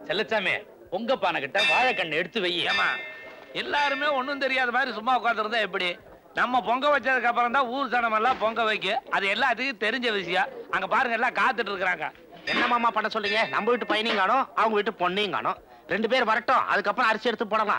செல்லச்சாமி பொங்க பானை கிட்ட வாழைக்கண்ணு எடுத்து வை ஏமா எல்லாருமே ஒண்ணும் தெரியாத மாதிரி சும்மா உட்காந்துருந்தா எப்படி நம்ம பொங்க வச்சதுக்கு அப்புறம் தான் ஊர் சனம் எல்லாம் பொங்க வைக்க அது எல்லாத்துக்கும் தெரிஞ்ச விஷயம் அங்க பாருங்க எல்லாம் காத்துட்டு இருக்கிறாங்க என்ன மாமா பண்ண சொல்றீங்க நம்ம வீட்டு பையனையும் காணும் அவங்க வீட்டு பொண்ணையும் காணும் ரெண்டு பேர் வரட்டும் அதுக்கப்புறம் அரிசி எடுத்து போடலாம்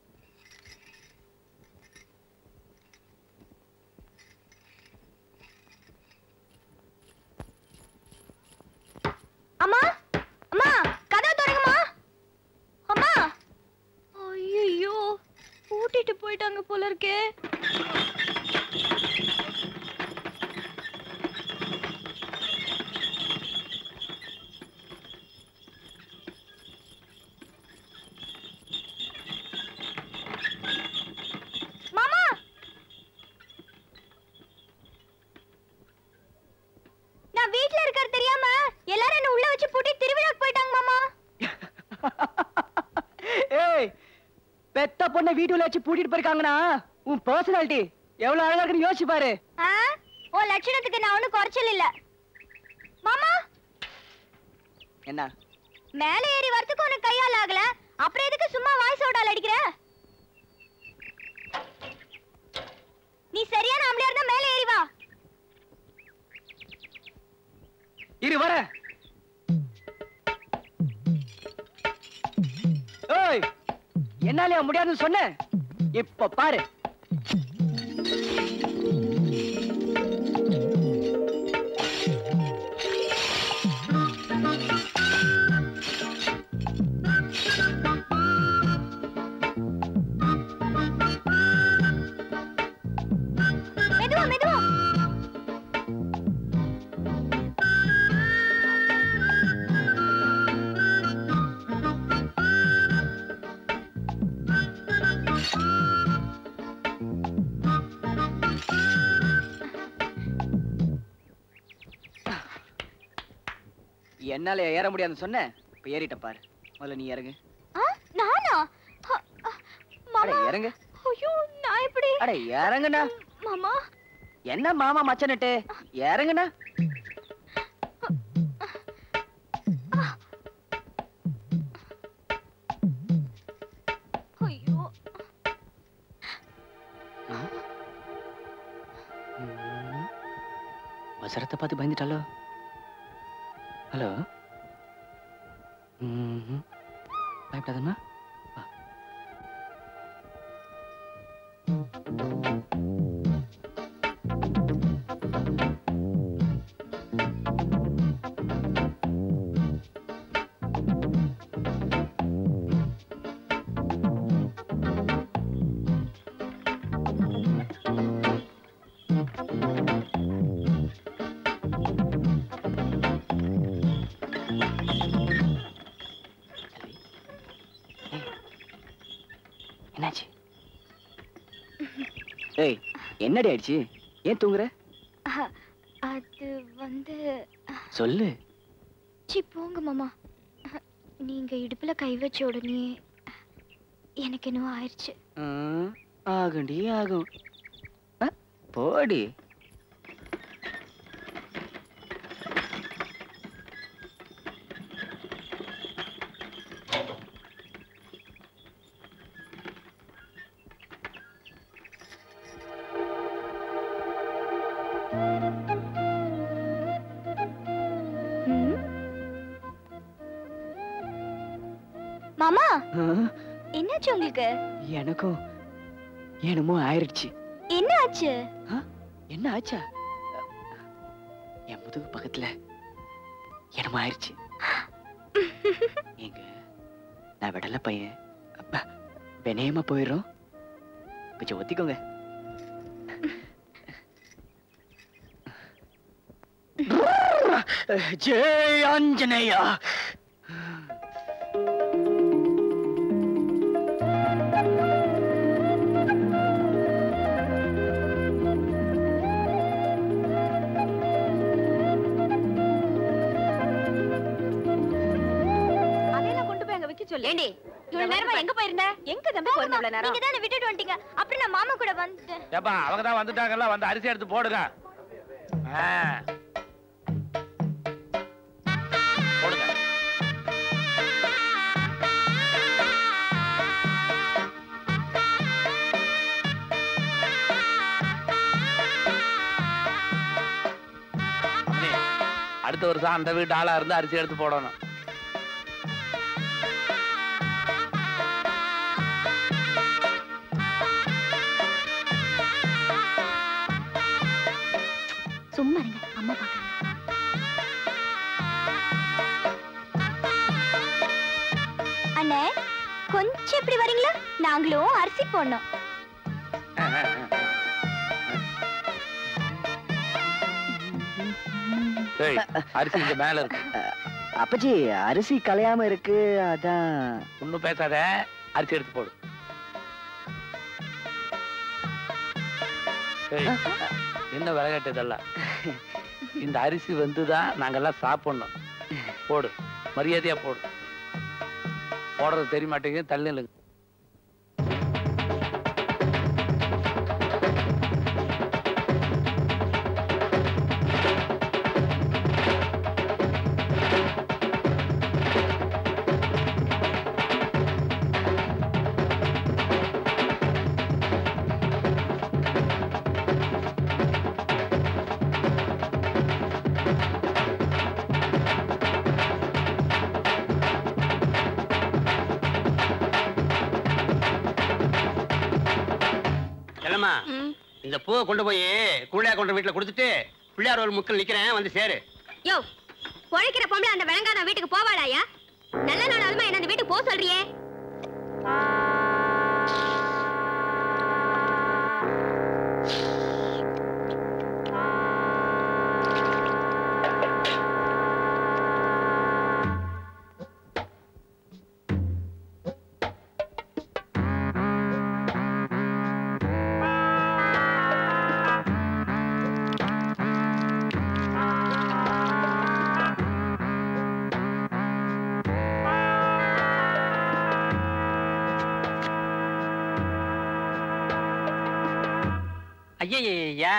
அம்மா அம்மா கதவு தொடங்குமா அம்மா ஐயோ கூட்டிட்டு போயிட்டாங்க போல இருக்கே மாமா நான் வீட்ல இருக்கறது தெரியாம எல்லாரும் என்ன உள்ள வச்சு பூட்டி திருவிழாக்கு போயிட்டாங்க மாமா ஏய் பெத்த பொண்ணை வீட்டுல வச்சு பூட்டிட்டு போயிருக்காங்கன்னா உன் பர்சனாலிட்டி எவ்வளவு அழகா இருக்குன்னு யோசிச்சு பாரு ஆ உன் லட்சணத்துக்கு நான் ஒண்ணும் குறைச்சல் இல்ல மாமா என்ன மேல ஏறி வரதுக்கு உனக்கு கையால் ஆகல அப்புறம் எதுக்கு சும்மா வாய் சோடால் அடிக்கிற நீ சரியான ஆம்பளையா இருந்தா மேல ஏறி வா இரு வர ஏய் என்னாலயா முடியாதுன்னு சொன்ன இப்ப பாரு மெதுவா மெதுவா என்னால ஏற முடியாதுன்னு சொன்ன இப்ப ஏறிட்ட பாரு முதல்ல நீ இறங்கு ஆ, நானா அ, அ, அட மாமா இறங்கு ஐயோ நான் எப்படி அட இறங்குண்ணா மாமா என்ன மாமா மச்சனட்டு இறங்குண்ணா ஐயோ வசரத்தை பார்த்து பயந்துட்டாலோ ஹலோ ம்ஹும். பயப்படாதம்மா வா. என்னாச்சு ஏய் என்னடி ஆயிடுச்சு ஏன் தூங்குற அ, அது வந்து சொல்லு சி போங்க மாமா நீங்க இடுப்புல கை வச்ச உடனே எனக்கு என்னவோ ஆயிடுச்சு ம், ஆகும்டி ஆகும் அ, போடி ம்? மாமா ஆ, என்னாச்சு உங்களுக்கு எனக்கும் என்னமோ ஆயிடுச்சு என்ன ஆச்சு என்ன ஆச்சா என் முதுகு பக்கத்துல என்னமோ ஆயிடுச்சு எங்க நான் விடல பையன் அப்பா வினயமா போயிடுறோம் கொஞ்சம் ஒத்திக்கோங்க ஜெய் ஆஞ்சநேயா அதையெல்லாம் கொண்டு போய் அங்க வைக்க சொல்லு ஏண்டி இவ்வளவு நேரமா எங்க போயிருந்த எங்க தம்பி போயிருந்த இவ்வளவு நேரம் நீங்க தானே விட்டுட்டு வந்துட்டீங்க அப்புறம் நான் மாமா கூட வந்துட்டேன் ஏப்பா அவங்க தான் வந்துட்டாங்கல்ல வந்து அரிசி எடுத்து போடுங்க ஆ. போடுங்க அடுத்த வருஷம் அந்த வீட்டு ஆளா இருந்து அரிசி எடுத்து போடணும் சும்மா இருங்க அம்மா பாக்குறாங்க அண்ணே கொஞ்சம் இப்படி வரீங்களா நாங்களும் அரிசி போடணும் ஏய், அரிசி இங்க மேல இருக்கு அப்பச்சி அரிசி கலையாம இருக்கு அதான் ஒண்ணும் பேசாத அரிசி எடுத்து போடு ஏய், என்ன விளையாட்டு இதெல்லாம் இந்த அரிசி வந்துதான் நாங்கெல்லாம் சாப்பிடணும் போடு மரியாதையா போடு போடுறது தெரிய மாட்டேங்குது தள்ளி நில்லுங்க. செல்லம்மா இந்த பூவை கொண்டு போய் கூழையா கொண்டு வீட்டுல கொடுத்துட்டு பிள்ளையார் ஒரு முக்கில் நிக்கிறேன் வந்து சேரு யோ பொழைக்கிற பொம்பளை அந்த விளங்காத வீட்டுக்கு போவாடாயா நல்ல நாள் அதுமா என்ன அந்த வீட்டுக்கு போக சொல்றியே ஐயா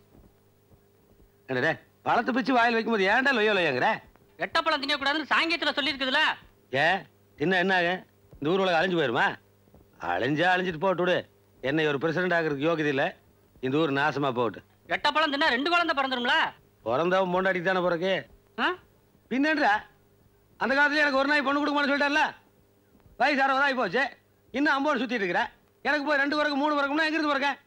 என்னடே பழத்தை பிச்சு வாயில் வைக்கும்போது ஏன்டா லொய்யோ லொய்யங்கிற எட்டப்பழம் தின்னக்கூடாதுன்னு சாங்கியத்துல சொல்லியிருக்குதுல ஏ என்ன என்ன ஆகும் இந்த ஊர் உலகம் அழிஞ்சு போயிருமா அழிஞ்சா அழிஞ்சிட்டு போட்டு விடு என்னை ஒரு பிரசிடண்ட் ஆகிறதுக்கு யோகியது இல்லை இந்த ஊர் நாசமா போட்டு எட்டப்பழம் தின்னா ரெண்டு குழந்தை பிறந்துரும்ல பிறந்தவன் மூண்டாடி தானே பிறகு ஆ? பின்னன்றா அந்த காலத்துல எனக்கு ஒரு நாய் பொண்ணு கொடுக்கணும்னு சொல்லிட்டார்ல வயசு அறுபதாகி போச்சு இன்னும் ஐம்பது சுத்திட்டு இருக்கிறேன் எனக்கு போய் ரெண்டு பிறகு மூணு பிறகும்னா எங்கிருந்து பிறக்கேன்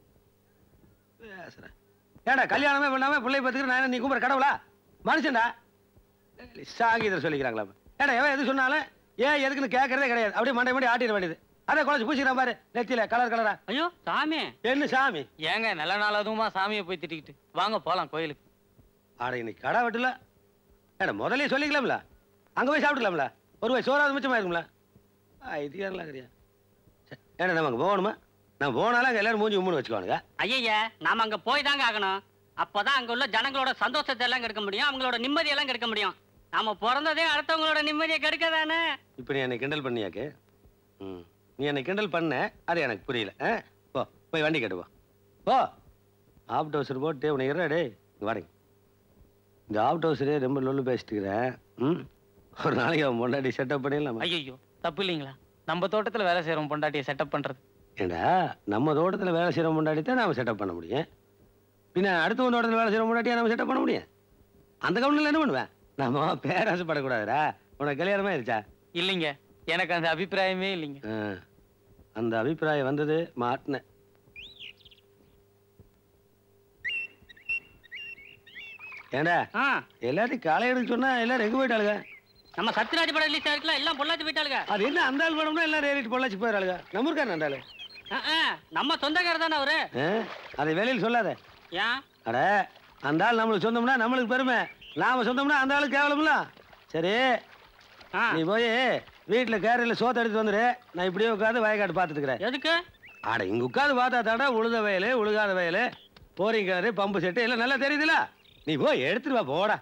பேசுறேன் ஏடா கல்யாணமே பண்ணாம பிள்ளை பத்துக்கு நான் என்ன நீ கும்பிட்ற கடவுளா மனுஷன்டா சாகிதர் சொல்லிக்கிறாங்களா ஏடா எவன் எது சொன்னாலும் ஏன் எதுக்குன்னு கேட்கறதே கிடையாது அப்படியே மண்டை மண்டி ஆட்டிட வேண்டியது அதே குழச்சி பூசிக்கிறான் பாரு நெத்தியில கலர் கலரா ஐயோ சாமி என்ன சாமி ஏங்க நல்ல நாள் அதுவுமா சாமியை போய் திட்டிக்கிட்டு வாங்க போலாம் கோயிலுக்கு ஆட இன்னைக்கு கடை வெட்டல ஏடா முதல்ல சொல்லிக்கலாம்ல அங்க போய் சாப்பிட்டுக்கலாம்ல ஒரு வயசு சோறாவது மிச்சமா இருக்கும்ல இதுக்காரலாம் கிடையாது ஏடா நம்ம அங்க போகணுமா நான் போனாலும் அங்க எல்லாரும் மூஞ்சி உம்முன்னு வச்சுக்கோனுங்க ஐயா நாம அங்க போய் தாங்க ஆகணும் அப்பதான் அங்க உள்ள ஜனங்களோட சந்தோஷத்தை எல்லாம் கெடுக்க முடியும் அவங்களோட நிம்மதி எல்லாம் கெடுக்க முடியும் நாம பிறந்ததே அடுத்தவங்களோட நிம்மதியை கெடுக்க தானே இப்போ நீ என்னை கிண்டல் பண்ணியாக்கு ம் நீ என்னை கிண்டல் பண்ண அது எனக்கு புரியல ஆ போ போய் வண்டி கட்டு போ போ ஆப்ட் ஹவுசர் போட்டு உன்னை இருடா டேய் இங்க வாடகை இந்த ஆப்ட் ஹவுசரே ரொம்ப லொல்லு பேசிட்டு இருக்கிறேன் ம் ஒரு நாளைக்கு அவன் முன்னாடி செட்டப் பண்ணிடலாமா ஐயோ தப்பு இல்லைங்களா நம்ம தோட்டத்துல வேலை செய்யறோம் பொண்டாட்டியை செட்டப் பண்றது ஏண்டா நம்ம தோட்டத்தில் வேலை செய்கிற முன்னாடி தான் நாம செட்டப் பண்ண முடியும் பின்ன அடுத்தவன் தோட்டத்தில் வேலை செய்கிற முன்னாடியே நம்ம செட்டப் பண்ண முடியும் அந்த கவுண்டில் என்ன பண்ணுவேன் நம்ம பேராசைப்படக்கூடாதுடா உனக்கு கல்யாணமே ஆயிருச்சா இல்லைங்க எனக்கு அந்த அபிப்பிராயமே இல்லைங்க ஆ, அந்த அபிப்பிராயம் வந்தது மாட்டினேன் ஏண்டா ஆ, எல்லாத்தையும் களை எடுக்க சொன்னா எல்லாரும் எங்க போயிட்டாளுங்க நம்ம சத்யராஜ் படம் ரிலீஸ் ஆயிருக்குல எல்லாம் பொள்ளாச்சி போயிட்டாளுங்க அது என்ன அந்த ஆள் படம்னா எல்லாம் ஏறிட்டு பொள்ளாச்சி போயிடாளுங்க நம்ம இருக்காரு அந்த ஆளு ஆ, ஆ, நம்ம சொந்தக்காரர் தானே அவரு ஆ, அதை வெளியில் சொல்லாத ஏன் அட அந்த ஆள் நம்மளுக்கு சொந்தம்னா நம்மளுக்கு பெருமை நாம சொந்தம்னா அந்த ஆளுக்கு கேவலம்ல சரி ஆ, நீ போய் வீட்டுல கேரளில் சோத்த எடுத்து வந்துரு நான் இப்படியே உட்காந்து வயக்காட்டு பார்த்துட்டு இருக்கிறேன் எதுக்கு அட இங்க உட்காந்து பார்த்தா தாடா உழுத வயலு உழுகாத வயலு போரிங் கிணறு பம்பு செட்டு எல்லாம் நல்லா தெரியுதுல நீ போய் எடுத்துட்டு வா போடா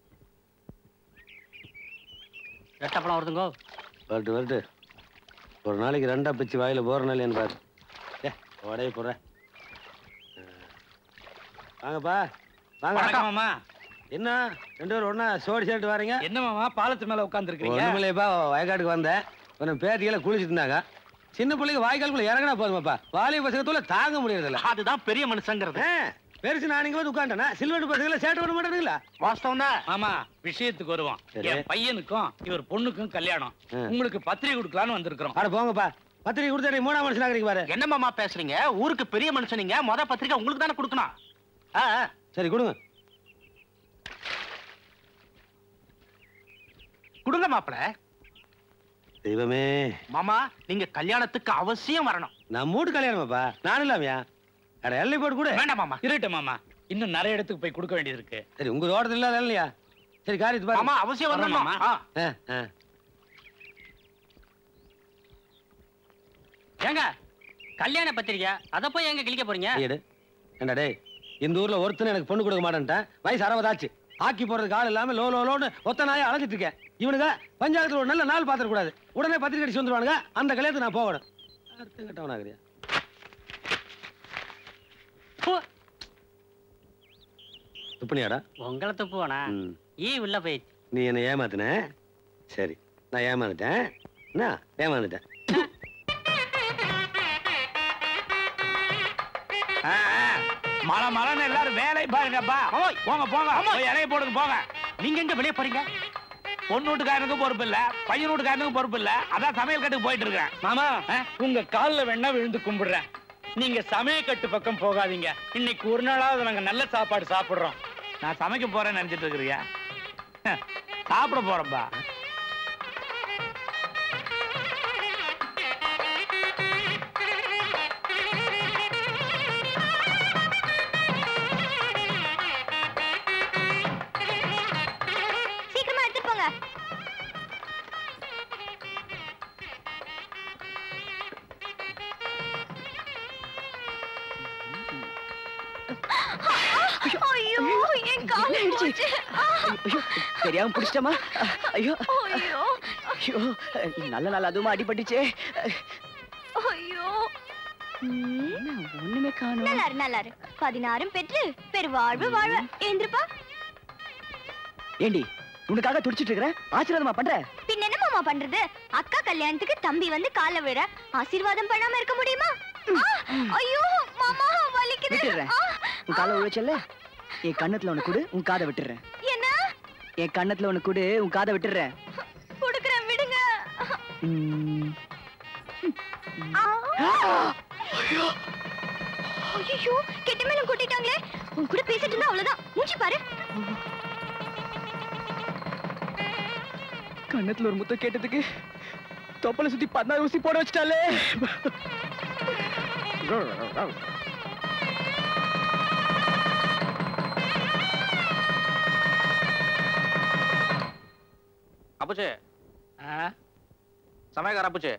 எட்டப்பழம் வருதுங்கோ வரட்டு வரட்டு ஒரு நாளைக்கு ரெண்டா பிச்சு வாயில போற நாள் பாரு ஏ உடைய போடுற வாங்கப்பா வாங்க வணக்கம் மாமா என்ன ரெண்டு பேரும் ஒண்ணா சோடி சேர்த்து வரீங்க என்ன மாமா பாலத்து மேல உட்காந்துருக்கீங்க ஒண்ணுமில்லையப்பா வயக்காட்டுக்கு வந்தேன் கொஞ்சம் பேத்திகளை குளிச்சுட்டு இருந்தாங்க சின்ன பிள்ளைங்க வாய்க்காலுக்குள்ள இறங்கினா போதுமாப்பா வாலிப பசங்கத்துல தாங்க முடியறதில்ல அதுதான் பெரிய மனுஷங்கிறது ஆ, பெருசு நான் இங்க வந்து உட்காந்துட்டேனா சில்வர் பசங்கள சேட்டை பண்ண மாட்டேங்களா வாஸ்தவம் தான் ஆமா விஷயத்துக்கு வருவோம் சரி. என் பையனுக்கும் இவர் பொண்ணுக்கும் கல்யாணம் ஆ. உங்களுக்கு பத்திரிகை கொடுக்கலான்னு வந்திருக்கிறோம் அட போங்கப்பா பத்திரிக்கை கொடுத்தா நீ மூணாம் மனுஷன் ஆகுறீங்க பாரு என்ன மாமா பேசுறீங்க ஊருக்கு பெரிய மனுஷன் நீங்க மொத பத்திரிக்கை உங்களுக்கு தானே கொடுக்கணும் ஆ, ஆ. சரி கொடுங்க கொடுங்க மாப்பிள தெய்வமே மாமா நீங்க கல்யாணத்துக்கு அவசியம் வரணும் நான் மூடு கல்யாணமாப்பா நானும் இல்லாமையா அட எல்லை போட்டு கூட வேண்டாம் மாமா இருட்டு மாமா இன்னும் நிறைய இடத்துக்கு போய் கொடுக்க வேண்டியது இருக்கு சரி உங்க தோட்டத்தில் இல்லாத இல்லையா சரி காரியத்து பாரு மாமா அவசியம் வரணும் வரணும் மாமா. ஆ. ஆ, ஆ. ஏங்க கல்யாண பத்திரிக்கை அதை போய் எங்க கிழிக்க போறீங்க ஐயடு ஏண்டா டேய் இந்த ஊர்ல ஒருத்தனும் எனக்கு பொண்ணு கொடுக்க மாட்டேன்ட்டேன் வயசு அறுபதாச்சு ஆக்கி போறதுக்கு ஆள் இல்லாம லோ லோ லோன்னு ஒத்த நாயை அழைச்சிட்டு இருக்கேன் இவனுங்க பஞ்சாயத்துல ஒரு நல்ல நாள் பாத்திர கூடாது உடனே பத்திரிக்கை அடிச்சு வந்துருவானுங்க அந்த கல்யாணத்துக்கு நான் போகணும் அர்த்தம் கட்டவனாகிறியா துப்பனியாடா உங்களை துப்புவானா ம். ஈ உள்ள போயிடுச்சு நீ என்ன ஏமாத்தின சரி நான் ஏமாந்துட்டேன் என்ன ஏமாந்துட்டேன் மழை மழைன்னு எல்லாரும் வேலை பாருங்கப்பா போங்க போங்க போய் இலைய போடுங்க போங்க நீங்க எங்க வெளியே போறீங்க பொண்ணு வீட்டுக்காரனுக்கும் பொறுப்பு இல்ல பையன் வீட்டுக்காரனுக்கும் பொறுப்பு இல்ல அதான் சமையல் கட்டுக்கு போயிட்டு இருக்கேன் மாமா உங்க கால்ல வேணா விழுந்து கும்பிடுறேன் நீங்க சமையல் கட்டு பக்கம் போகாதீங்க இன்னைக்கு ஒரு நாளாவது நாங்க நல்ல சாப்பாடு சாப்பிடுறோம் நான் சமைக்க போறேன்னு நினைச்சிட்டு இருக்கிறியா சாப்பிட போறேன்பா சீக்கிரமா எடுத்துட்டு போங்க ஐயோ என் கால் போச்சு ஐயோ தெரியாம பிடிச்சிட்டமா ஐயோ ஐயோ ஐயோ நல்ல நாள் அதுவுமா அடிபட்டுச்சே ஐயோ ம், என்ன, ஒண்ணுமே காணும் நல்லாரு நல்லாரு பதினாறும் பெற்று பெருவாழ்வு வாழ்வ ஏந்திருப்பா ஏண்டி உனக்காக துடிச்சிட்டு இருக்கிறேன் ஆசீர்வாதமா பண்ற பின்ன என்ன மாமா பண்றது அக்கா கல்யாணத்துக்கு தம்பி வந்து கால விழ ஆசீர்வாதம் பண்ணாம இருக்க முடியுமா ஆ, ஐயோ மாமா வலிக்குது விட்டுடுறேன். ஆ, உன் காலை உழைச்சல்ல என் கண்ணத்துல ஒண்ணு கொடு உன் காதை விட்டுறேன் என்ன என் கண்ணத்துல ஒண்ணு கொடு உன் காதை விட்டுறேன் குடுக்குறேன் விடுங்க ம். ஐயோ கெட்ட மேல கூட்டிட்டாங்களே உன் கூட பேசிட்டு இருந்தா அவ்வளவுதான் மூஞ்சி பாரு கண்ணத்துல ஒரு முத்தம் கேட்டதுக்கு தொப்பலை சுத்தி பதினாறு ஊசி போட வச்சிட்டாலே அப்புச்சு ஆ? சமயக்கார அப்புச்சு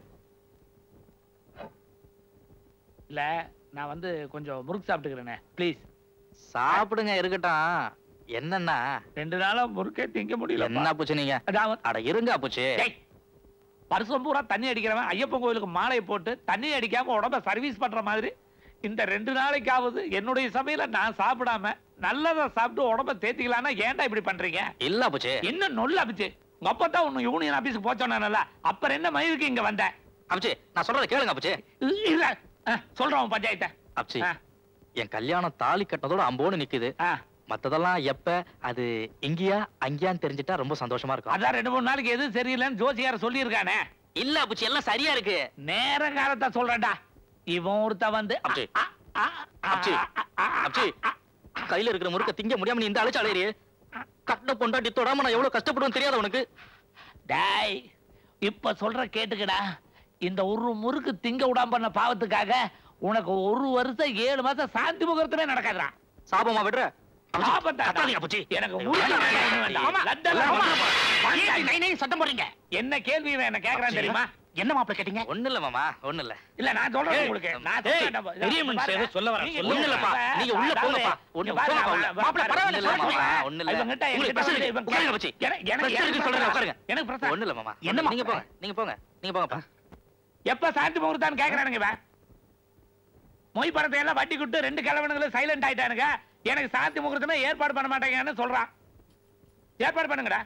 இல்ல நான் வந்து கொஞ்சம் முறுக்கு சாப்பிட்டுக்கிறேனே ப்ளீஸ் சாப்பிடுங்க இருக்கட்டும் என்னன்னா ரெண்டு நாளா முறுக்கே திங்க முடியல என்ன அப்புச்சு நீங்க அதான் அட இருங்க அப்புச்சு டேய், வருஷம் பூரா தண்ணி அடிக்கிறவன் ஐயப்பன் கோயிலுக்கு மாலை போட்டு தண்ணி அடிக்காம உடம்ப சர்வீஸ் பண்ற மாதிரி இந்த ரெண்டு நாளைக்காவது என்னுடைய சமையல நான் சாப்பிடாம நல்லதா சாப்பிட்டு உடம்ப தேத்திக்கலாம்னா ஏன்டா இப்படி பண்றீங்க இல்ல அப்புச்சு என்ன நொல்ல அபிச்சு உங்க அப்பா தான் உன்னை யூனியன் ஆபீஸ்க்கு போச்சோன்னால அப்புறம் என்ன மயிலுக்கு இங்க வந்த அப்புச்சு நான் சொல்றத கேளுங்க அப்புச்சு இல்ல அஹ், சொல்றேன் உன் பஞ்சாயத்தை அப்புச்சு ஆ. என் கல்யாணம் தாலி கட்டினதோட அம்போன்னு நிக்குது ஆ, மத்ததெல்லாம் எப்ப அது இங்கயா அங்கயான்னு தெரிஞ்சிட்டா ரொம்ப சந்தோஷமா இருக்கும் அதான் ரெண்டு மூணு நாளைக்கு எது சரியில்லைன்னு ஜோசியார சொல்லியிருக்கானே இல்ல அப்புச்சு எல்லாம் சரியா இருக்கு நேர காலத்தை சொல்றேன்டா இவன் ஒருத்த வந்து அப்ஜி. ஆ, ஆ, ஆ, அப்ஜி. ஆ, ஆ, ஆ, அப்புச்சு ஆ, கையில இருக்கிற முறுக்க திங்க முடியாம நீ இந்த அழைச்சு அலையறியே கட்ட பொண்டாட்டி தொடாம நான் எவ்வளவு கஷ்டப்படுவேன் தெரியாத உனக்கு டேய் இப்ப சொல்ற கேட்டுக்கடா இந்த ஒரு முறுக்கு திங்க விடாம பண்ண பாவத்துக்காக உனக்கு ஒரு வருஷம் ஏழு மாசம் சாந்தி முகூர்த்தமே நடக்காதுடா சாபமா விடுற அப்புச்சி, சாபத்தாடா. கத்தாதீங்க அப்புச்சி. எனக்கு முறுக்கு வேண்டாம், ஒண்ணும் வேண்டாம். ஆமா, லண்டன்ல ஆமா. வாங்க. சத்தம் போடுறீங்க என்ன கேள்வி இவன் என்ன கேக்குறான் தெரியுமா என்ன மாப்பிள கேட்டீங்க ஒண்ணு இல்ல மாமா ஒண்ணு இல்ல இல்ல நான் சொல்றேன் ஏய், உங்களுக்கு நான் ஏய், சொல்றேன் நம்ம- பெரிய இங்க மனுஷன் பாருங்க. ஏதோ சொல்ல வரான். நீங்க சொல்லுங்க உள்ள இல்லப்பா. வாங்க. நீங்க உள்ள அதாவது, போங்கப்பா. இங்க ஒண்ணு பாருங்க, போங்கப்பா உள்ள. வா- மாப்பிள, வா- பரவாயில்ல, வா- சொல்லுங்க வா- மாமா. ஒண்ணு இல்ல. இவங்கிட்ட உங்களுக்கு என்கிட்ட பிரச்சனை வந்து இருக்கு. இவன் உட்காருங்க வச்சு. எனக்கு- எனக்கு- பிரச்சனை எனக்கு இருக்கு, சொல்றேன், பிரச்சனை. உட்காருங்க. எனக்கு பிரச்சனை. ஒண்ணு இல்ல மாமா என்ன நீங்க மாப்பிள? போங்க நீங்க போங்க நீங்க போங்கப்பா எப்ப சாந்தி முகூர்த்தான்னு கேக்குறானுங்க இவன் மொய் பணத்தை எல்லாம் வட்டி கொடுத்து ரெண்டு கிழவனுங்களும் சைலண்ட் ஆயிட்டானுங்க எனக்கு சாந்தி முகூர்த்தமே ஏற்பாடு பண்ண மாட்டேங்கன்னு சொல்றான் ஏற்பாடு பண்ணுங்கடா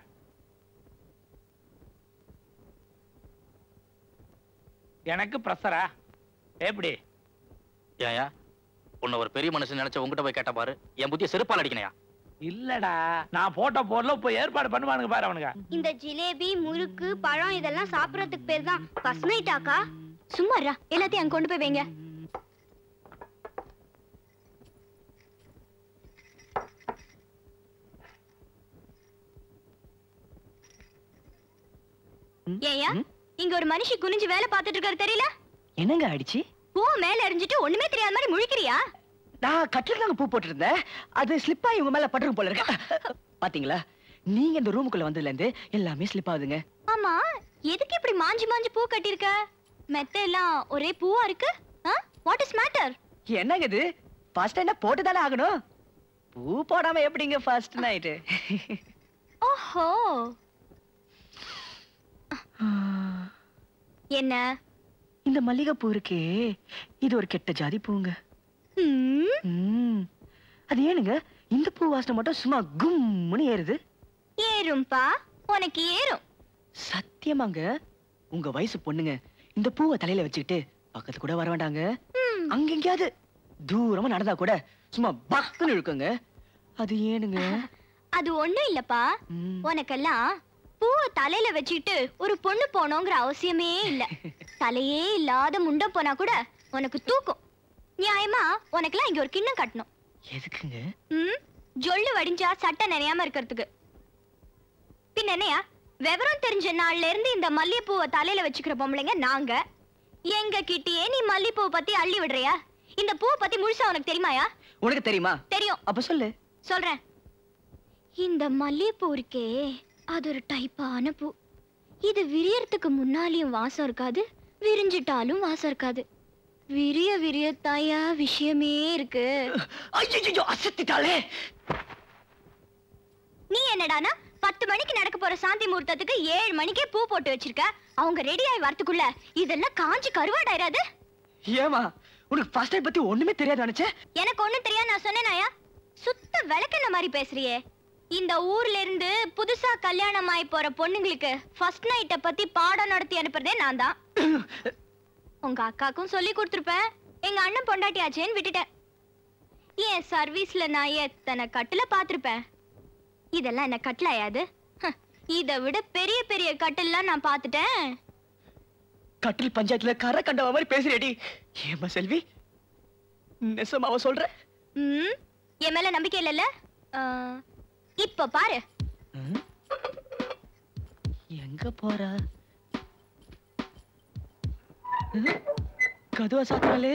எனக்கு பிரஷரா எப்படி ஏயா உன்னை ஒரு பெரிய மனுஷன் நினைச்ச உங்ககிட்ட போய் கேட்ட பாரு என் புத்திய செருப்பால் அடிக்கணையா இல்லடா நான் போட்ட போர்ல போய் ஏற்பாடு பண்ணுவானுங்க பாரு அவனுங்க இந்த ஜிலேபி முறுக்கு பழம் இதெல்லாம் சாப்பிடறதுக்கு பேர் தான் ஃபர்ஸ்ட் நைட் ஆக்கா சும்மா இருடா. எல்லாத்தையும் அங்க கொண்டு போய் வைங்க ஏயா இங்க ஒரு மனுஷி குனிஞ்சு வேலை பார்த்துட்டு இருக்காரு தெரியல என்னங்க அடிச்சு பூ மேல எரிஞ்சிட்டு ஒண்ணுமே தெரியாத மாதிரி முழிக்கிறியா நான் கட்டிலுக்கு தாங்க பூ போட்டிருந்தேன் அது ஸ்லிப் ஆகி உங்க மேல பட்டிருக்கும் போல இருக்கு பாத்தீங்களா நீங்க இந்த ரூமுக்குள்ள வந்ததுல இருந்து எல்லாமே ஸ்லிப் ஆகுதுங்க ஆமா எதுக்கு இப்படி மாஞ்சி மாஞ்சி பூ கட்டியிருக்க மெத்த எல்லாம் ஒரே பூவா இருக்கு வாட் இஸ் மேட்டர் என்னங்க இது ஃபர்ஸ்ட் என்ன போட்டு தானே ஆகணும் பூ போடாம எப்படிங்க ஃபர்ஸ்ட் நைட்டு ஓஹோ என்ன இந்த மல்லிகைப்பூ இருக்கே இது ஒரு கெட்ட ஜாதி பூங்க ம், ம். அது ஏனுங்க இந்த பூ வாசனை மட்டும் சும்மா கும்முன்னு ஏறுது ஏறும்பா உனக்கு ஏறும் சத்தியமாங்க உங்க வயசு பொண்ணுங்க இந்த பூவை தலையில வச்சுக்கிட்டு பக்கத்து கூட வர வேண்டாங்க ம், அங்க எங்கேயாவது தூரமா நடந்தா கூட சும்மா பக்குன்னு இழுக்குங்க அது ஏனுங்க அது ஒண்ணும் இல்லப்பா ம். உனக்கெல்லாம் பூவை தலையில வச்சுக்கிட்டு ஒரு பொண்ணு போனோங்கிற அவசியமே இல்ல தலையே இல்லாத முண்டம் போனா கூட உனக்கு தூக்கும் நியாயமா உனக்கெல்லாம் இங்க ஒரு கிண்ணம் கட்டணும் எதுக்குங்க ம் ஜொல்லு வடிஞ்சா சட்டை நினையாம இருக்கிறதுக்கு பின்ன என்னையா விவரம் தெரிஞ்ச நாள்ல இருந்து இந்த மல்லிகைப்பூவை தலையில வச்சுக்கிற பொம்பளைங்க நாங்க எங்க கிட்டயே நீ மல்லிகைப்பூவை பத்தி அள்ளி விடுறியா இந்த பூவை பத்தி முழுசா உனக்கு தெரியுமாயா உனக்கு தெரியுமா தெரியும் அப்ப சொல்லு சொல்றேன் இந்த மல்லிகைப்பூ இருக்கே அது ஒரு டைப்பான பூ இது விரியறதுக்கு முன்னாலேயும் வாசம் இருக்காது விரிஞ்சிட்டாலும் வாசம் இருக்காது விரிய விரியத்தாயா விஷயமே இருக்கு ஐயோ அசத்திட்டாலே நீ என்னடானா பத்து மணிக்கு நடக்க போற சாந்தி முகூர்த்தத்துக்கு ஏழு மணிக்கே பூ போட்டு வச்சிருக்க அவங்க ரெடி ஆகி வரதுக்குள்ள இதெல்லாம் காஞ்சி கருவாடாயிராது ஏமா உனக்கு ஃபர்ஸ்ட் நைட் பத்தி ஒண்ணுமே தெரியாது நினைச்சேன் எனக்கு ஒண்ணும் தெரியாது நான் சொன்னேனாயா சுத்த விளக்கென்ன மாதிரி பேசுறியே இந்த ஊர்ல இருந்து புதுசா கல்யாணம் ஆகி போற பொண்ணுங்களுக்கு ஃபர்ஸ்ட் நைட்ட பத்தி பாடம் நடத்தி அனுப்புறதே நான் தான் உங்க அக்காக்கும் சொல்லி கொடுத்துருப்பேன் எங்க அண்ணன் பொண்டாட்டியாச்சேன்னு விட்டுட்டேன் என் சர்வீஸ்ல நான் எத்தனை கட்டுல பாத்திருப்பேன் இதெல்லாம் என்ன கட்டலாயாது இதை விட பெரிய பெரிய கட்டெல்லாம் நான் பார்த்துட்டேன் கட்டில் பஞ்சாயத்துல கரை கண்டவ மாதிரி பேசுறேடி ஏமா செல்வி நெசமாவ சொல்ற ம் என் மேல நம்பிக்கை இல்லைல்ல ஆ, இப்ப பாரு ம்? எங்க போற ம்? கதுவ சாத்தாலே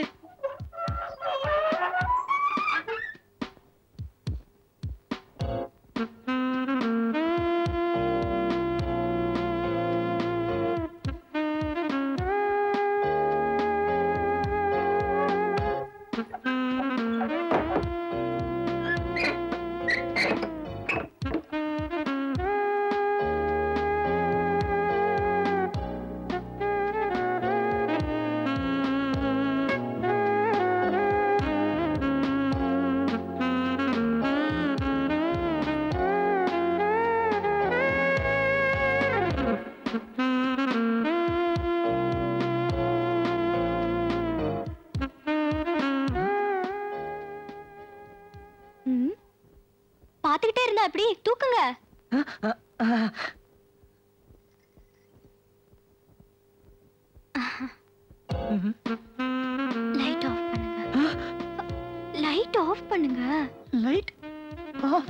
ம் பாத்துக்கிட்டே இருந்தா எப்படி தூக்குங்க லைட் ஆஃப் பண்ணுங்க லைட் ஆஃப் பண்ணுங்க லைட் ஆஃப்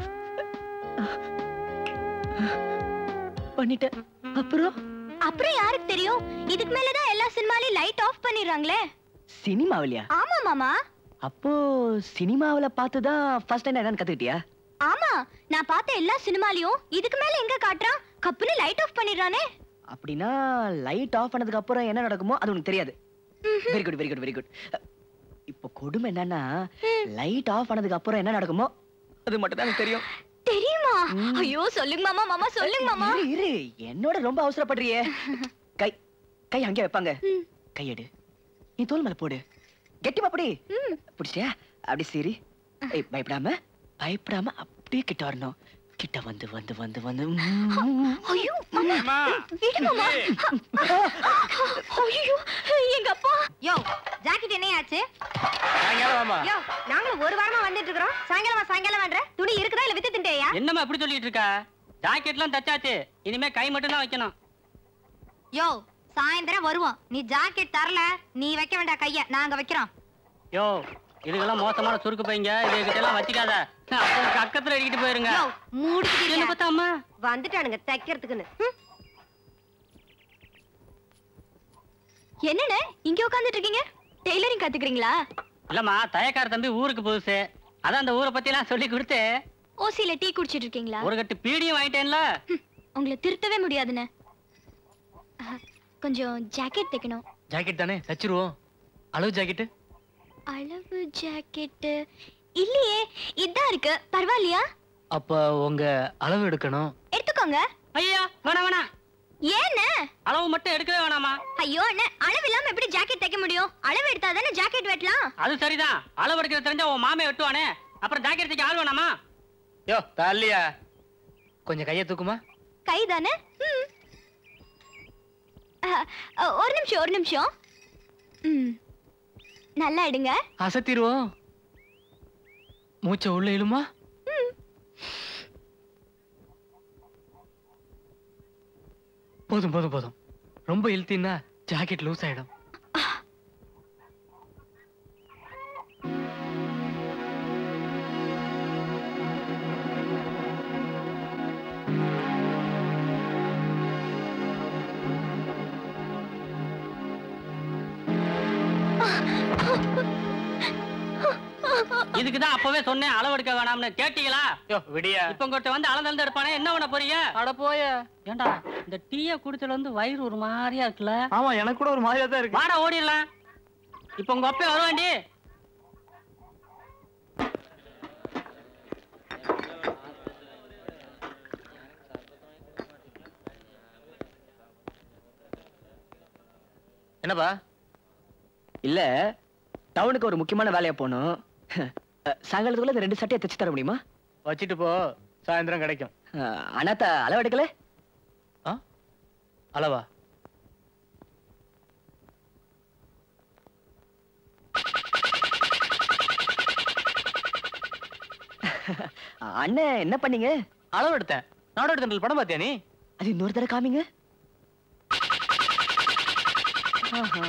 பண்ணிட்டேன் அப்புறம் அப்புறம் யாருக்கு தெரியும் இதுக்கு மேலதான் எல்லா சினிமாலையும் லைட் ஆஃப் பண்ணிடுறாங்களே சினிமாவிலையா ஆமா மாமா அப்போ சினிமாவுல பார்த்துதான் ஃபர்ஸ்ட் டைம் என்னன்னு கத்துக்கிட்டியா ஆமா நான் பார்த்த எல்லா சினிமாலையும் இதுக்கு மேல எங்க காட்டுறான் கப்புன்னு லைட் ஆஃப் பண்ணிடுறானே அப்படின்னா லைட் ஆஃப் பண்ணதுக்கு அப்புறம் என்ன நடக்குமோ அது உனக்கு தெரியாது very good very good very good இப்போ கொடுமை என்னன்னா லைட் ஆஃப் பண்ணதுக்கு அப்புறம் என்ன நடக்குமோ அது மட்டும் தான் எனக்கு தெரியும் தெரியுமா ஐயோ சொல்லுங்க மாமா மாமா சொல்லுங்க மாமா இரு இரு என்னோட ரொம்ப அவசரப்படுறியே கை கை அங்கே வைப்பாங்க ம். கையெடு நீ தோல் மேல போடு கெட்டிமா அப்படி ம். பிடிச்சிட்டியா அப்படி சரி ஏய் பயப்படாம பயப்படாம அப்படியே கிட்ட வரணும் கிட்ட வந்து வந்து வந்து வந்து ம். ஐயோ மாமா அம்மா. விடு மாமா ஐயோ எங்க அப்பா யோ ஜாக்கெட் என்ன ஆச்சு சாயங்காலம் வேண்டாமா யோ நாங்களும் ஒரு வாரமா வந்துட்டு இருக்கிறோம் சாயங்காலமா சாயங்காலம் வர்ற துணி இருக்குதா இல்ல வித்து தின்றையா என்னம்மா இப்படி சொல்லிட்டு இருக்கா ஜாக்கெட்லாம் தச்சாச்சு இனிமே கை மட்டும் தான் வைக்கணும் யோ சாயந்தரம் வருவோம் நீ ஜாக்கெட் தரல நீ வைக்க வேண்டாம் கைய நாங்க வைக்கிறோம் யோ இதுக்கெல்லாம் மோசமான சுருக்கு பைங்க இதுகிட்ட எல்லாம் வச்சுக்காத அப்புறம் கக்கத்துல அடிக்கிட்டு போயிருங்க யோ என்ன மூடிக்கிட்டு பார்த்தா அம்மா வந்துட்டானுங்க தைக்கிறதுக்குன்னு ம். என்னண்ணே இங்க உட்கார்ந்துட்டு இருக்கீங்க டெய்லரிங் கத்துக்கிறீங்களா இல்லம்மா தயக்கார தம்பி ஊருக்கு புதுசு அதான் அந்த ஊரை பத்தி எல்லாம் சொல்லி கொடுத்து ஓசியில டீ குடிச்சிட்டு இருக்கீங்களா ஒரு கட்டு பீடியும் வாங்கிட்டேன்ல ஹம், உங்களை திருத்தவே முடியாதுண்ணே அஹ், கொஞ்சம் ஜாக்கெட் தைக்கணும் ஜாக்கெட் தானே தச்சிருவோம் அளவு ஜாக்கெட்டு அளவு ஜாக்கெட் இல்லையே இதான் இருக்கு பரவாயில்லையா அப்ப உங்க அளவு எடுக்கணும் எடுத்துக்கோங்க ஐயா வேணாம் வேணாம் ஏண்ணே அளவு மட்டும் எடுக்கவே வேணாமா ஐயோ அண்ணே அளவு இல்லாம எப்படி ஜாக்கெட் தைக்க முடியும் அளவு எடுத்தா தானே ஜாக்கெட் வெட்டலாம் அது சரிதான் அளவு எடுக்கிறது தெரிஞ்சா உன் மாமே வெட்டுவானே அப்புறம் ஜாக்கெட் தைக்க ஆள் வேணாமா யோ தள்ளியா கொஞ்சம் கையை தூக்குமா கை தானே ம். அஹ், அஹ், ஒரு நிமிஷம் ஒரு நிமிஷம் ம் நல்லா எடுங்க அசத்திருவோம் மூச்சை உள்ள இழுமா போதும் போதும் போதும் ரொம்ப இழுத்தீங்கன்னா ஜாக்கெட் லூஸ் ஆயிடும் இதுக்கு தான் அப்பவே சொன்னேன் அளவு எடுக்க வேணாம்னு கேட்டீங்களா யோ விடியா இப்ப உங்ககிட்ட வந்து அளந்து எடுப்பானே என்ன பண்ண போறீங்க அட போய ஏண்டா இந்த டீய குடிச்சல வந்து வயிறு ஒரு மாதிரியா இருக்குல்ல ஆமா எனக்கு கூட ஒரு மாதிரியா தான் இருக்கு வாடா ஓடிடலாம் இப்ப உங்க அப்பே வருவாண்டி என்னப்பா இல்ல டவுனுக்கு ஒரு முக்கியமான வேலையா போகணும் அஹ், சாயங்காலத்துக்குள்ள இந்த ரெண்டு சட்டையை தைச்சு தர முடியுமா வச்சுட்டு போ சாயந்தரம் கிடைக்கும் அஹ், அனாத்தா அளவு எடுக்கல ஆ அளவா அண்ணன் என்ன பண்ணீங்க அளவு எடுத்தேன் நாடோடி தண்டல் படம் பார்த்தியா நீ அது இன்னொரு தடவை காமிங்க ஆஹா.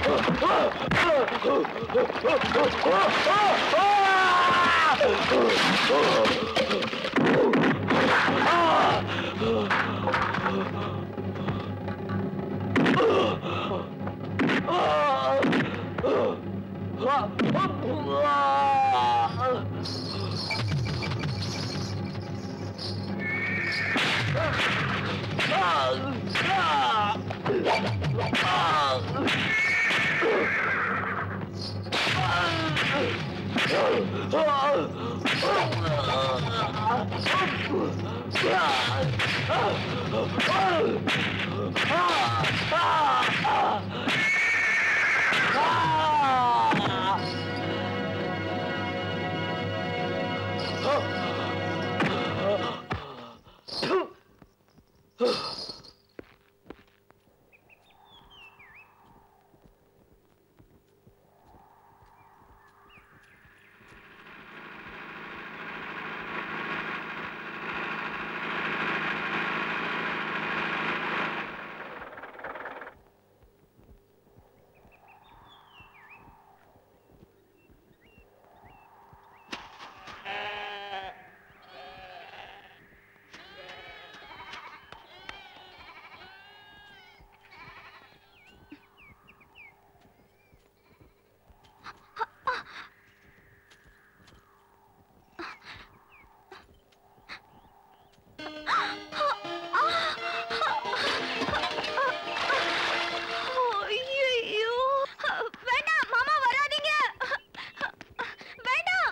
ஐயையோ. வேண்டாம் மாமா வராதீங்க வேண்டாம்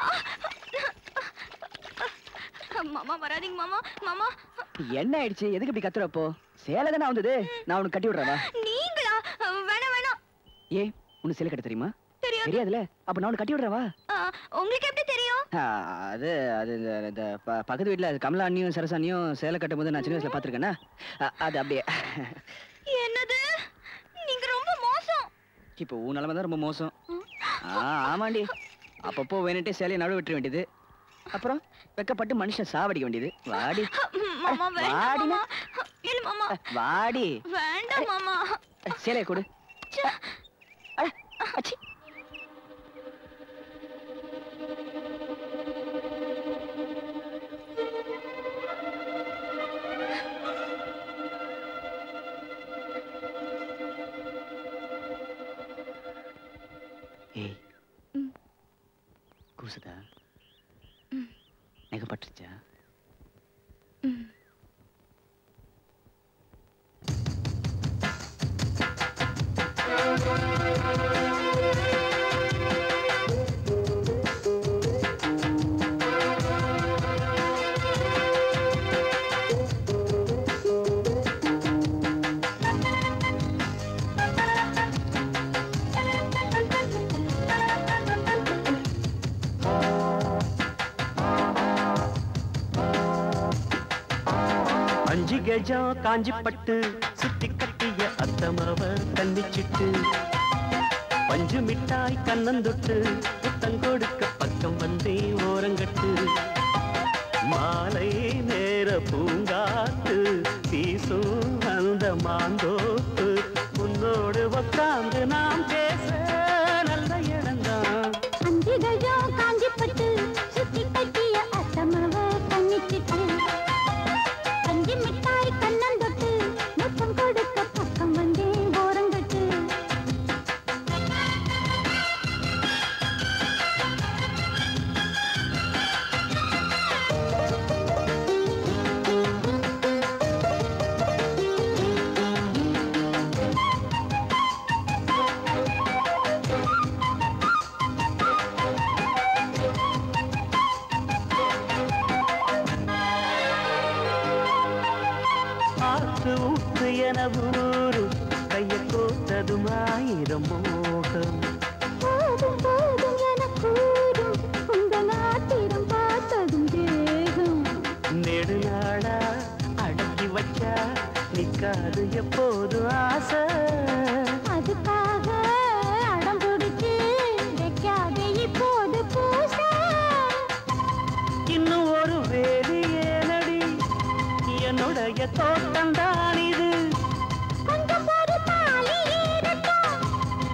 மாமா வராதீங்க மாமா மாமா என்ன ஆயிடுச்சு எதுக்கு இப்படி கத்துறப்போ சேலை தானே வந்தது நான் உனக்கு கட்டி விடுறவா நீங்களா வேணாம் வேணாம் ஏ உனக்கு சேலை கட்ட தெரியுமா தெரியாது தெரியாதுல அப்ப நான் உனக்கு கட்டி விடுறவா ஆ, உங்களுக்கு எப்படி தெரியும் ஆ, அது அது இந்த இந்த ப- பக்கத்து வீட்டுல கமலா அண்ணியும் சரசா அண்ணியும் சேலை கட்டும் போது நான் சின்ன வயசுல பாத்திருக்கேன்னா அது அப்படியே என்னது நீங்க ரொம்ப மோசம் இப்போ உன் நிலைமை தான் ரொம்ப மோசம் ஆ ஆமாண்டி அப்பப்போ வேணுட்டே சேலையை நடுவு விட்டுற வேண்டியது அப்புறம் வெக்கப்பட்டு மனுஷன் சாவடிக்க வேண்டியது வாடி மாமா வேண்டாம் வாடினா? மாமா இல்ல மாமா வாடி வேண்டாம் மாமா சேலையை கொடு அட, அச்சி. ஏய் கூசுதா நெகப்பட்டுச்சா அஞ்சு கஜம் காஞ்சி பட்டு சுத்தி கட்டிய அத்தமவ கன்னிச்சிட்டு பஞ்சு மிட்டாய் கண்ணந்தொட்டு புத்தம் கொடுக்க பக்கம் வந்தே ஓரங்கட்டு மாலை நேர பூங்காத்து வீசும் அந்த மாந்தோப்பு உன்னோடு உக்காந்து நாம் பேச நல்ல இடம்தான் அஞ்சு கஜம் காஞ்சி பட்டு சுத்தி கட்டிய அத்தமவ கண்ணிச்சிட்டு அஞ்சு மிட்டாய் கண்ணந்தொட்டு முத்தம் கொடுக்க பக்கம் வந்தே ஓரங்கட்டு ஆத்து ஊத்து என ஊரு கைய கோத்ததும் ஆயிரம் மோகம் போதும் போதும் என கூறும் உங்கள் ஆத்திரம் பார்த்ததும் தேகம் நெடுநாளா அடக்கி வச்சா நிக்காது எப்போது ஆசை அதுக்காக அடம் பிடிச்சு வைக்காதே இப்போது பூச இன்னும் ஒரு வேலி ஏனடி என்னுடைய தோட்டம் தான் இது கொஞ்சம் ஒரு தாலி ஏறட்டும்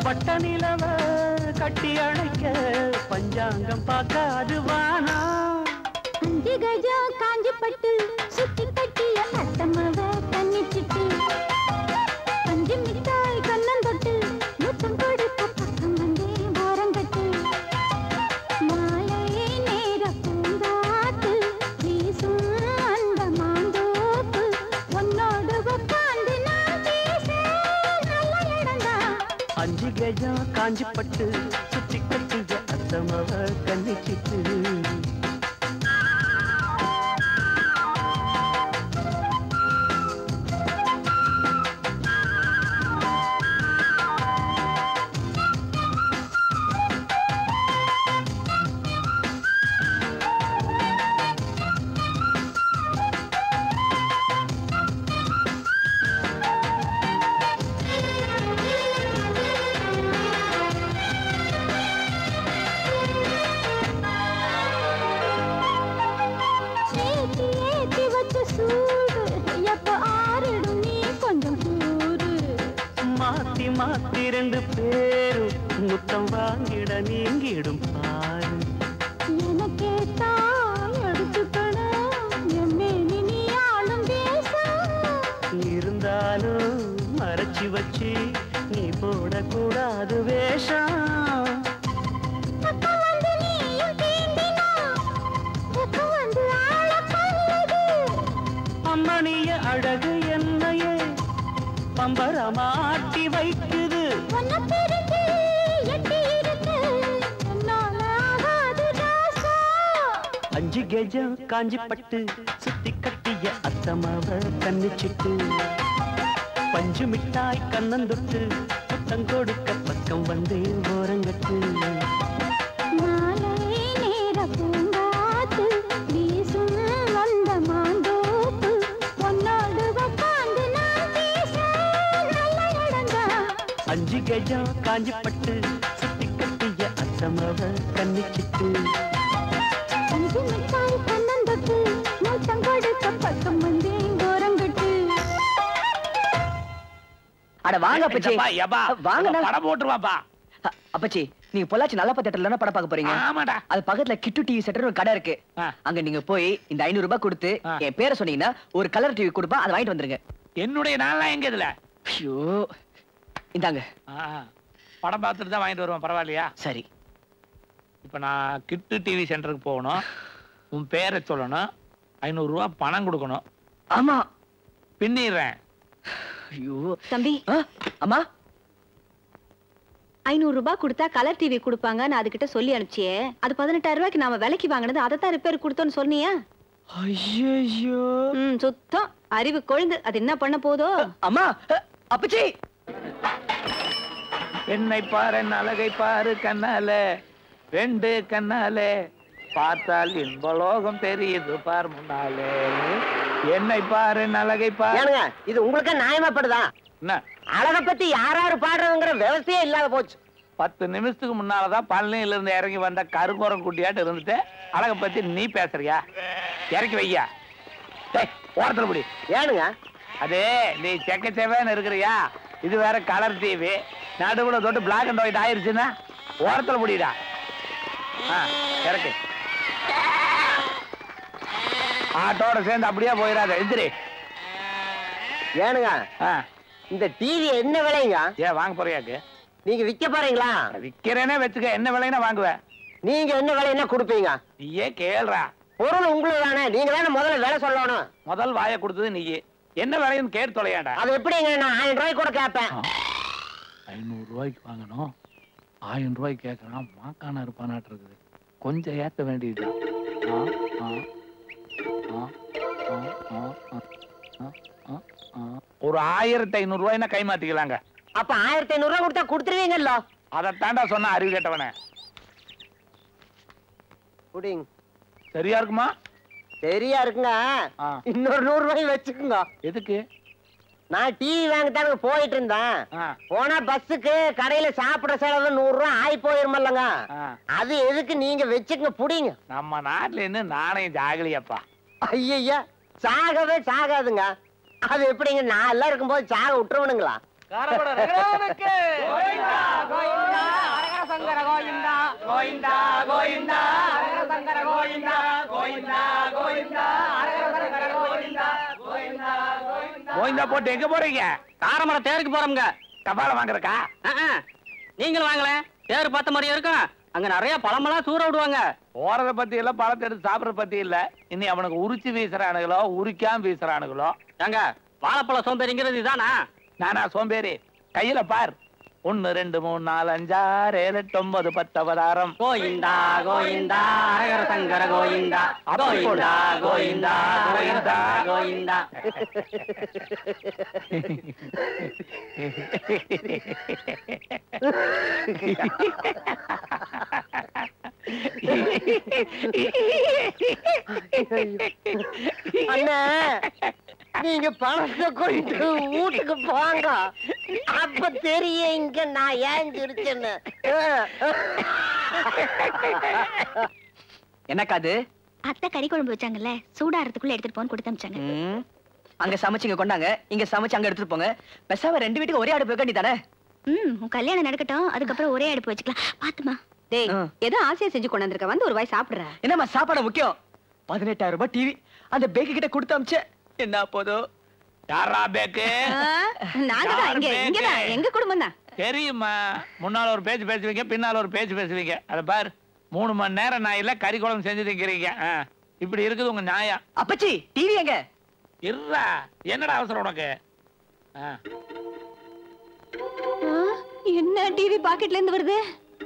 பட்ட நிலவ கட்டி அணைக்க பஞ்சாங்கம் பார்க்காது வானா அஞ்சு கஜம் காஞ்சி பட்டு சுத்தி கட்டிய அத்தமவ கண்ணிச்சிட்டு பஞ்சு மிட்டாய் கண்ணன் தொட்டு முத்தம் கொடுக்க பக்கம் வந்தே ஓரங்கட்டு மாலை நேர பூங்காத்து வீசும் அந்த மாந்தோப்பு உன்னோடு உட்கார்ந்து நான் பேச நல்ல இடம்தான் அஞ்சு கஜம் காஞ்சி பட்டு சுத்தி கட்டிய அத்தமவ கண்ணிச்சிட்டு ஏத்தி ஏத்தி வச்ச சூடு எப்ப ஆறிடும் நீ கொஞ்சம் கூறு மாத்தி மாத்தி ரெண்டு பேரும் முத்தம் வாங்கிட நீங்கிடும் பாரு எனக்கே தான் எடுத்துக்கணும் எம்மேனி நீ ஆளும் தேசம் இருந்தாலும் மறைச்சு வச்சு நீ போடக்கூடாது வேஷம் அப்ப வந்து நீயும் தீண்டினா எப்ப வந்து ஆள கொல்லுது அம்மணிய அழகு என்னையே பம்பரமாட்டி வைக்குது உன்னை பிரிஞ்சு எட்டி இருக்கு என்னால ஆகாது ராசா அஞ்சு கெஜம் காஞ்சி பட்டு சுத்தி கட்டிய அத்தமாவ கண்ணிச்சிட்டு பஞ்சு மிட்டாய் கண்ணந்தொட்டு முத்தம் கொடுக்க பக்கம் வந்து ஓரங்கட்டு மாலை நேர பூங்காத்து வீசும் வந்த மாந்தோப்பு உன்னோடு உட்கார்ந்து நான் பேச நல்ல இடம்தான் அஞ்சு கெஜம் காஞ்சி பட்டு சுத்தி கட்டிய அத்தமாவ கண்ணிச்சிட்டு அஞ்சு மிட்டாய் கண்ணந்தொட்டு மூத்தம் கொடுக்க பக்கம் வந்து ஓரங்கட்டு அட வாங்க அப்பச்சி எப்பா, எப்பா, வாங்கண்ணா படம் போட்டுருவாப்பா அ- அப்பச்சி நீங்க பொள்ளாச்சி நல்ல தேட்டர்ல படம் பார்க்க போறீங்க ஆமாடா அது பக்கத்துல கிட்டு டிவி செட்டர் ஒரு கடை இருக்கு ஆ. அங்க நீங்க போய் இந்த ஐநூறு ரூபாய் கொடுத்து ஆ. என் பேரை சொன்னீங்கன்னா ஒரு கலர் டிவி கொடுப்பா அதை வாங்கிட்டு வந்துருங்க என்னுடைய நாள்லாம் எங்க இதுல ஐயோ இந்தாங்க ஆ, படம் பார்த்துட்டு தான் வாங்கிட்டு வருவேன் பரவாயில்லையா சரி இப்ப நான் கிட்டு டிவி சென்டருக்கு போகணும் உன் பேரை சொல்லணும் ஐநூறு ரூபா பணம் கொடுக்கணும் ஆமா பின்னிடுறேன் ஐயோ தம்பி ஆ, அம்மா ஐநூறு ரூபாய் கொடுத்தா கலர் டிவி கொடுப்பாங்க நான் அதுகிட்ட சொல்லி அனுப்பிச்சியே அது பதினெட்டாயிரம் ரூபாய்க்கு நாம விலைக்கு வாங்கினது அதை தான் ரிப்பேர் கொடுத்தோன்னு சொன்னியா ஐயோ ம் சுத்தம் அறிவு கொழுந்து அது என்ன பண்ண போதோ அம்மா அ, அப்பச்சி என்னை பாரு என் அழகை பாரு கண்ணால ரெண்டு கண்ணாலே பார்த்தால் இன்பலோகம் தெரியுது பார் முன்னாலே என்னை பாரு என் அழகை பாரு ஏனுங்க இது உங்களுக்கு நியாயமாப்படுதா என்ன அழக பத்தி யார் யாரு பாடுறதுங்கிற விவசாயே இல்லாத போச்சு பத்து நிமிஷத்துக்கு முன்னாலதான் பழனியில இருந்து இறங்கி வந்த கருங்குரம் குட்டியாட்டு இருந்துட்டு அழகை பத்தி நீ பேசுறியா இறக்கி வையா டேய், ஓரத்துல முடி ஏனுங்க அது நீ செக்க செவேன்னு இருக்கிறியா இது வேற கலர் டிவி நடுவுல தொட்டு பிளாக் அண்ட் ஒயிட் ஆயிருச்சுன்னா ஓரத்துல முடிடா ஆ இறக்கு ஆட்டோட சேர்ந்து அப்படியே போயிடாத எந்திரி ஏனுங்க ஆ இந்த டிவி என்ன விலைங்க ஏன் வாங்க போறியாக்கு நீங்க விக்க போறீங்களா விக்கிறேனே வச்சுக்க என்ன விலைன்னா வாங்குவேன் நீங்க என்ன விலை என்ன கொடுப்பீங்க நீயே கேள்றா பொருள் உங்களுக்கு தானே நீங்க தானே முதல்ல விலை சொல்லணும் முதல் வாயை கொடுத்தது நீயே என்ன விலைன்னு கேட்டு தொலையாண்டா அது எப்படிங்க நான் ஆயிரம் ரூபாய்க்கு கூட கேட்பேன் ஐநூறு ரூபாய்க்கு வாங்கணும் ஆயிரம் ரூபாய்க்கு கேட்கறான் மாக்கான இருப்பானாட்டு இருக்குது கொஞ்சம் ஏத்த வேண்டியது ஒரு ஆயிரத்தி ஐநூறு ரூபாய்னா கை மாத்திக்கலாங்க அப்ப ஆயிரத்தி ஐநூறு ரூபாய் கொடுத்தா கொடுத்துருவீங்கல்ல அதைத்தாண்டா சொன்ன அறிவு கேட்டவனே குடிங்க சரியா இருக்குமா சரியா இருக்குங்க ஆ. இன்னொரு நூறு ரூபாய் வச்சுக்குங்க எதுக்கு நான் டிவி வாங்கத்தானுங்க போயிட்டு இருந்தேன் ஆ, போனா பஸ்ஸுக்கு கடையில சாப்பிடுற செலவு நூறு ரூபாய் ஆகி போயிருமல்லங்க ஆ. அது எதுக்கு நீங்க வச்சுக்கங்க புடிங்க நம்ம நாட்டுல இன்னும் நாணயம் ஜாகலியப்பா ஐயா சாகவே சாகாதுங்க அது எப்படிங்க நான் எல்லாம் இருக்கும்போது சாக விட்டுருவனுங்களா காரமட ரங்கநாதனுக்கு கோவிந்தா கோவிந்தா அரகர சங்கர கோவிந்தா கோவிந்தா கோவிந்தா அரகர சங்கர கோவிந்தா கோவிந்தா கோவிந்தா அரகர சங்கர கோவிந்தா கோவிந்தா கோவிந்தா கோவிந்தா போட்டு எங்க போறீங்க காரமட தேருக்கு போறோம்ங்க தபால வாங்குறக்கா நீங்களும் வாங்கல தேர் பார்த்த மாதிரியே இருக்கும் அங்க நிறைய பழமெல்லாம் சூற விடுவாங்க போறத பத்தி இல்ல பழத்தை எடுத்து சாப்பிடற பத்தி இல்ல இனி அவனுக்கு உரிச்சு வீசுறானுங்களோ உரிக்காம வீசுறானுங்களோ ஏங்க வாழைப்பழ சோம்பேறிங்கிறது இதானா நானா சோம்பேறி கையில பார் ஒன்னு ரெண்டு மூணு நாலு அஞ்சாறு ஏழு எட்டு ஒன்பது பத்து அவதாரம் கோயிந்தா கோயிந்தா அரகர சங்கர கோயிந்தா கோயிந்தா கோயிந்தா கோயிந்தா கோயிந்தா அண்ணா நீங்க பணத்தை கொண்டு வீட்டுக்கு போங்க அப்ப தெரியும் இங்க நான் ஏன் சிரிச்சேன்னு என்னக்கா அது அத்தை கறி குழம்பு வச்சாங்கல்ல சூடாறதுக்குள்ள எடுத்துட்டு போன்னு கொடுத்து அமிச்சாங்க ம். அங்க சமைச்சு இங்க கொண்டாங்க இங்க சமைச்சு அங்க எடுத்துட்டு போங்க பெசாம ரெண்டு வீட்டுக்கு ஒரே அடுப்பு வைக்க வேண்டியதானே ம் உன் கல்யாணம் நடக்கட்டும் அதுக்கப்புறம் ஒரே அடுப்பு வச்சுக்கலாம் பாத்துமா டேய் ஏதோ ஆசையா செஞ்சு கொண்டு வந்திருக்க வந்து ஒரு வாய் சாப்பிடுற என்னம்மா சாப்பாடு முக்கியம் பதினெட்டாயிரம் ரூபாய் டிவி அந்த பேக்கு கிட்ட கொடுத்து அமிச்ச என்ன போதும் யாரா பேக்கு நாங்க தான் இங்க இங்கதான் எங்க குடும்பம் தான் தெரியுமா முன்னால ஒரு பேச்சு பேசுவீங்க பின்னால ஒரு பேச்சு பேசுவீங்க அத பார் மூணு மணி நேரம் நான் இல்ல கறி குழம்பு செஞ்சு திங்கிறீங்க ஆ, இப்படி இருக்குது உங்க நியாயம் அப்பச்சி டிவி எங்க இருடா என்னடா அவசரம் உனக்கு ஆ, என்ன டிவி பாக்கெட்ல இருந்து வருது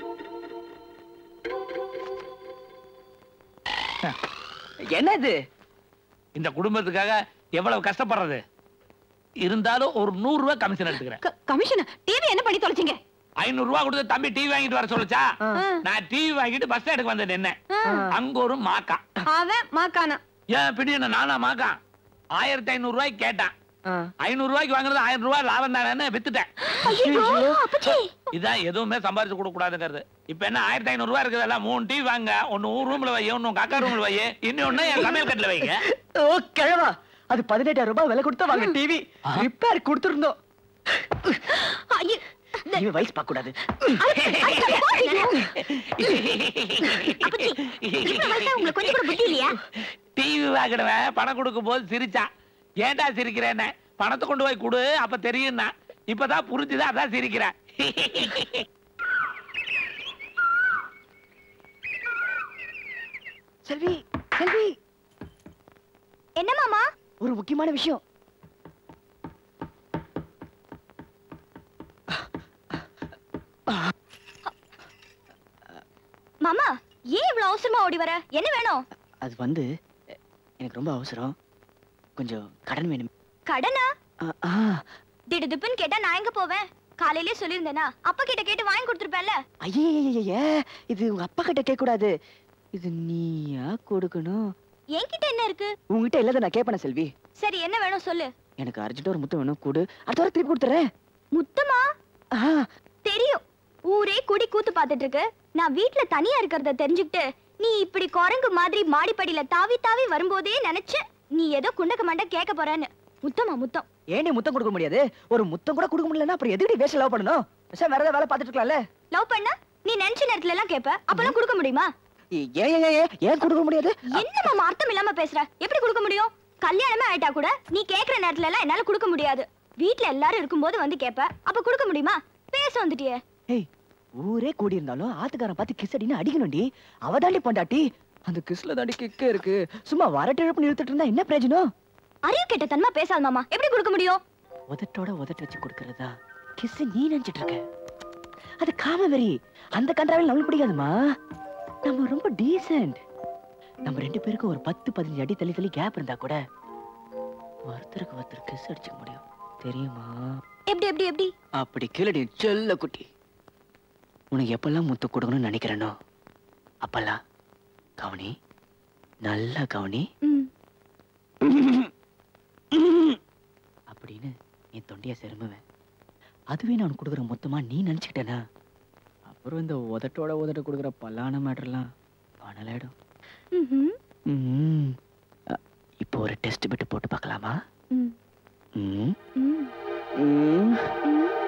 என்ன இது இந்த குடும்பத்துக்காக எவ்வளவு கஷ்டப்படுறது இருந்தாலும் ஒரு நூறு ரூபாய் கமிஷன் எடுத்துக்கிறேன் கமிஷன் டிவி என்ன பண்ணி தொலைச்சிங்க ஐநூறு ரூபாய் கொடுத்து தம்பி டிவி வாங்கிட்டு வர சொல்லுச்சா நான் டிவி வாங்கிட்டு பஸ் ஸ்டாண்டுக்கு வந்து நின்னேன் அங்க ஒரு மாக்கா அவன் மாக்கானா ஏன் பிடி என்ன நானா மாக்கா ஆயிரத்தி ஐநூறு ரூபாய்க்கு கேட்டான் ஐநூறு ரூபாய்க்கு வாங்குறது ஆயிரம் ரூபாய் லாபம் தானே வித்துட்டேன் இதான் எதுவுமே சம்பாரிச்சு கொடுக்க கூடாதுங்கிறது இப்ப என்ன ஆயிரத்தி ஐநூறு ரூபாய் இருக்குதுல்ல மூணு டிவி வாங்க ஒன்னு ஊர் ரூம்ல வை ஒன்னு உங்க அக்கா ரூம்ல வை இன்னொன்னு என் சமையல் கட்டுல வைங்க ஓ கிழவா அது பதினெட்டாயிரம் ரூபாய் விலை கொடுத்து வாங்க டிவி ரிப்பேர் கொடுத்துருந்தோம் டிவி வயசு பார்க்க கூடாது உங்களுக்கு கொஞ்சம் கூட புத்தி இல்லையா டிவி வாங்கிடுவேன் பணம் கொடுக்கும் போது சிரிச்சா ஏன்டா சிரிக்கிறேன்னு பணத்தை கொண்டு போய் கொடு அப்ப தெரியும்னா இப்பதான் புரிஞ்சுதான் அதான் சிரிக்கிறேன் செல்வி செல்வி என்ன மாமா ஒரு முக்கியமான விஷயம் மாமா ஏன் இவ்வளவு அவசரமா ஓடி வர என்ன வேணும் அது வந்து எனக்கு ரொம்ப அவசரம் கொஞ்சம் கடன் வேணும் கடனா ஆ, ஆ, திடுதுப்புன்னு கேட்டா நான் எங்க போவேன் காலையிலே சொல்லியிருந்தேனா அப்பா கிட்ட கேட்டு வாங்கி கொடுத்துருப்பேன்ல ஐயையையையே, இது உங்க அப்பா கிட்ட கேட்க கூடாது இது நீயா கொடுக்கணும் என்கிட்ட என்ன இருக்கு உங்ககிட்ட இல்லாத நான் கேட்பேன் செல்வி சரி என்ன வேணும் சொல்லு எனக்கு அர்ஜென்ட்டா ஒரு முத்தம் வேணும் கூடு அடுத்த வாரம் திருப்பி கொடுத்துறேன் முத்தமா தெரியும் ஊரே குடி கூத்து பார்த்துட்டு இருக்கு நான் வீட்ல தனியா இருக்கிறத தெரிஞ்சுக்கிட்டு நீ இப்படி குரங்கு மாதிரி மாடிப்படியில தாவி தாவி வரும்போதே நினைச்ச நீ ஏதோ குண்டக்க மண்ட கேட்க போறேன்னு முத்தமா முத்தம் ஏன் நீ முத்தம் கொடுக்க முடியாது ஒரு முத்தம் கூட கொடுக்க முடியலன்னா அப்புறம் எதுக்கு வேஸ்ட் லவ் பண்ணணும் சார் வேற ஏதாவது வேலை பார்த்துட்டு இருக்கலாம்ல லவ் பண்ணா நீ நினைச்ச நேரத்துல எல்லாம் கேப்ப அப்பெல்லாம் கொடுக்க முடியுமா ஏன் ஏன் ஏன், ஏன் ஏன் கொடுக்க முடியாது என்ன மாமா அர்த்தம் இல்லாம பேசுற எப்படி கொடுக்க முடியும் கல்யாணமே ஆயிட்டா கூட நீ கேக்குற நேரத்துல எல்லாம் என்னால கொடுக்க முடியாது வீட்ல எல்லாரும் இருக்கும்போது வந்து கேப்ப அப்ப கொடுக்க முடியுமா பேச வந்துட்டியே ஏய் ஊரே கூடி இருந்தாலும் ஆத்துக்காரன் பார்த்து கிஸ் அடின்னு அடிக்கணும்டி அவ தாண்டி பொண்டாட்டி அந்த கிஸ்ல தாண்டி கிக்கே இருக்கு சும்மா வரட்டு இழப்பு நிறுத்திட்டு இருந்தா என்ன பிரயோஜனம் அறிவு கெட்ட தன்மா பேசாத மாமா எப்படி கொடுக்க முடியும் உதட்டோட உதட்டு வச்சு கொடுக்கறதா கிஸ் நீ நினைச்சிட்டு இருக்க அது காமவெறி அந்த கன்றாவில் நம்மளுக்கு பிடிக்காதுமா நம்ம ரொம்ப டீசென்ட் நம்ம ரெண்டு பேருக்கும் ஒரு பத்து பதினஞ்சு அடி தள்ளி தள்ளி கேப் இருந்தா கூட ஒருத்தருக்கு ஒருத்தர் கிஸ் அடிச்சுக்க முடியும் தெரியுமா எப்படி எப்படி எப்படி அப்படி கீழடி செல்ல குட்டி உனக்கு எப்பெல்லாம் முத்து கொடுக்கணும்னு நினைக்கிறேனோ அப்பெல்லாம் கவனி நல்லா கவனி அப்படின்னு நீ தொண்டைய செருமுவேன் அதுவே நான் கொடுக்குற மொத்தமா நீ நினைச்சுக்கிட்டேனா அப்புறம் இந்த உதட்டோட உதட்ட கொடுக்குற பல்லான மேட்டர்லாம் பணலாயிடும் ம்ம். அ, இப்போ ஒரு டெஸ்ட் பிட்டு போட்டு பார்க்கலாமா ம். Hmm hmm. Hmm hmm.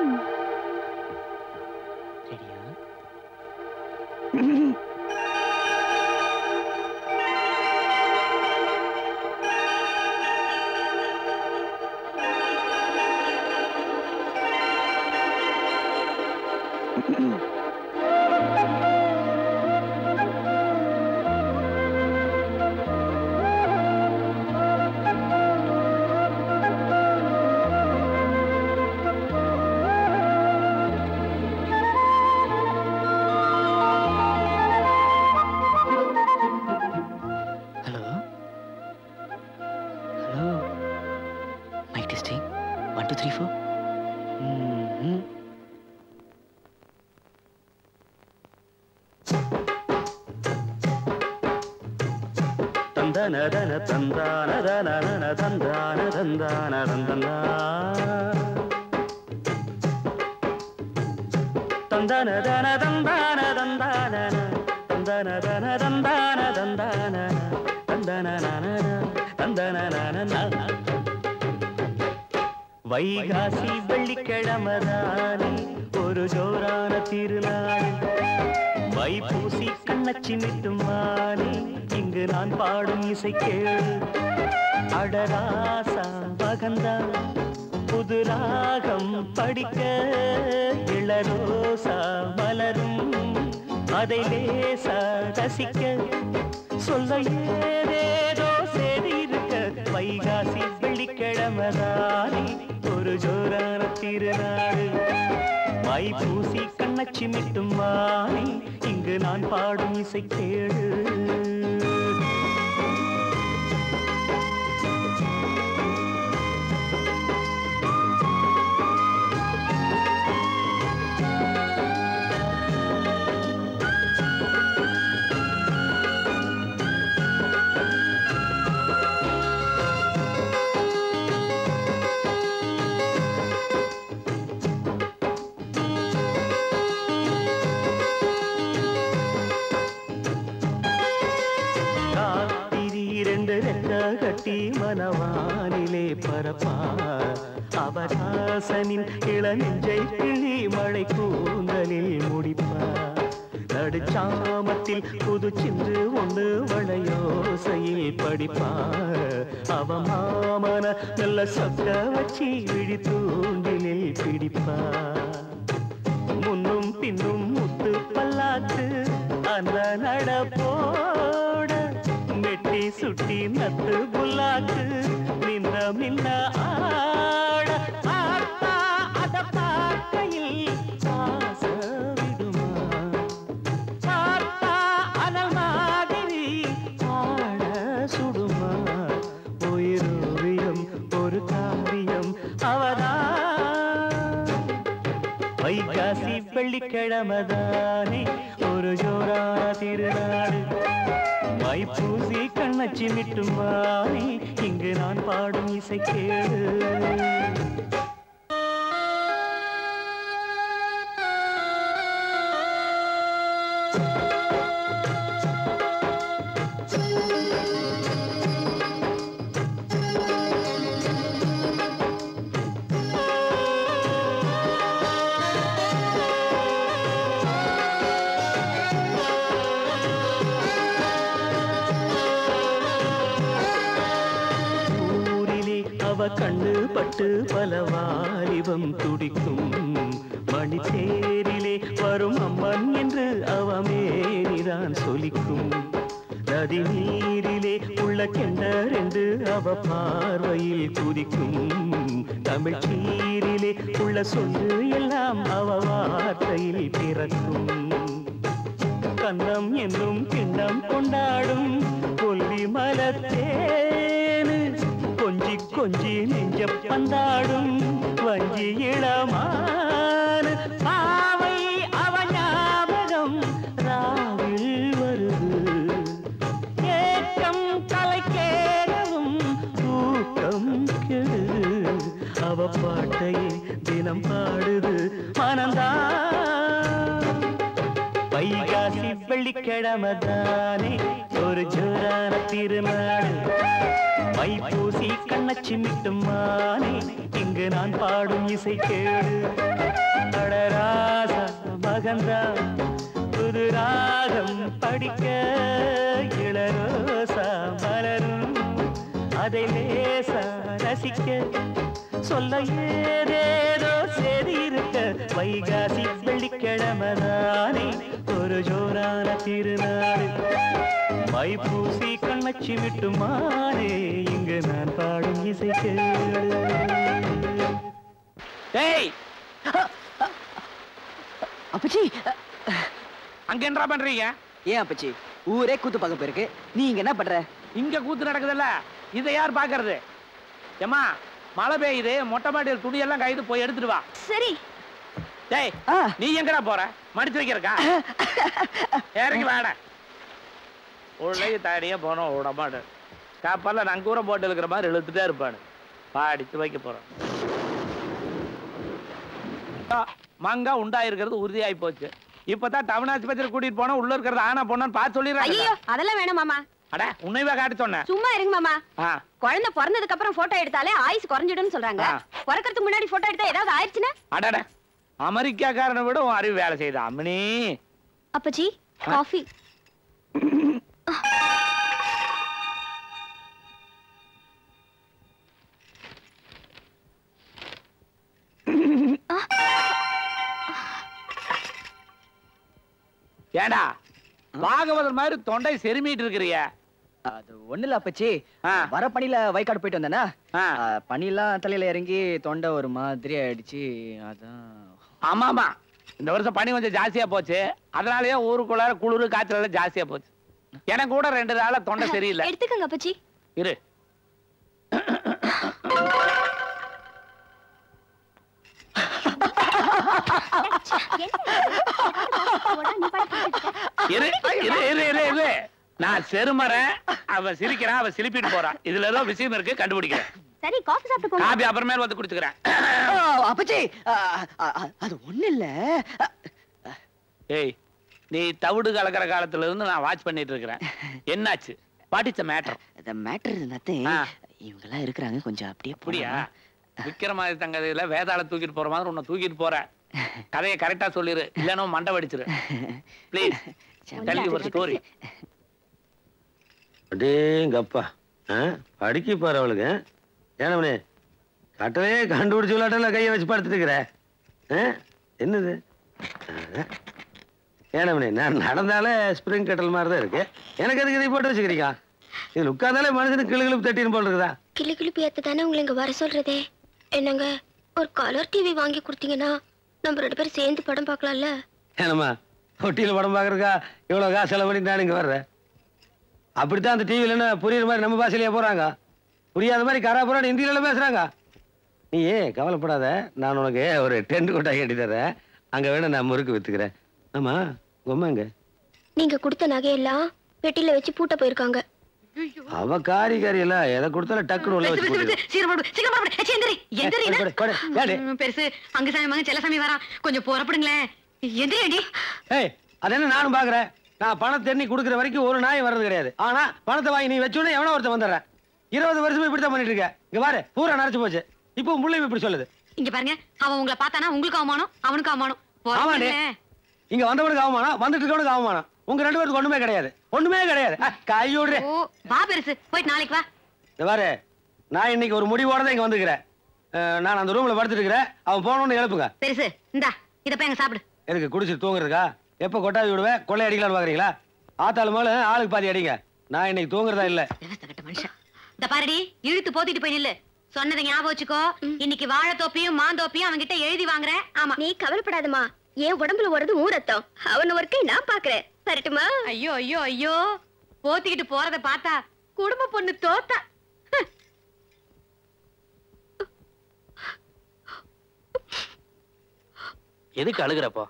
Mic testing one two three four தந்தனதன தந்தானதனன தந்தான தந்தான தந்தனா தந்தனதன தந்தான தந்தான தந்தனதன தந்தான தந்தான தந்தனன தந்தனன வைகாசி வெள்ளிக்கிழமதானே ஒரு ஜோரான திருநாள் வைப்பூசி கண்ணச்சி மிட்டுமானே இங்கு நான் பாடும் இசை கேளு அடராசா மகந்தா புது ராகம் படிக்க இளரோசா மலரும் அதை லேசா ரசிக்க சொல்ல ஏதேதோ சேதி இருக்க வைகாசி வெள்ளிக்கிழமதானே ஒரு ஜோரான திருநாடு மை பூசி கண்ணச்சி மிட்டும் மானே இங்கு நான் பாடும் இசை கேளு காத்திரி இரண்டு ரெக்க கட்டி மனவானிலே பரப்பா அவகாசனின் இளநெஞ்சை கிளி மழை கூந்தலில் முடிப்பா நடுச்சாமத்தில் புது சிந்து ஒன்று வளையோசையில் படிப்பா அவ மாமன நல்ல சக்க வச்சி விழி தூண்டிலில் பிடிப்பா முன்னும் பின்னும் முத்து பல்லாக்கு அந்த நடப்போட மெட்டி சுட்டி நத்து புல்லாக்கு நின்ன மின்ன ஆட பார்த்தா அத பார்க்கையில் ஆச விடுமா பார்த்தா அனல் மாதிரி ஆட சுடுமா உயிரோவியம் ஒரு காரியம் அவதான் வைகாசி வெள்ளிக்கிழமதானே ஒரு ஜோரான திருநாடு மைப்பூசி கண்ணச்சி மிட்டுமானே இங்கு நான் பாடும் இசை கேளு ஊரிலே அவ கண்ணு பட்டு பல வாலிபம் துடிக்கும் மணி தேரிலே வரும் அம்மன் என்று அவ மேனிதான் சொலிக்கும் நதி நீரிலே உள்ள கெண்டரென்று அவ பார்வையில் குதிக்கும் தமிழ் சீரிலே உள்ள சொல்லு எல்லாம் அவ வார்த்தையில் பிறக்கும் கண்ணம் என்னும் கிண்ணம் கொண்டாடும் கொல்லி மலத்தேனு கொஞ்சி கொஞ்சி நெஞ்ச பந்தாடும் வஞ்சி இளமான பாவை அவ ஞாபகம் ராவில் வருது ஏக்கம் தலை கேடவும் தூக்கம் கெடுது அவ பாட்டையே தினம் பாடுது மனந்தான் வைகாசி வெள்ளிக்கிழமதானே ஒரு ஜோரான திருநாடு மைப்பூசி கண்ணச்சி மிட்டும் மானே இங்கு நான் பாடும் இசை கேடு அடராசா மகந்தா புது ராகம் படிக்க இளரோசா மலரும் அதை லேசா ரசிக்க சொல்ல ஏதேதோ சேதி இருக்க வைகாசி வெள்ளிக்கிழமதானே ஒரு ஜோரான திருநாடு மைப்பூசி கண்ணச்சி விட்டுமானே இங்கு நான் பாடும் இசை கேளு டேய் அப்பச்சி அங்க என்னடா பண்றீங்க ஏன் அப்பச்சி ஊரே கூத்து பார்க்க போயிருக்கு நீ இங்க என்ன பண்ற இங்க கூத்து நடக்குதுல்ல இதை யார் பாக்குறது ஏமா மழை பெய்யுது மொட்டை மாடியில் துணியெல்லாம் கைது போய் எடுத்துட்டு வா சரி டேய் நீ எங்கடா போற மடிச்சு வைக்கிறக்கா இறங்கி வாடா உள்ளே தாடியே போனோம் விட மாட்டேன் கப்பல்ல நான் கூரை போட்டு இருக்கிற மாதிரி இழுத்துட்டே இருப்பானு பாடிச்சு வைக்க போறோம் மங்கா உண்டாயிருக்கிறது உறுதியாகி போச்சு இப்பதான் டவுன் ஆஸ்பத்திரி கூட்டிட்டு போனா உள்ள இருக்கிறது ஆனா பொண்ணு பார்த்து ஐயோ சொல்லிடுறாங்க அதெல்லாம் வேணாம் மாமா அட உன்னைவா காட்ட சொன்னேன் சும்மா இருங்க மாமா ஆ குழந்தை பிறந்ததுக்கு அப்புறம் போட்டோ எடுத்தாலே ஆயுசு குறைஞ்சிடும்னு சொல்றாங்க ஆ. பிறக்கிறதுக்கு முன்னாடி போட்டோ எடுத்தா ஏதாவது ஆயிடுச்சுன்னா அடட அமெரிக்காக்காரனை விட உன் அறிவு வேலை செய்யுது அம்மனி அப்பச்சி காஃபி ஏண்டா பாகவதர் மாதிரி தொண்டை செருமிட்டு இருக்கிறிய அது ஒண்ணு இல்ல அப்பச்சி ஆ. வர பனியில வயக்காடு போயிட்டு வந்தேனா ஆ. பனியெல்லாம் தலையில இறங்கி தொண்டை ஒரு மாதிரி ஆயிடுச்சு அதான் ஆமா ஆமா இந்த வருஷம் பனி கொஞ்சம் ஜாஸ்தியா போச்சு அதனாலயே ஊருக்குள்ளார குளிர் காய்ச்சல் எல்லாம் ஜாஸ்தியா போச்சு எனக்கு கூட ரெண்டு நாளா தொண்டை சரியில்லை எடுத்துக்கங்க அப்பச்சி இரு இரு இரு இரு இரு இரு நான் செருமறேன் அவ சிரிக்கிறான் அவ சிரிப்பிட்டு போறான் இதுல ஏதோ விஷயம் இருக்கு கண்டுபிடிக்கிறேன் சரி காஃபி சாப்பிட்டு போங்க காபி அப்புறமேல் வந்து குடிச்சுக்கிறேன் ஆ, அப்பச்சி ஆ, ஆ, ஆ, அது ஒண்ணு இல்ல ஏய் நீ தவிடு கலக்கிற காலத்துல இருந்து நான் வாட்ச் பண்ணிட்டு இருக்கிறேன் என்னாச்சு படிச்ச மேட்டர் இந்த மேட்டர் நத்தே ஆ. இவங்க எல்லாம் இருக்கிறாங்க கொஞ்சம் அப்படியே அப்படியா போலாமா? விக்ரமாதித்ய தங்கதியில வேதாள தூக்கிட்டு போற மாதிரி உன்னை தூக்கிட்டு போற கதையை கரெக்டா சொல்லிரு இல்லைன்னா மண்டை வெடிச்சிரு ப்ளீஸ் தள்ளி ஒரு ஸ்டோரி அடேங்கப்பா ஆ படிக்க பாரு அவளுக்கு ஏனவனே கட்டளையே கண்டுபிடிச்சு விளையாட்டுல கையை வச்சு படுத்துட்டு இருக்கிற ஆ? என்னது ஏனவனே நான் நடந்தாலே ஸ்ப்ரிங் கட்டல் மாதிரி தான் இருக்கு எனக்கு எதுக்கு இதை போட்டு வச்சுக்கிறீங்க இதில் உட்கார்ந்தாலே மனுஷனுக்கு கிளு கிளுப்பு தட்டின்னு போல் இருக்குதா கிளி கிளிப்பு ஏத்து தானே உங்களை இங்க வர சொல்றதே என்னங்க ஒரு கலர் டிவி வாங்கி கொடுத்தீங்கன்னா நம்ம ரெண்டு பேரும் சேர்ந்து படம் பார்க்கலாம்ல ஏனம்மா ஒட்டியில் படம் பார்க்கறக்கா இவ்வளோ காசு செலவு பண்ணி நான் இங்கே வர்றேன் அப்படித்தான் அந்த டிவியில் என்ன புரியுற மாதிரி நம்ம பாஷையிலேயே போகிறாங்க புரியாத மாதிரி கராபுரான்னு ஹிந்தியில பேசுகிறாங்க நீ ஏன் கவலைப்படாத நான் உனக்கு ஒரு டென்ட் கொட்டா கட்டி தரேன் அங்கே வேணா நான் முறுக்கு விற்றுக்கிறேன் ஆமாம் உம்மாங்க நீங்க கொடுத்த நகையெல்லாம் பெட்டில வச்சு பூட்ட போயிருக்காங்க அவ காரி காரி எல்லாம் எதை கொடுத்தாலும் டக்குன்னு உள்ள வச்சு போட்டு சீக்கிரம் போடு, சீக்கிரம் போடு. ஏச்சி, எந்திரி, எந்திரி, கொடு, கொடு, ஏடி? ம், பெருசு அங்க சாமி வாங்க செல்ல சாமி வரான் கொஞ்சம் புறப்படுங்களேன் எந்திரி அடி ஏய் அது என்ன நானும் பார்க்குறேன் நான் பணத்தை எண்ணி கொடுக்குற வரைக்கும் ஒரு நாய் வர்றது கிடையாது ஆனா பணத்தை வாங்கி நீ வச்சோடனே எவனோ ஒருத்தன் வந்துடுறேன் இருபது வருஷமா இப்படி தான் பண்ணிட்டு இருக்க இங்க பாரு பூரா நரைச்சு போச்சு இப்போ உன் பிள்ளைங்க இப்படி சொல்லுது இங்க பாருங்க அவன் உங்களை பார்த்தானா உங்களுக்கு அவமானம் அவனுக்கு அவமானம் ஆமாண்டி புறப்படுங்களேன். இங்க வந்தவனுக்கு அவமானம் வந்துட்டு இருக்கவனுக்கு அவமானம் உங்க ரெண்டு பேருக்கு ஒண்ணுமே கிடையாது ஒண்ணுமே கிடையாது அஹ், கையோடு ஓ வா பெருசு போயிட்டு நாளைக்கு வா இந்த பாரு நான் இன்னைக்கு ஒரு முடிவோட தான் இங்க வந்துக்கிறேன் அஹ், நான் அந்த ரூம்ல படுத்துட்டு இருக்கிறேன் அவன் போனோன்னு எழுப்புங்க பெருசு இந்தா இத போய் அங்க சாப்பிடு எதுக்கு குடிச்சிட்டு தூங்குறதுக்கா எப்ப கொட்டாவி விடுவேன் கொள்ளை அடிக்கலாம்னு பாக்குறீங்களா ஆத்தாள் மேல ஆளுக்கு பாதி அடிங்க நான் இன்னைக்கு தூங்குறதா இல்ல விவசாயப்பட்ட மனுஷன் இந்த பாருடி இழுத்து போத்திட்டு போய் நில்லு சொன்னதை ஞாபகம் வச்சுக்கோ இன்னைக்கு வாழைத்தோப்பியும் மாந்தோப்பியும் அவன்கிட்ட எழுதி வாங்குறேன் ஆமா நீ கவலைப்படாதம்மா என் உடம்புல ஓடுறது ஊ ரத்தம் அவன் ஒர்க்கை நான் பாக்குறேன் வரட்டுமா ஐயோ ஐயோ ஐயோ போத்திக்கிட்டு போறத பார்த்தா குடும்ப பொண்ணு தோத்தா ஹ். எதுக்கு அழுகுறப்போ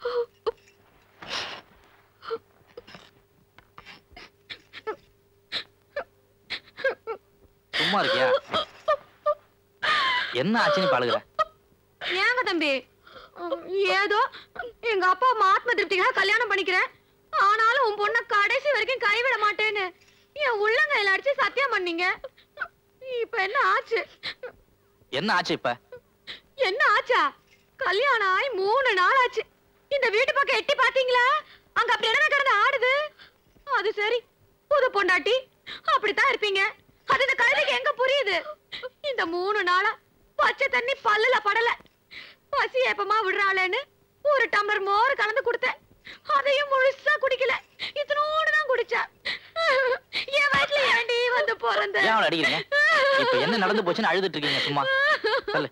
சும்மா இருக்கியா என்ன ஆச்சுன்னு இப்ப அழுகுற ஏங்க தம்பி உம், ஏதோ எங்க அப்பா அம்மா ஆத்ம திருப்திக்காக கல்யாணம் பண்ணிக்கிறேன் ஆனாலும் உன் பொண்ணை கடைசி வரைக்கும் கைவிட மாட்டேன்னு என் உள்ளங்கையில அடிச்சு சத்தியம் பண்ணீங்க இப்ப என்ன ஆச்சு என்ன ஆச்சு இப்ப என்ன ஆச்சா கல்யாணம் ஆகி மூணு நாள் ஆச்சு இந்த வீட்டு பக்கம் எட்டி பாத்தீங்களா அங்க அப்படி என்ன கிடந்து ஆடுது அது சரி புது பொண்டாட்டி அப்படித்தான் இருப்பீங்க அது இந்த கழுதைக்கு எங்க புரியுது இந்த மூணு நாளா பச்சை தண்ணி பல்லுல படல பசி எப்பமா விடுறாளேன்னு ஒரு டம்ளர் மோர் கலந்து கொடுத்தேன் அதையும் முழுசா குடிக்கல இத்தனோடு தான் குடிச்சா என் வயிற்றுல ஏண்டி வந்து பிறந்த ஏன் அவளை அடிக்கிறீங்க இப்ப என்ன நடந்து போச்சுன்னு அழுதுட்டு இருக்கீங்க சும்மா சொல்லு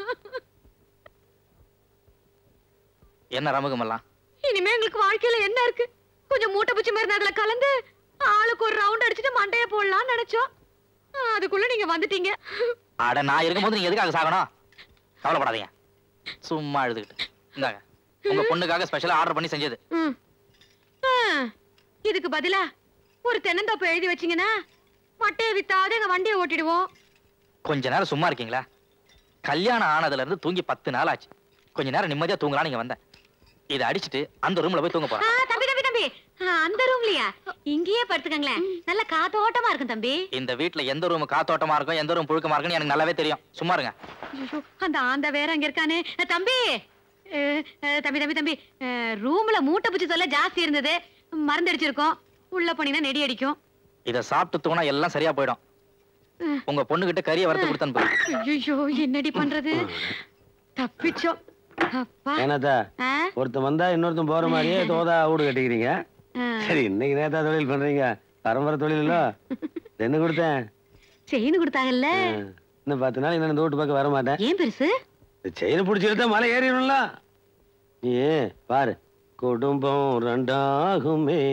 என்ன ரமகமெல்லாம் இனிமே எங்களுக்கு வாழ்க்கையில என்ன இருக்கு கொஞ்சம் மூட்டை பூச்சி மருந்து அதுல கலந்து ஆளுக்கு ஒரு ரவுண்ட் அடிச்சுட்டு மண்டைய போடலாம்னு நினைச்சோம் அதுக்குள்ள நீங்க வந்துட்டீங்க அட நான் இருக்கும்போது நீங்க எதுக்காக சாகணும் கவலைப்படாதீங்க சும்மா எழுதுகிட்டு இந்தாங்க உங்க பொண்ணுக்காக ஸ்பெஷலா ஆர்டர் பண்ணி செஞ்சது ம். ஆ, இதுக்கு பதிலா ஒரு தென்னந்தோப்பு எழுதி வச்சீங்கன்னா மட்டையை வித்தாது எங்க வண்டியை ஓட்டிடுவோம் கொஞ்ச நேரம் சும்மா இருக்கீங்களா கல்யாணம் ஆனதுல இருந்து தூங்கி பத்து நாள் ஆச்சு கொஞ்ச நேரம் நிம்மதியா தூங்கலாம் நீங்க வந்தேன் இதை அடிச்சிட்டு அந்த ரூம்ல போய் தூங்க ஆ, போறேன் தம்பி தம்பி தம்பி ஆ, அந்த ரூம்லயா இங்கேயே படுத்துக்கங்களேன் நல்ல காத்தோட்டமா இருக்கும் தம்பி இந்த வீட்ல எந்த ரூம் காத்தோட்டமா இருக்கும் எந்த ரூம் புழுக்கமா இருக்குன்னு எனக்கு நல்லாவே தெரியும் சும்மா இருங்க ஐயோ, அந்த ஆந்த வேற அங்க இருக்கானே அ, தம்பி அ, அ, தம்பி தம்பி தம்பி அ, ரூம்ல மூட்டை பூச்சி சொல்ல ஜாஸ்தி இருந்தது மருந்தடிச்சிருக்கோம் உள்ள போனீங்கன்னா நெடி அடிக்கும் இத சாப்பிட்டு தூங்கினா எல்லாம் சரியா போயிடும் உங்க பொண்ணுகிட்ட கறியை வறுத்து கொடுத்து அனுப்புங்க ஐயோ என்னடி பண்றது தப்பிச்சோம் அப்பா ஏனாத்தா ஆ? ஒருத்தன் வந்தா இன்னொருத்தன் போற மாதிரியே தோதா வீடு கட்டிக்கிறீங்க ஆ. சரி இன்னைக்கு நேத்தா தொழில் பண்றீங்க பரம்பரை தொழிலோ என்ன கொடுத்தேன் செயின் கொடுத்தாங்கல்ல இன்னும் பத்து நாள் இன்னும் இந்த வீட்டு பக்கம் வர மாட்டேன் ஏன் பெருசு செயின் பிடிச்சி எடுத்தா மலை ஏறிடும்ல நீ பாரு குடும்பம் ரெண்டாகுமே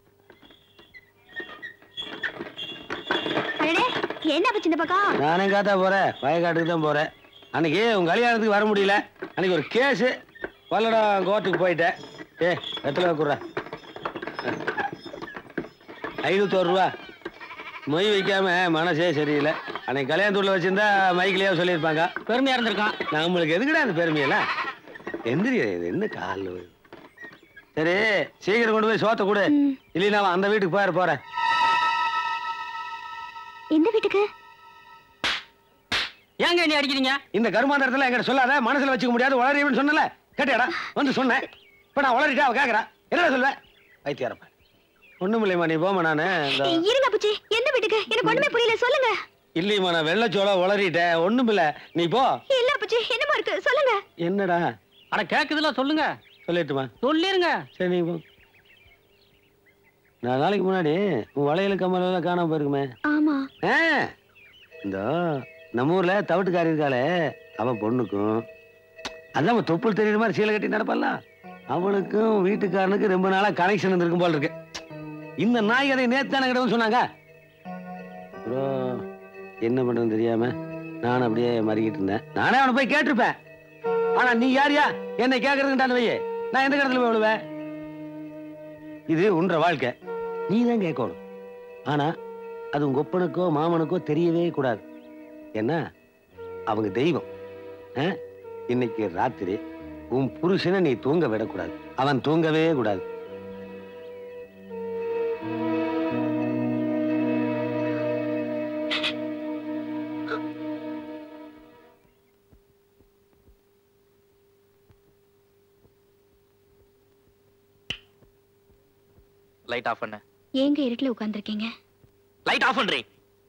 அடடே, என்ன பச்சு இந்த பக்கம் நானே காத்தா போறேன் வயக்காட்டுக்கு தான் போறேன் அன்னைக்கு உங்க கல்யாணத்துக்கு வர முடியல அன்னைக்கு ஒரு கேஸு பல்லடம் கோர்ட்டுக்கு போயிட்டேன் ஏ எத்தனை குடுற ஐநூத்தோரு ரூபா மொய் வைக்காம மனசே சரியில்லை அன்னைக்கு கல்யாணத்தூர்ல வச்சிருந்தா மைக்கிலேயே சொல்லியிருப்பாங்க பெருமையா இருந்திருக்கான் நம்மளுக்கு எதுக்குடா அந்த பெருமையெல்லாம் எந்திரி இது என்ன கால் சரி சீக்கிரம் கொண்டு போய் சோத்த கொடு இல்லைன்னா அவன் அந்த வீட்டுக்கு போயிட போறேன் எந்த வீட்டுக்கு ஏங்க நீ அடிக்கிறீங்க இந்த கருமாந்திரத்துல என்கிட்ட சொல்லாத மனசுல வச்சுக்க முடியாது வளரியவன் சொன்னல கேட்டியாடா வந்து சொன்னேன் இப்ப நான் வளரிட்டா அவ கேக்குறா என்னடா சொல்லுவேன் வைத்தியாரப்ப ஒண்ணும் இல்லையம்மா நீ போமா நானு இந்த இருங்க புச்சி எந்த வீட்டுக்கு எனக்கு ஒண்ணுமே புரியல சொல்லுங்க இல்லையம்மா நான் வெள்ளச்சோள வளரிட்டேன் ஒண்ணும் இல்ல நீ போ இல்ல புச்சி என்னமா இருக்கு சொல்லுங்க என்னடா அட கேக்குதுல சொல்லுங்க சொல்லிட்டுமா சொல்லிருங்க சரி நீ போ நான் நாளைக்கு முன்னாடி உன் வளையல கம்மல் எல்லாம் காணாம போயிருக்குமே ஆமா ஆ, இந்த நம்ம ஊர்ல தவிட்டுக்காரி இருக்காளே அவ பொண்ணுக்கும் அதான் அவன் தொப்புள் தெரியுற மாதிரி சீலை கட்டி நடப்பாள அவளுக்கும் வீட்டுக்காரனுக்கு ரொம்ப நாளா கனெக்ஷன் இருந்திருக்கும் போல இருக்கு இந்த நாய் அதை நேத்தான கிடவும் சொன்னாங்க அப்புறம் என்ன பண்றதுன்னு தெரியாம நான் அப்படியே மறிக்கிட்டு இருந்தேன் நானே அவனை போய் கேட்டிருப்பேன் ஆனா நீ யாரியா என்னை கேட்கறதுன்றான் வையே நான் எந்த கடத்துல போய் விழுவேன் இது உன்ற வாழ்க்கை நீ தான் கேட்கணும் ஆனா அது உங்க ஒப்பனுக்கோ மாமனுக்கோ தெரியவே கூடாது என்ன அவங்க தெய்வம் ஆ? இன்னைக்கு ராத்திரி உன் புருஷனை நீ தூங்க விடக்கூடாது அவன் தூங்கவே கூடாது லைட் ஆஃப் பண்ணு ஏங்க இருட்டுல உட்கார்ந்திருக்கீங்க லைட் ஆஃப் பண்றேன்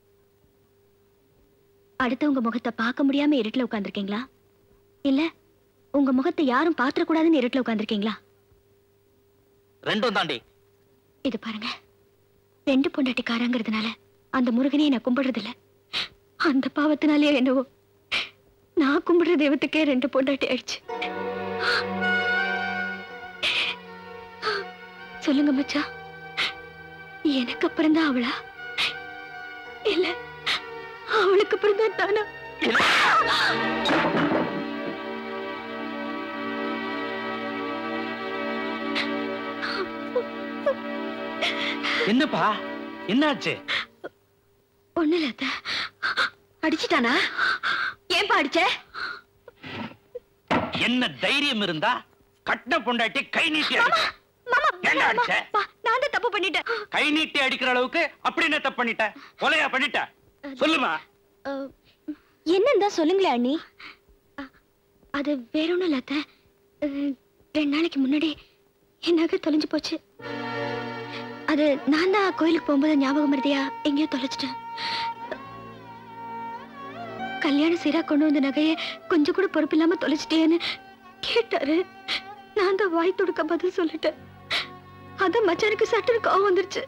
அடுத்தவங்க முகத்தை பார்க்க முடியாம இருட்டுல உட்கார்ந்திருக்கீங்களா இல்ல உங்க முகத்தை யாரும் பாத்திர கூடாதுன்னு இருட்டுல உட்கார்ந்திருக்கீங்களா ரெண்டும் தாண்டி இது பாருங்க ரெண்டு பொண்டாட்டிக்காரங்கிறதுனால அந்த முருகனையே நான் கும்பிடுறது இல்ல அந்த பாவத்தினாலே என்னவோ நான் கும்பிடுற தெய்வத்துக்கே ரெண்டு பொண்டாட்டி ஆயிடுச்சு சொல்லுங்க மச்சா எனக்கு அப்புறம் தான் அவளா இல்ல அவளுக்கு அப்புறம் தான் தானா என்னப்பா என்னாச்சு ஒண்ணு இல்ல அத்தை. அடிச்சிட்டானா ஏன்பா அடிச்ச என்ன தைரியம் இருந்தா கட்டின பொண்டாட்டி கை நீட்டி அடிச்ச மாமா ஏன்டா அடிச்ச பா, நான் தான் தப்பு பண்ணிட்டேன் கை நீட்டி அடிக்கிற அளவுக்கு அப்படி என்ன தப்பு பண்ணிட்ட கொலையா பண்ணிட்ட சொல்லுமா அஹ், என்னன்னு தான் சொல்லுங்களேன் அண்ணி அ- அது வேற ஒண்ணும் இல்ல அத்தை. அஹ், ரெண்டு நாளைக்கு முன்னாடி என் நகை தொலைஞ்சு போச்சு அது நான் தான் கோயிலுக்கு போகும்போது ஞாபகம் மருதியா எங்கேயோ தொலைச்சிட்டேன் கல்யாணம் சீரா கொண்டு வந்த நகையை கொஞ்சம் கூட பொறுப்பு இல்லாம தொலைச்சிட்டேன்னு கேட்டாரு நான் தான் வாய் துடுக்க பதில் சொல்லிட்டேன் அதான் மச்சானுக்கு சட்டுன்னு கோவம் வந்துருச்சு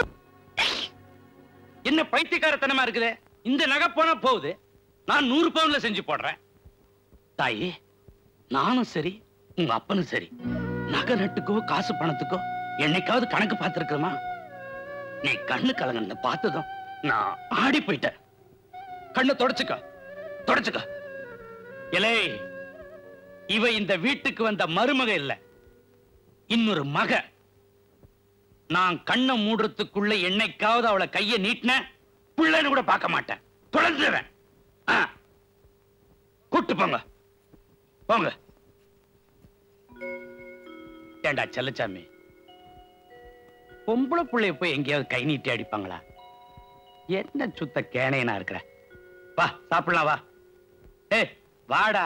என்ன பைத்தியக்காரத்தனமா இருக்குது இந்த நகை போனா போகுது நான் நூறு பவுன்ல செஞ்சு போடுறேன் தாயி நானும் சரி உங்க அப்பனும் சரி நகை நட்டுக்கோ காசு பணத்துக்கோ என்னைக்காவது கணக்கு பார்த்திருக்கிறோமா நீ கண்ணு கலங்கன்னு பார்த்ததும் நான் ஆடி போயிட்டேன் கண்ணை தொடச்சுக்க தொடச்சுக்க இலே இவ இந்த வீட்டுக்கு வந்த மருமக இல்ல இன்னொரு மக நான் கண்ணை மூடுறதுக்குள்ள என்னைக்காவது அவளை கைய நீட்டின பிள்ளைன்னு கூட பார்க்க மாட்டேன் தொலைஞ்சிருவேன் ஆ. கூட்டு போங்க போங்க ஏண்டா செல்லச்சாமி பொம்பளை பிள்ளைய போய் எங்கேயாவது கை நீட்டி அடிப்பாங்களா என்ன சுத்த கேனையனா இருக்கிற வா சாப்பிடலாம் வா ஏய் வாடா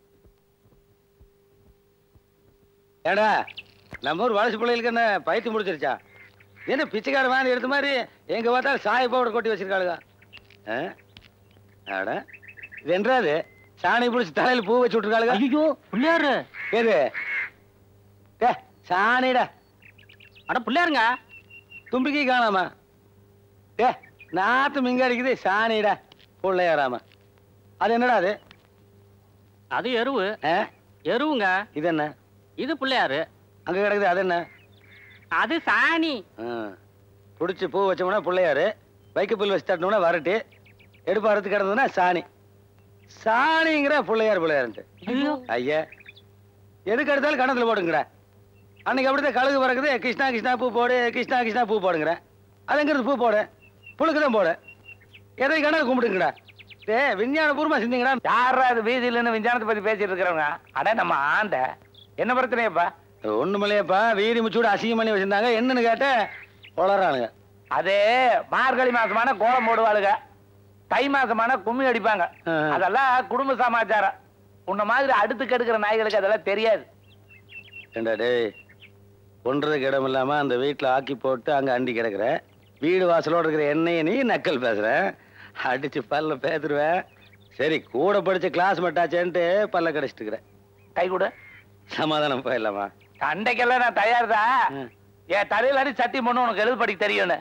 ஏடா நம்ம ஊர் வளர்ச்சி பிள்ளைகளுக்கு என்ன பைத்து முடிச்சிருச்சா என்ன பிச்சைக்கார வாங்கி எடுத்த மாதிரி எங்க பார்த்தா சாய பவுடர் கொட்டி வச்சிருக்காளுங்க ஆ? அட இது என்றாது சாணி பிடிச்சி தலையில பூ வச்சு விட்டுருக்காளுங்க ஐயோ பிள்ளையாரு எது டே சாணிடா அட பிள்ளையாருங்க தும்பிக்கை காணாமா டே நாத்து மிங்க அடிக்குது சாணிடா பிள்ளையாராம அது என்னடா அது அது எருவு ஆ? எருவுங்க இது என்ன இது பிள்ளையாரு அங்க கிடக்குது அது என்ன அது சாணி பிடிச்சி பூ வச்சோம்னா பிள்ளையாரு வைக்க புல் வச்சு தட்டணும்னா வரட்டு எடுப்பு அறுத்து கிடந்ததுன்னா சாணி சாணிங்கிற பிள்ளையார் பிள்ளையாருன்ட்டு ஐயோ ஐயா எதுக்கு எடுத்தாலும் கணத்துல போடுங்கடா அன்னைக்கு அப்படிதான் கழுகு பறக்குது கிருஷ்ணா கிருஷ்ணா பூ போடு கிருஷ்ணா கிருஷ்ணா பூ போடுங்கிறேன் அதுங்கிறது பூ போடு புழுக்கு தான் போடு எதை கணக்கு கும்பிடுங்கடா டே விஞ்ஞான பூர்வமா சிந்திங்கடா யாரா அது வீதியிலன்னு விஞ்ஞானத்தை பத்தி பேசிட்டு இருக்கிறவங்க அட நம்ம ஆண்ட என்ன பிரச்சனையப்பா ஒண்ணுமில்லையப்பா வீதி முச்சூடு அசிங்கம் பண்ணி வச்சிருந்தாங்க என்னன்னு கேட்டேன் வளரானுங்க அதே மார்கழி மாசமான கோலம் போடுவாளுங்க தை மாசமான கும்மி அடிப்பாங்க ஆ. அதெல்லாம் குடும்ப சமாச்சாரம் உன்ன மாதிரி அடுத்து கெடுக்கிற நாய்களுக்கு அதெல்லாம் தெரியாது ஏண்டா டேய் ஒன்றதுக்கு இடம் இல்லாம அந்த வீட்டுல ஆக்கி போட்டு அங்க அண்டி கிடக்குற வீடு வாசலோட இருக்கிற என்னைய நீ நக்கல் பேசுற அடிச்சு பல்ல பேத்துருவேன் சரி கூட படிச்ச கிளாஸ் மட்டாச்சேன்ட்டு பல்ல கடிச்சிட்டு இருக்கிறேன் கை கூட சமாதானம் போயிடலாமா சண்டைக்கெல்லாம் நான் தயார் தான் என் தலையில அடி சட்டி பண்ணு உனக்கு எழுது படிக்க தெரியும்னு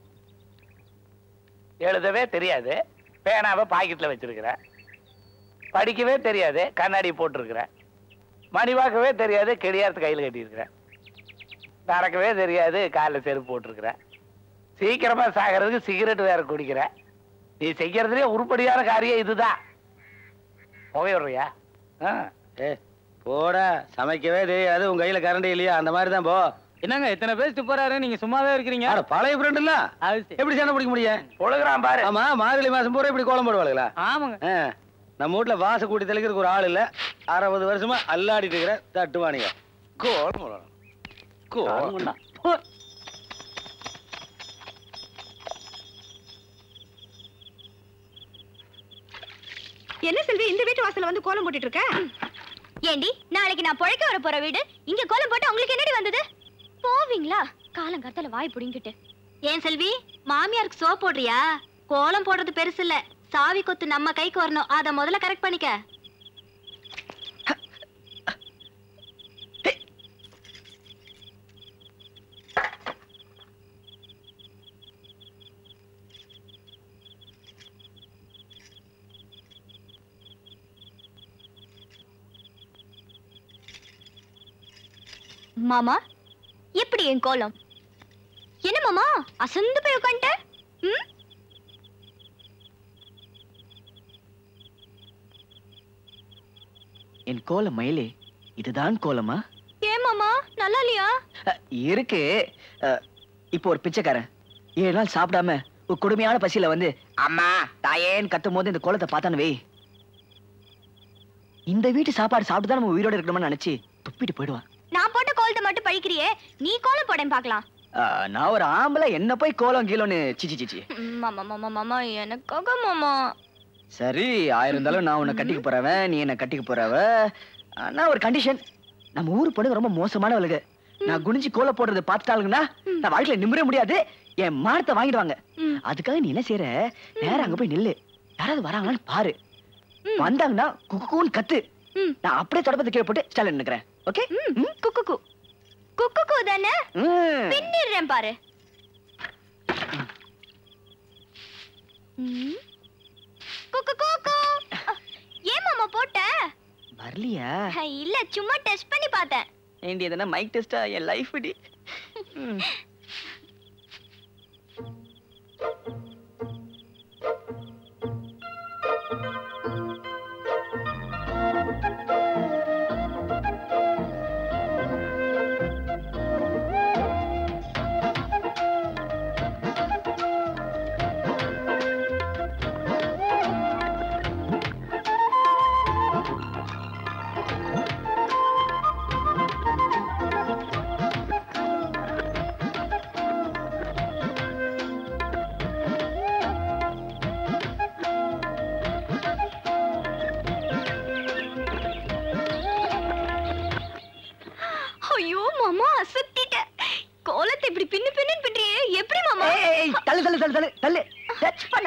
எழுதவே தெரியாது பேனாவை பாக்கெட்ல வச்சிருக்கிறேன் படிக்கவே தெரியாது கண்ணாடி போட்டிருக்கிறேன் மணி பார்க்கவே தெரியாது கெடியாரத்து கையில் கட்டியிருக்கிறேன் நடக்கவே தெரியாது காலில் செருப்பு போட்டிருக்கிறேன் சீக்கிரமா சாகிறதுக்கு சிகரெட் வேற குடிக்கிறேன் நீ செய்யறதுலயே உருப்படியான காரியம் இதுதான் புகையுறியா ஆ ஏ போடா சமைக்கவே தெரியாது உங்க கையில கரண்டி இல்லையா அந்த மாதிரி தான் போ என்னங்க இத்தனை பேசிட்டு போறாரு நீங்க சும்மாவே இருக்கிறீங்க அட, பழைய ஃப்ரெண்ட் இல்ல அது சரி. எப்படி சண்டை பிடிக்க முடியும் பொழுகிறான் பாரு ஆமா மார்கழி மாசம் பூரா இப்படி கோலம் போடுவாளுங்களா ஆமாங்க ஆ, நம்ம வீட்ல வாச கூட்டி தெளிக்கிறதுக்கு ஒரு ஆள் இல்ல அறுபது வருஷமா அல்லாடிட்டு இருக்கிற தட்டுவானிங்க கோலம் போடணும் கோலம் என்ன செல்வி இந்த வீட்டு வாசல்ல வந்து கோலம் போட்டுட்டு இருக்க ஏண்டி நாளைக்கு நான் பொழைக்க வர போற வீடு இங்க கோலம் போட்டு உங்களுக்கு என்னடி வந்தது போவீங்களா காலங்காத்தால வாய் புடிங்கிட்டு ஏன் செல்வி மாமியாருக்கு சோப் போடுறியா கோலம் போடுறது பெருசு இல்ல சாவி கொத்து நம்ம கைக்கு வரணும் அத முதல்ல கரெக்ட் பண்ணிக்க மாமா எப்படி என் கோலம் என்ன மாமா அசந்து போய் உட்காந்துட்ட ம் என் கோலம் மயிலே இதுதான் கோலமா ஏன் மாமா நல்லா இல்லையா அஹ், இருக்கு அஹ், இப்போ ஒரு பிச்சைக்காரன் ஏழு நாள் சாப்பிடாம ஒரு கொடுமையான பசியில வந்து அம்மா தாயேன்னு கத்தும் போது இந்த கோலத்தை பார்த்தானு வை இந்த வீட்டு சாப்பாடு சாப்பிட்டு தான் நம்ம உயிரோட இருக்கணும்னு நினைச்சு துப்பிட்டு போயிடுவான் நான் போட்ட கோலத்தை மட்டும் பழிக்கிறியே நீ கோலம் போடேன் பார்க்கலாம் அஹ், நான் ஒரு ஆம்பளை என்ன போய் கோலம் கீழோன்னு சிச்சி சிச்சி ம், மாமா மாமா மாமா எனக்காக மாமா சரி ஆயிரம் இருந்தாலும் நான் உன்னை கட்டிக்க போறவன் நீ என்ன கட்டிக்க போறவ ஆனா ஒரு கண்டிஷன் நம்ம ஊர் பொண்ணுங்க ரொம்ப மோசமானவளுங்க நான் குனிஞ்சு கோல போடுறத பார்த்துட்டாளுங்கன்னா நான் வாழ்க்கையில நிம்மற முடியாது என் மானத்தை வாங்கிடுவாங்க ம். அதுக்காக நீ என்ன செய்யற நேரா அங்க போய் நில்லு யாராவது வராங்களான்னு பாரு வந்தாங்கன்னா குக்குன்னு கத்து ம். நான் அப்படியே தொடப்பத்தை கீழே போட்டு ஸ்டாலின் நிக்கிறேன் ஓகே ம், குக்கு கு குக்கு கு தானே பின்னிடுறேன் பாரு ம். குக்கு குக்கு ஏன் மாமா போட்ட வரலையா இல்ல சும்மா டெஸ்ட் பண்ணி பார்த்தேன் ஏண்டி எதனா மைக் டெஸ்டா என் லைஃப் டி ம்.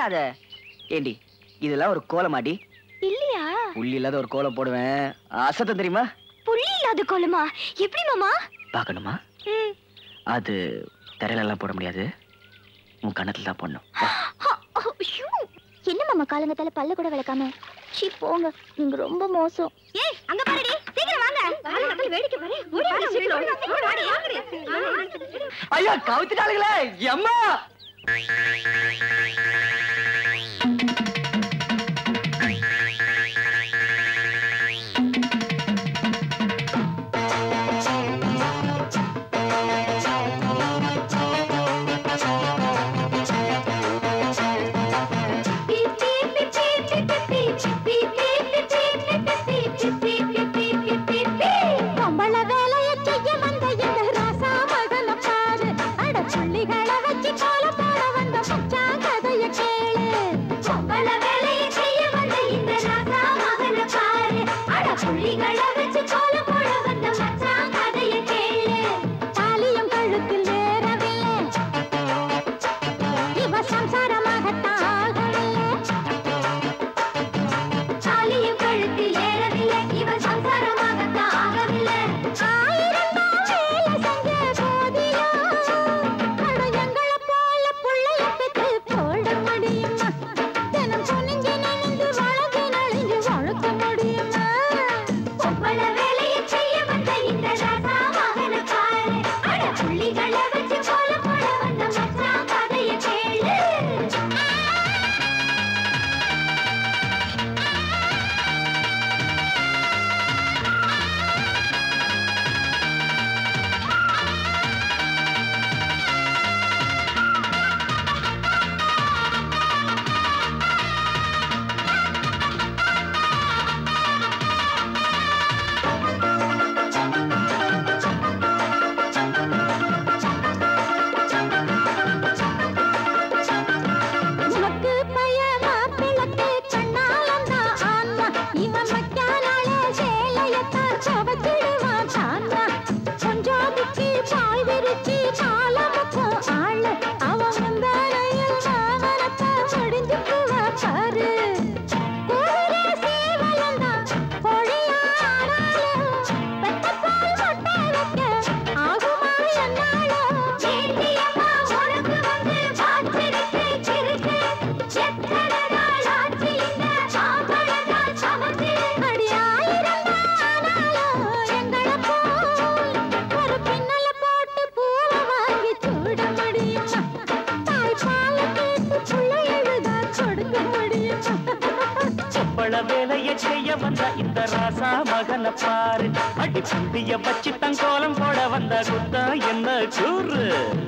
அத ஏண்டி இதெல்லாம் ஒரு கோலமாடி இல்லையா புள்ளி இல்லாத ஒரு கோலம் போடுவேன் அசத்தம் தெரியுமா புள்ளி இல்லாத கோலமா எப்படி மாமா பார்க்கணுமா ம். அது தரையில எல்லாம் போட முடியாது உன் கண்ணத்துல தான் போடணும் வா. ஹ, ஓ, ஐயோ. என்ன மாமா காலங்கத்தால பல்ல கூட விளக்காம சீ போங்க நீங்க ரொம்ப மோசம் ஏய் அங்க பாருடி சீக்கிரம் வாங்க காலங்கத்தால வேடிக்கை பாரு ஓடி வாடி சீக்கிரம் சீக்கிரம் வாடி ஐயோ கவுத்துட்டாளுங்களே எம்மா பொம்பள வேலைய செய்ய வந்த இந்த ராசா மகன பாரு அட புள்ளிகளை வச்சு கோல போட வந்த மச்சான் கதைய கேளு பொம்பள வேலைய செய்ய வந்த இந்த ராசா மகன பாரு அட புள்ளிகளை வச்சு கோல போட வந்த மச்சான் கதைய கேளு தாலியும் கழுத்தில் ஏறவில்லை இவ சம்சாரமாகத்தான் ஆகவில்லை சாலியும் கழுத்தில் ஏறவில்லை இவ சம்சாரமாகத்தான் ஆகவில்லை ஆயிரம் தான் வேலை செஞ்ச போதிலும் அட எங்களை போல புள்ளைய பெற்று போட முடியுமா தினம் குனிஞ்சு நிமிந்து வழக்கு நலிஞ்சு வழுக்க முடியுமா பொம்பள வேலையை செய்ய வந்த இந்த ராசா மகன பாரு அட புள்ளிகளை வச்சு போல போட வந்த மச்சான் கதைய கேளு உனக்கு பய மாப்பிளக்கு கண்ணாலந்தான் ஆனா இவன் மக்கானாலே சேலையத்தான் சவச்சிடுவான் தானா கொஞ்சாதிக்கு பாய் விரிச்சு பாலமுக்கும் ஆளு அவன் முந்தானையில் மாமனத்தான் முடிஞ்சுக்குவா பாரு குதிரை சேவலந்தான் பொழியானாலும் பெத்தப்பால் முட்டை வைக்க ஆகுமா என்னாலும் வேண்டியம்மா உனக்கு வந்து வாச்சிருக்கு சிறுக்கு எத்தனை நாள் ஆச்சு இந்த சாம்பளதான் சமைச்சு அடி ஆயிரம் ஆனாலும் எங்களை போல் ஒரு பின்னல போட்டு பூவை வாங்கி சூட முடியுமா தாய் பால கேட்டு புள்ள எழுதா கொடுக்க முடியுமா பொம்பள வேலைய செய்ய வந்த இந்த ராசா மகன பாரு அடி புந்திய வச்சு தங்கோலம் போட வந்த குத்தா என்ன கூறு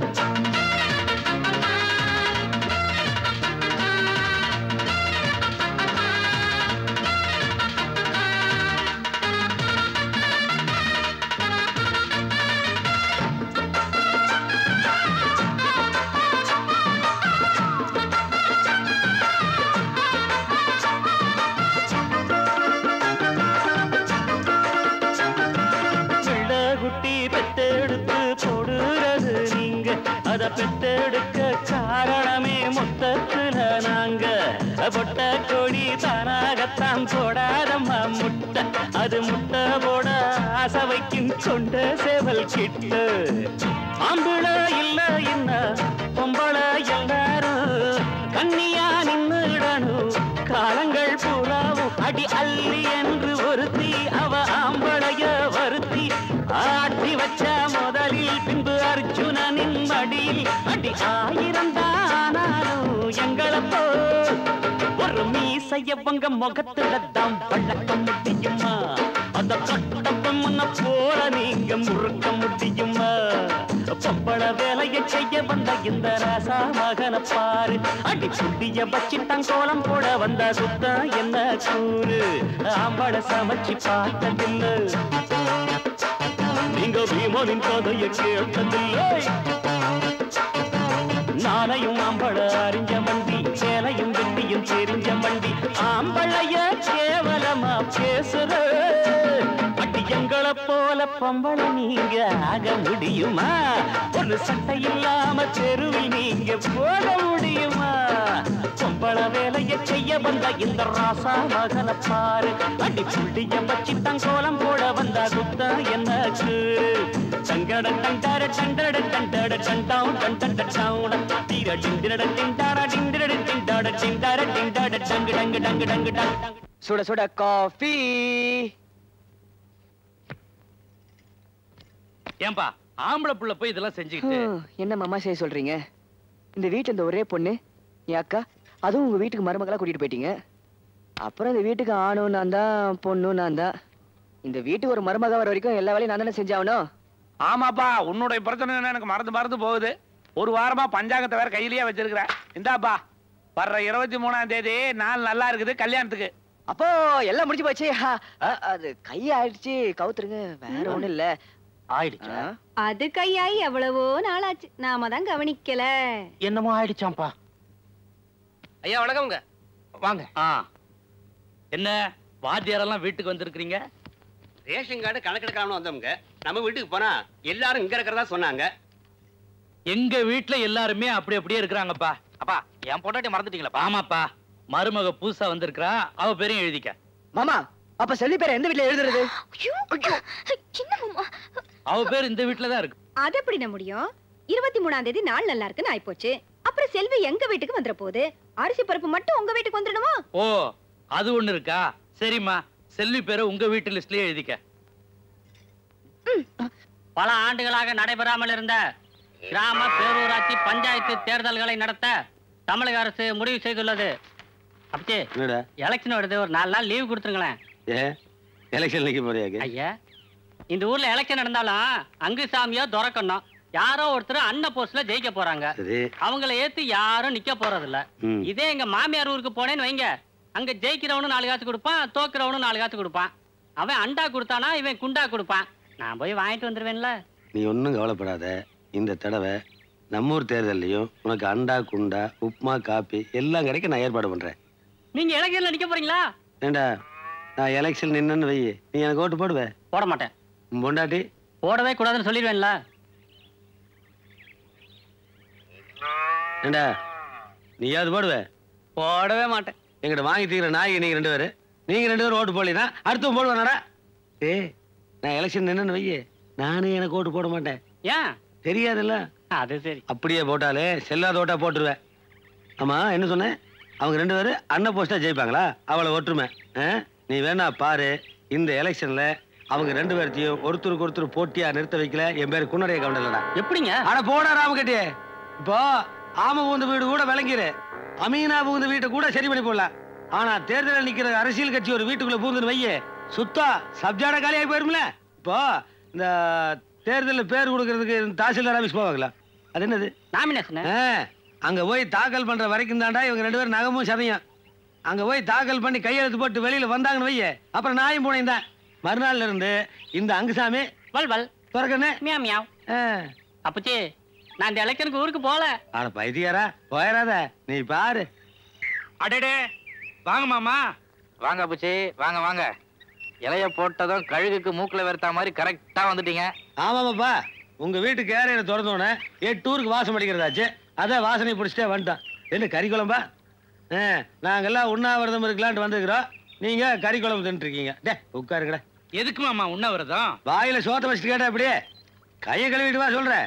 பிள்ளை குட்டி பெத்தெடுத்து போடுறது நீங்க அத பெத்தெடுக்க காரணமே மொத்தத்துல நாங்க பொட்ட கொடி தானாகத்தான் போடாதம்மா முட்டை அது முட்டை போட ஆசை வைக்கும் கொண்ட சேவல் கிட்ட ஆம்பள இல்ல என்ன பொம்பள எல்லாரும் கண்ணியா நின்னுடணும் காலங்கள் பூராவும் அடி அள்ளி என்று ஒருத்தி அவ ஆம்பளைய வருத்தி ஆட்டி வச்ச முதலில் பின்பு அர்ஜுனனின் மடியில் அடி ஆயிரம் தானாலும் எங்களை போ ஒரு மீசையவங்க முகத்துல தான் வழக்க முடியுமா அத கட்டப்ப முன்ன போல நீங்க முறுக்க முடியுமா பொம்பள வேலையை செய்ய வந்த இந்த ராசா மகன பாரு அடி புட்டிய வச்சு தங்கோலம் போட வந்த சுத்தம் என்ன கூறு ஆம்பள சமைச்சு பார்த்ததில்லை நீங்க பீமனின் கதையை கேட்டதில்லை நாளையும் ஆம்பள அறிஞ்ச வண்டி சேலையும் வெட்டியும் தெரிஞ்ச வண்டி ஆம்பளைய கேவலமா பேசுற அடி எங்களை போல பொம்பளை நீங்க ஆக முடியுமா ஒரு சட்டை இல்லாம தெருவில் நீங்க போக முடியுமா பொம்பள வேலைய செய்ய வந்த இந்த ராசா மகன பாரு அடி புள்ளிய வச்சு தங்கோலம் போட வந்த குத்த என்ன கூறு டங்கட டண்டட டண்டட டண்டட டண்டாம் டண்டட டவுன தீர டிண்டட டிண்டாட டிண்டட டிண்டாட டிண்டாட டிண்டாட டங்கு டங்கு டங்கு டங்கு டங்கு சுட சுட காஃபி ஏன்பா ஆம்பளை புள்ள போய் இதெல்லாம் செஞ்சுக்கிட்டு என்ன மாமா செய்ய சொல்றீங்க இந்த வீட்டுல இந்த ஒரே பொண்ணு என் அக்கா அதுவும் உங்க வீட்டுக்கு மருமகளா கூட்டிட்டு போயிட்டீங்க அப்புறம் இந்த வீட்டுக்கு ஆணும் நான் தான் பொண்ணும் நான் தான் இந்த வீட்டுக்கு ஒரு மருமக வர வரைக்கும் எல்லா வேலையும் நான் தானே செஞ்சாகணும் ஆமாப்பா உன்னுடைய பிரச்சனை என்ன எனக்கு மறந்து மறந்து போகுது ஒரு வாரமா பஞ்சாங்கத்தை வேற கையிலேயே வச்சிருக்கிறேன் இந்தாப்பா வர்ற இருபத்தி மூணாம் தேதி நாள் நல்லா இருக்குது கல்யாணத்துக்கு அப்போ எல்லாம் முடிஞ்சு போச்சு ஆ, ஆ, அது கை ஆயிடுச்சு கவுத்துருங்க வேற ஒண்ணும் இல்ல ஆயிடுச்சா அது கையாயி எவ்வளவோ நாளாச்சு நாம தான் கவனிக்கல என்னமோ ஆயிடுச்சாம்பா ஐயா வணக்கம்ங்க வாங்க ஆ என்ன வாத்தியாரெல்லாம் வீட்டுக்கு வந்திருக்கிறீங்க ரேஷன் கார்டு கணக்கெடுக்காம வந்தவங்க நம்ம வீட்டுக்கு போனா எல்லாரும் இங்க இருக்கிறதா சொன்னாங்க எங்க வீட்டுல எல்லாருமே அப்படி அப்படியே இருக்கிறாங்கப்பா அப்பா என் பொண்டாட்டி மறந்துட்டீங்களா ஆமாப்பா மருமக புதுசா வந்திருக்கிறா அவ பேரையும் எழுதிக்க மாமா அப்ப செல்வி பேரை எந்த வீட்ல எழுதுறது ஐயோ, சின்ன மாமா அவ பேர் இந்த வீட்டுல தான் இருக்கு அது எப்படிண்ண முடியும் இருபத்தி மூணாம் தேதி நாள் நல்லா இருக்குன்னு ஆயிப்போச்சு அப்புறம் செல்வி எங்க வீட்டுக்கு வந்துட போகுது அரிசி பருப்பு மட்டும் உங்க வீட்டுக்கு வந்துடணுமா ஓ அது ஒண்ணு இருக்கா சரிம்மா செல்வி பேரை உங்க வீட்டு லிஸ்ட்லயே எழுதிக்க பல ஆண்டுகளாக நடைபெறாமல் இருந்த கிராம பேரூராட்சி பஞ்சாயத்து தேர்தல்களை நடத்த தமிழக அரசு முடிவு செய்துள்ளது அப்படி என்னடா எலெக்ஷன் வருது ஒரு நாலு நாள் லீவ் கொடுத்துருங்களேன் ஏ எலெக்ஷன் நிக்க போறியாக்கு ஐயா இந்த ஊர்ல எலெக்ஷன் நடந்தாலும் அங்கு சாமியோ துறக்கணும் யாரோ ஒருத்தர் அன்ன போஸ்ட்ல ஜெயிக்க போறாங்க சரி அவங்கள ஏத்து யாரும் நிக்க போறது இல்ல ம். இதே எங்க மாமியார் ஊருக்கு போனேன்னு வைங்க அங்க ஜெயிக்கிறவனும் நாலு காசு கொடுப்பான் தோக்குறவனும் நாலு காசு கொடுப்பான் அவன் அண்டா கொடுத்தானா இவன் குண்டா கொடுப்பான் நான் போய் வாங்கிட்டு வந்துருவேன்ல நீ ஒன்றும் கவலைப்படாத இந்த தடவை நம்ம ஊர் தேர்தல்லையும் உனக்கு அண்டா குண்டா உப்புமா காப்பி எல்லாம் கிடைக்க நான் ஏற்பாடு பண்றேன் நீங்க எலெக்ஷன்ல நிக்க போறீங்களா ஏண்டா நான் எலெக்ஷன் நின்னு வை நீ எனக்கு ஓட்டு போடுவ போட மாட்டேன் உன் பொண்டாட்டி போடவே கூடாதுன்னு சொல்லிடுவேன்ல ஏண்டா நீயாவது போடுவ போடவே மாட்டேன் எங்கிட்ட வாங்கி தீக்கிற நாய்க்கு நீங்க ரெண்டு பேரு நீங்க ரெண்டு பேரும் ஓட்டு போடலினா அடுத்தவன் போடுவானடா ஏய் நான் எலெக்ஷன் நின்னு வை நானே எனக்கு ஓட்டு போட மாட்டேன் ஏன் தெரியாதுல்ல அது சரி அப்படியே போட்டாலே செல்லாத ஓட்டா போட்டுருவேன் ஆமா என்ன சொன்னேன் அவங்க ரெண்டு பேரும் அண்ணன் போஸ்டா ஜெயிப்பாங்களா அவளை ஒற்றுமை ஆ? நீ வேணா பாரு இந்த எலெக்ஷன்ல அவங்க ரெண்டு பேர்த்தையும் ஒருத்தருக்கு ஒருத்தர் போட்டியா நிறுத்த வைக்கல என் பேர் குன்னடைய கவுண்டலடா எப்படிங்க அட போடா ராமகட்டியே இப்போ ஆம புகுந்த வீடு கூட விளங்கிரு அமீனா புகுந்த வீட்டை கூட சரி பண்ணி போடலாம் ஆனா தேர்தலில் நிக்கிற அரசியல் கட்சி ஒரு வீட்டுக்குள்ள புகுந்துன்னு வையே சுத்தா சப்ஜாட காலியாகி போயிரும்ல இப்போ இந்த தேர்தலில் பேர் கொடுக்கறதுக்கு தாசில்தார் ஆபீஸ் போவாங்களா அது என்னது நாமினேஷன் ஆ, அங்க போய் தாக்கல் பண்ற வரைக்கும் தாண்டா இவங்க ரெண்டு பேரும் நகமும் சதையும் அங்க போய் தாக்கல் பண்ணி கையெழுத்து போட்டு வெளியில வந்தாங்கன்னு வையே அப்புறம் நாயும் பூனையும் தான் மறுநாள்ல இருந்து இந்த அங்குசாமி வல் வல் பிறகுன்னு மியாவ் மியாவ் அப்பச்சி நான் இந்த எலெக்ஷனுக்கு ஊருக்கு போல ஆட பைத்தியாரா போயிடாத நீ பாரு அடடே வாங்க மாமா வாங்க புச்சி வாங்க வாங்க இலைய போட்டதும் கழுகுக்கு மூக்குல வெறுத்தா மாதிரி கரெக்டா வந்துட்டீங்க ஆமாமாப்பா உங்க வீட்டு கேரையில திறந்தோடனே எட்டு ஊருக்கு வாசம் அடிக்கிறதாச்சு அதான் வாசனை பிடிச்சிட்டே வந்துட்டோம் என்ன கறி குழம்பா ஆ, நாங்கெல்லாம் உண்ணாவிரதம் இருக்கலான்ட்டு வந்துக்கிறோம் நீங்க கறி குழம்பு தின்னுட்டு இருக்கீங்க டே உட்காருங்கடா எதுக்கு மாமா உண்ணாவிரதம் வாயில சோத்த வச்சுட்டு கேட்டா அப்படியே கையை கழுவிட்டு வா சொல்றேன்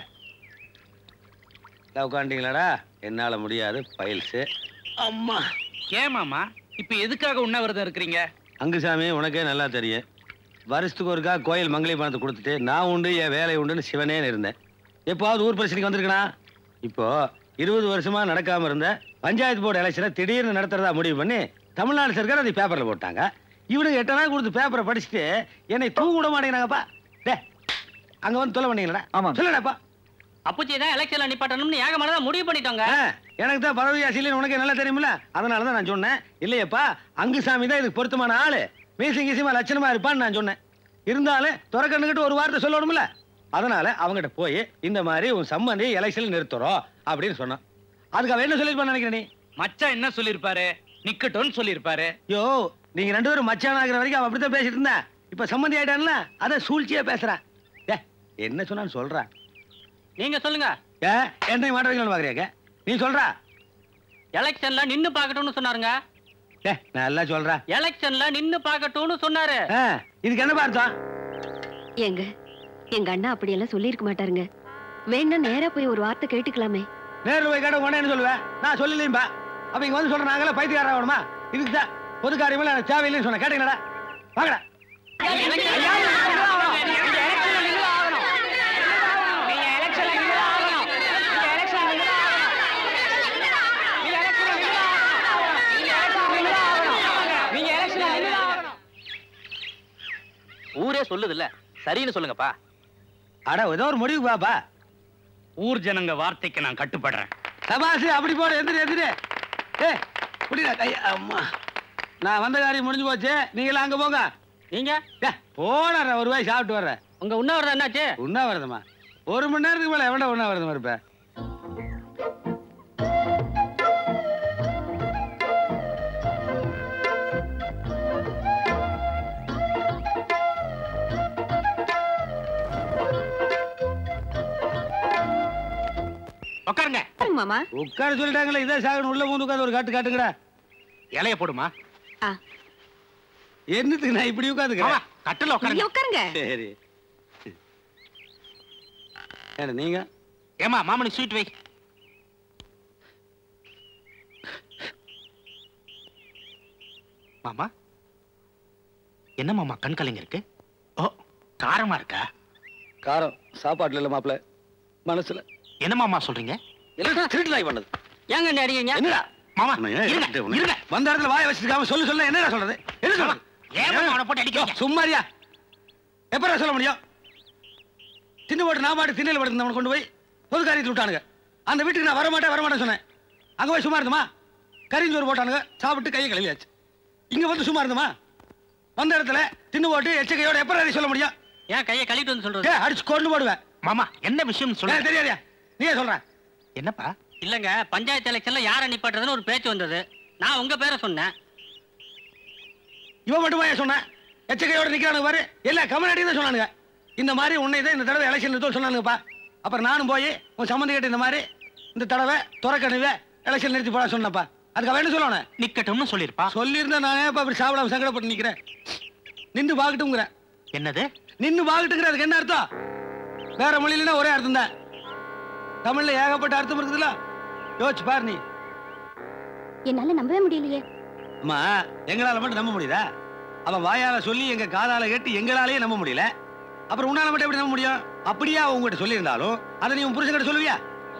உட்காந்துட்டீங்களாடா என்னால முடியாது பைல்ஸ் அம்மா ஏன் மாமா இப்ப எதுக்காக உண்ணாவிரதம் இருக்கிறீங்க அங்குசாமி உனக்கே நல்லா தெரியும் வருஷத்துக்கு ஒருக்கா கோயில் மங்களி பணத்தை கொடுத்துட்டு நான் உண்டு என் வேலை உண்டுன்னு சிவனே இருந்தேன் எப்போவாவது ஊர் பிரச்சனைக்கு வந்திருக்கனா இப்போ இருபது வருஷமா நடக்காம இருந்த பஞ்சாயத்து போர்டு எலெக்ஷனை திடீர்னு நடத்துறதா முடிவு பண்ணி தமிழ்நாடு சர்க்கார் அதை பேப்பர்ல போட்டாங்க இவனுக்கு எட்டு நாள் கொடுத்து பேப்பரை படிச்சுட்டு என்னை தூங்க விட மாட்டேங்கிறாங்கப்பா டே அங்க வந்து தொலை பண்ணீங்களா ஆமா சொல்லடாப்பா அப்பச்சி தான் எலெக்ஷன்ல நிப்பாட்டணும்னு ஏகமானதா முடிவு பண்ணிட்டோங்க எனக்கு தான் பதவி ஆசையில் உனக்கு நல்லா தெரியுமில்ல அதனால தான் நான் சொன்னேன் இல்லையப்பா அங்குசாமி தான் இதுக்கு பொருத்தமான ஆளு மீசிங் கீசியமா லட்சணமா இருப்பான்னு நான் சொன்னேன் இருந்தாலும் துறக்கண்ணுக்கிட்டு ஒரு வார்த்தை சொல்லணும்ல அதனால அவங்ககிட்ட போய் இந்த மாதிரி உன் சம்மந்தி எலெக்ஷன் நிறுத்துறோம் அப்படின்னு சொன்னான் அதுக்கு அவன் என்ன சொல்லிருப்பான்னு நினைக்கிறேன் நீ மச்சான் என்ன சொல்லிருப்பாரு நிக்கட்டும்னு சொல்லிருப்பாரு யோ நீங்க ரெண்டு பேரும் மச்சான் ஆகிற வரைக்கும் அவன் அப்படித்தான் பேசிட்டு இருந்தேன் இப்ப சம்மந்தி ஆயிட்டான்ல அதான் சூழ்ச்சியா பேசுறான் ஏ என்ன சொன்னான்னு சொல்றான் நீங்க சொல்லுங்க ஏ என்னை மாட்ட வைக்கலாம்னு பாக்குறியாக்க நீ சொல்றா எலெக்ஷன்ல நின்னு பார்க்கட்டும்னு சொன்னாருங்க ஏ நான் எல்லாம் சொல்றேன் எலெக்ஷன்ல நின்னு பார்க்கட்டும்னு சொன்னாரு ஆ, இதுக்கு என்ன அர்த்தம் ஏங்க எங்க அண்ணா அப்படியெல்லாம் சொல்லியிருக்க மாட்டாருங்க வேணா நேரா போய் ஒரு வார்த்தை கேட்டுக்கலாமே நேரில் போய் கேட்ட உடனே என்ன சொல்லுவேன் நான் சொல்லலையும்பா அப்ப இங்க வந்து சொல்ற நாங்களே பைத்தியக்காரன் ஆகணுமா இதுக்கு தான் பொது காரியமெல்லாம் எனக்கு தேவையில்லைன்னு சொன்னேன் கேட்டீங்களா வாங்கடா ஊரே சொல்லுது இல்ல சரின்னு சொல்லுங்கப்பா அட ஏதோ ஒரு முடிவு பாப்பா ஊர் ஜனங்க வார்த்தைக்கு நான் கட்டுப்படுறேன் தபாசு அப்படி போடு எந்திரி எந்திரி ஏ புடிடா கை அம்மா நான் வந்த காரியம் முடிஞ்சு போச்சு நீங்களா அங்க போங்க நீங்க ஏ போன ஒரு வாய் சாப்பிட்டு வர்றேன் உங்க உண்ணாவிரதம் என்னாச்சு உண்ணாவிரதமா ஒரு மணி நேரத்துக்கு மேல எவன்டா உண்ணாவிரதம் இருப்ப உட்காருங்க மாமா உட்கார சொல்லிட்டாங்களே இதே சாகணும் உள்ள மூந்து உட்காந்து ஒரு காட்டு காட்டுங்கடா இலைய போடுமா என்னத்துக்கு நான் இப்படி உட்காந்துக்கிறேன் கட்டில நீங்க உட்காருங்க சரி ஏடா நீங்க ஏமா மாமனுக்கு ஸ்வீட் வை மாமா என்ன மாமா கண் கலைங்க இருக்கு ஓ காரமா இருக்கா காரம் சாப்பாட்டுல இல்ல மாப்பிள மனசுல என்ன மாமா சொல்றீங்க எல்லாம் திருட்டு நாய் பண்ணது ஏங்க இந்த அடிக்கிறீங்க என்னடா மாமா இருங்க இருங்க வந்த இடத்துல வாய வச்சிருக்காம சொல்லு சொல்ல என்னடா சொல்றது என்ன சொல்றது ஏன் மாமா அவனை போட்டு அடிக்கிறீங்க? சும்மாரியா எப்படா சொல்ல முடியும் தின்னு போட்டு நான் பாட்டு திண்ணையில் படுத்து கொண்டு போய் பொது காரியத்தில் விட்டானுங்க அந்த வீட்டுக்கு நான் வரமாட்டேன் வரமாட்டேன் சொன்னேன் அங்க போய் சும்மா இருந்தோமா கறிஞ்சோறு போட்டானுங்க சாப்பிட்டு கையை கழுவியாச்சு இங்க வந்து சும்மா இருந்தோமா வந்த இடத்துல தின்னு போட்டு எச்சக்கையோட எப்ப சொல்ல முடியும் ஏன் கையை கழிட்டு வந்து சொல்றது ஏ அடிச்சு கொண்டு போடுவேன் மாமா என்ன விஷயம் எனக்கு தெரியாதியா நீயே சொல்ற என்னப்பா இல்லங்க பஞ்சாயத்து எலெக்ஷன்ல யாரை நிப்பாட்டுறதுன்னு ஒரு பேச்சு வந்தது நான் உங்க பேரை சொன்னேன் இவன் மட்டுமா ஏன் சொன்னேன் எச்சக்கையோட நிக்கிறானுங்க பாரு எல்லா கம்யூனிட்டி தான் சொன்னானுங்க இந்த மாதிரி உன்னை தான் இந்த தடவை எலெக்ஷன் நிறுத்த சொன்னானுங்கப்பா அப்புறம் நானும் போய் உன் சம்மந்தி கேட்டு இந்த மாதிரி இந்த தடவை துறக்கணுவே எலெக்ஷன் நிறுத்தி போட சொன்னப்பா அதுக்கு அவன் என்ன சொல்லணும் நிக்கட்டும்னு சொல்லிருப்பா சொல்லியிருந்தா நான் ஏன் அப்படி சாப்பிடாம சங்கடப்பட்டு நிக்கிறேன் நின்று பாக்கட்டுங்கிறேன் என்னது நின்று பாக்கட்டுங்கிற அதுக்கு என்ன அர்த்தம் வேற மொழியிலனா ஒரே அர்த்தம் தான் தமிழ்ல ஏகப்பட்ட அர்த்தம் இருக்குதுல்ல யோசிச்சு பாரு நீ என்னால நம்பவே முடியலையே அம்மா எங்களால மட்டும் நம்ப முடியுதா அவன் வாயால சொல்லி எங்க காதால கேட்டு எங்களாலேயே நம்ப முடியல அப்புறம் உன்னால மட்டும் எப்படி நம்ப முடியும் அப்படியே அவன் உங்ககிட்ட சொல்லியிருந்தாலும் அதை நீ உன் புருஷன் கிட்ட சொல்லுவியா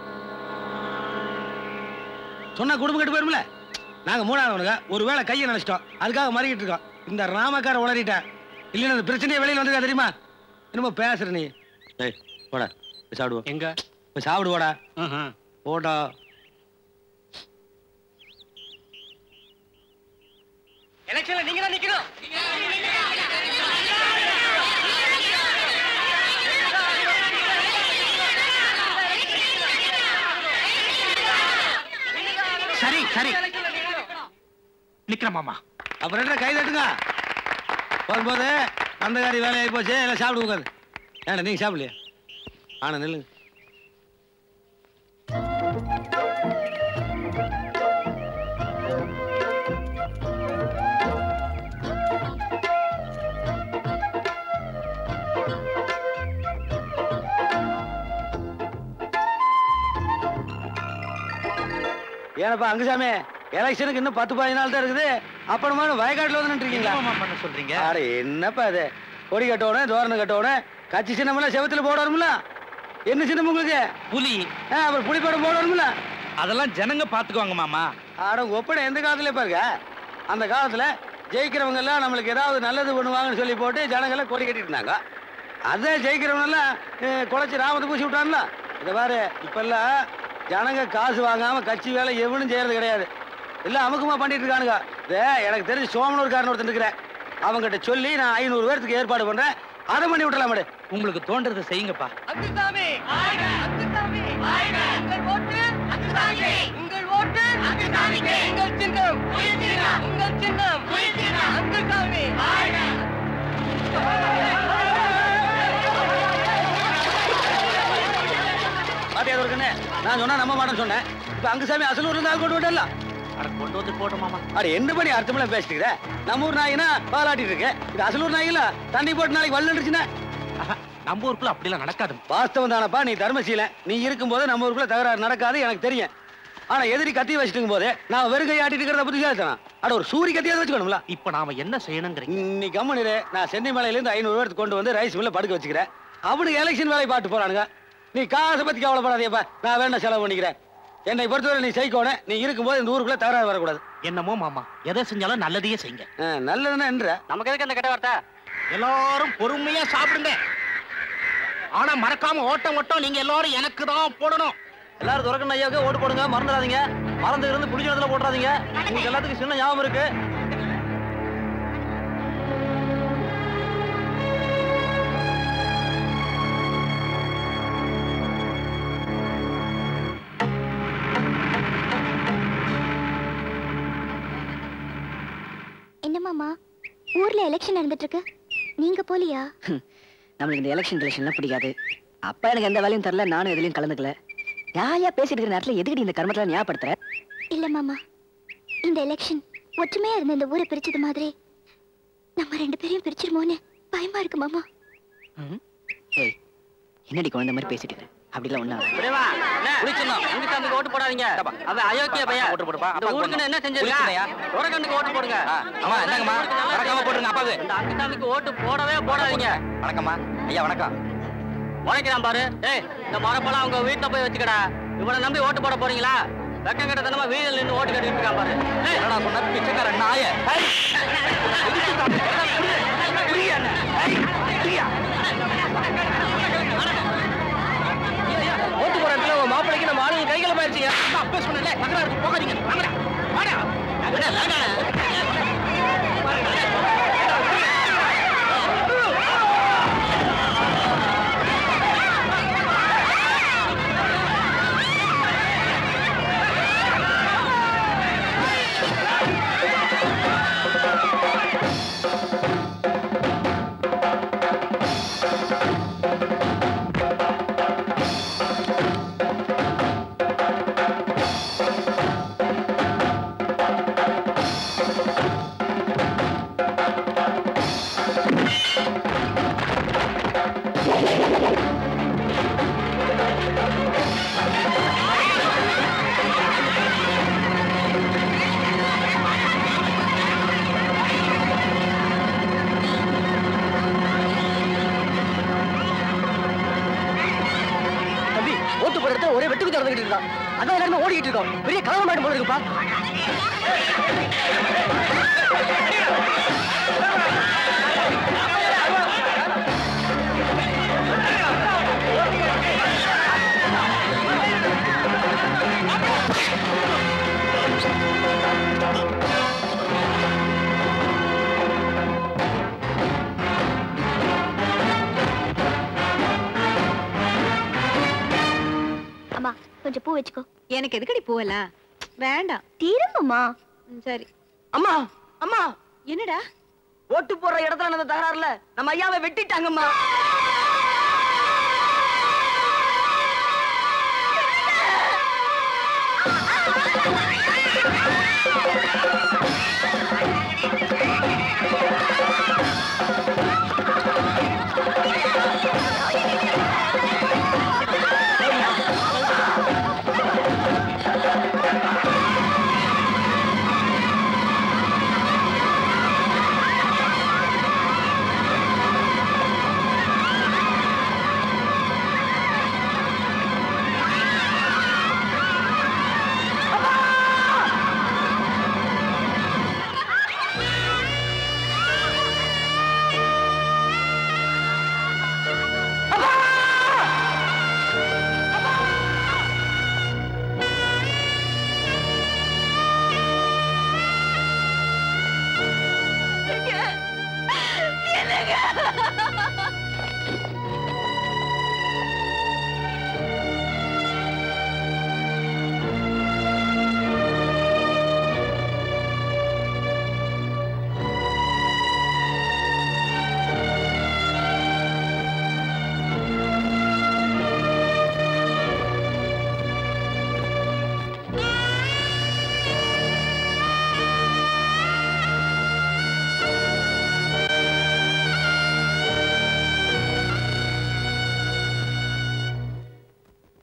சொன்னா குடும்பம் கெட்டு போயிரும்ல நாங்க மூணாவதுங்க ஒருவேளை கையை நினைச்சிட்டோம் அதுக்காக மறிக்கிட்டு இருக்கோம் இந்த ராமக்கார உளறிட்டேன் இல்லைன்னா அந்த பிரச்சனையே வெளியில வந்திருக்கா தெரியுமா என்னமோ பேசுற நீ ஏய் போடா போய் சாப்பிடுவோம் எங்க போய் சாப்பிடு போடா போடா எலெக்ஷன்ல நீங்க தான் நிக்கணும் சரி சரி நிக்கிறேன் மாமா அப்புறம் என்ன கை தட்டுங்க வரும்போது அந்த காரி வேலையாகி போச்சு எல்லாம் சாப்பிடு உட்காந்து ஏன்டா நீங்க சாப்பிடலையா ஆனா நில்லுங்க ஏனப்பா அங்குசாமி எலெக்ஷனுக்கு இன்னும் பத்து பதினஞ்சு நாள் தான் இருக்குது அப்புறமா வயக்காட்டுல வந்து நின்றுருக்கீங்களா பண்ண சொல்றீங்க அட என்னப்பா இது கொடி கட்டணும் தோரணம் கட்டணும் கட்சி சின்னமெல்லாம் செவத்துல போடணும்ல என்ன சின்னம் உங்களுக்கு புலி ஆ, அப்புறம் புலிப்படம் போடணும்ல அதெல்லாம் ஜனங்க பாத்துக்குவாங்க மாமா ஆட ஒப்படை எந்த காலத்துல பாருங்க அந்த காலத்துல ஜெயிக்கிறவங்க எல்லாம் நம்மளுக்கு ஏதாவது நல்லது பண்ணுவாங்கன்னு சொல்லி போட்டு ஜனங்களை கொடி கட்டிட்டு இருந்தாங்க அதே ஜெயிக்கிறவங்க எல்லாம் அஹ், குலைச்சு ராமத்தை பூசி விட்டான்ல இதை பாரு இப்பெல்லாம் ஜனங்க காசு வாங்காம கட்சி வேலை எவனும் செய்யறது கிடையாது எல்லாம் அமுக்கமா பண்ணிட்டு இருக்கானுங்க இதே எனக்கு தெரிஞ்சு சோமனூர்காரன் ஒருத்தன் இருக்கிறேன் அவங்ககிட்ட சொல்லி நான் ஐநூறு பேர்த்துக்கு ஏற்பாடு பண்றேன் அதை பண்ணி விட்டலாம் மேடம் உங்களுக்கு தோன்றதை செய்யுங்கப்பா அங்குசாமி அங்குசாமி உங்கள் ஓட்டு அங்குசாமி உங்கள் ஓட்டு அங்குசாமிக்கு உங்கள் சின்னம் உங்கள் சின்னம் அங்குசாமி பாட்டியா இருக்கண்ணே நான் சொன்னா நம்ப மாட்டேன்னு சொன்னேன் இப்ப அங்குசாமி அசலூர்ல இருந்து ஆள் கொண்டு விட்டல கொண்டு வந்து போட்டோம் மாமா அட என்ன பண்ணி அர்த்தமெல்லாம் பேசிட்டு நம்ம ஊர் நாயினா பாலாட்டிட்டு இருக்கு இது அசலூர் நாயில தண்ணி போட்டு நாளைக்கு வல்லுச்சுன்னா நம்ம ஊருக்குள்ள அப்படிலாம் நடக்காது வாஸ்தவம் தானப்பா நீ தர்மசீலன் நீ இருக்கும்போது நம்ம ஊருக்குள்ள தகராறு நடக்காது எனக்கு தெரியும் ஆனா எதிரி கத்தி வச்சுட்டு போது நான் வெறும் கை ஆட்டிட்டு இருக்கிறத பத்தி கேட்கணும் அட ஒரு சூரி கத்தியாவது வச்சுக்கணும்ல இப்ப நாம என்ன செய்யணுங்கிறீங்க நீ கம்மனிரு நான் சென்னை மலையில இருந்து ஐநூறு பேருக்கு கொண்டு வந்து ரைஸ் மில்ல படுக்க வச்சுக்கிறேன் அவனுக்கு எலெக்ஷன் வேலையை பார்த்து போறானுங்க நீ காசை பத்தி கவலைப்படாதேப்பா நான் வேணா செலவு பண்ணிக்கிறேன் என்னை பொறுத்தவரை நீ செய்கோன நீ இருக்கும்போது இந்த ஊருக்குள்ள தகராறு வரக்கூடாது என்னமோ மாமா எதை செஞ்சாலும் நல்லதையே செய்யுங்க நல்லதுன்னா என்ற நமக்கு எதுக்கு அந்த கெட்ட வார்த்தை எல்லாரும் பொறுமையா சாப்பிடுங்க ஆனா மறக்காம ஓட்டம் ஓட்டம் நீங்க எல்லாரும் எனக்கு தான் போடணும் எல்லாரும் துறக்கணும் ஐயாவுக்கு ஓட்டு போடுங்க மறந்துடாதீங்க மறந்து இருந்து புடிச்ச இடத்துல போட்டுறாதீங்க உங்களுக்கு எல்லாத்துக்கும் சின்ன ஞாபகம் இருக்கு என்ன மாமா ஊர்ல எலெக்ஷன் நடந்துட்டு இருக்கு நீங்க போலியா நம்மளுக்கு இந்த எலெக்ஷன் எலெக்ஷன்லாம் பிடிக்காது அப்பா எனக்கு எந்த வேலையும் தரல நானும் எதுலயும் கலந்துக்கல யாயா பேசிட்டு இருக்கிற நேரத்துல எதுக்கடி இந்த கர்மத்துல ஞாபகப்படுத்துற இல்ல மாமா இந்த எலெக்ஷன் ஒற்றுமையா இருந்த இந்த ஊரை பிரிச்சது மாதிரி நம்ம ரெண்டு பேரையும் பிரிச்சிருமோன்னு பயமா இருக்கு மாமா ஏய் என்னடி குழந்தை மாதிரி பேசிட்டு இருக்க அப்படிலாம் ஒண்ணா விரைவா குளிச்சிடணும் அங்கு தம்பிக்கு ஓட்டு போடாதீங்க அவன் அயோக்கிய பையன் ஓட்டு போடுப்பா இந்த ஊருக்கு என்ன செஞ்சிருக்கா உரகண்டுக்கு ஓட்டு போடுங்க அம்மா என்னங்கம்மா மறக்காம போட்டுருங்க அப்பாவுக்கு இந்த அங்கு தம்பிக்கு ஓட்டு போடவே போடாதீங்க வணக்கம்மா ஐயா வணக்கம் உழைக்கிறான் பாரு ஏய் இந்த மரப்பெல்லாம் அவங்க வீட்டுல போய் வச்சுக்கடா இவனை நம்பி ஓட்டு போட போறீங்களா வெக்க கட்டத்தனமா வீதியில் நின்று ஓட்டு கட்டிட்டு இருக்கான் பாரு ஏய், என்னடா சொன்ன பிச்சைக்கார நாய ஓட்டு போற இடத்துல உங்க மாப்பிளைக்கு நம்ம ஆளுங்க கைகளை போயிருச்சுங்க அப்ப சொன்னல தகராறு போகாதீங்க வாங்கடா வாடா வாடா வாடா தம்பி ஓட்டு போற இடத்துல ஒரே வெட்டுக்கு திறந்துகிட்டு இருக்கான் அதான் எல்லாருமே ஓடிக்கிட்டு இருக்கோம் பெரிய கலவரம் ஆயிடும் போல இருக்குப்பா அம்மா கொஞ்சம் பூ வச்சுக்கோ எனக்கு எதுக்கடி பூவெல்லாம் வேண்டாம் திரும்பமா ம், சரி அம்மா அம்மா என்னடா ஓட்டு போடுற இடத்துல நடந்த தகராறுல நம்ம ஐயாவை வெட்டிட்டாங்கம்மா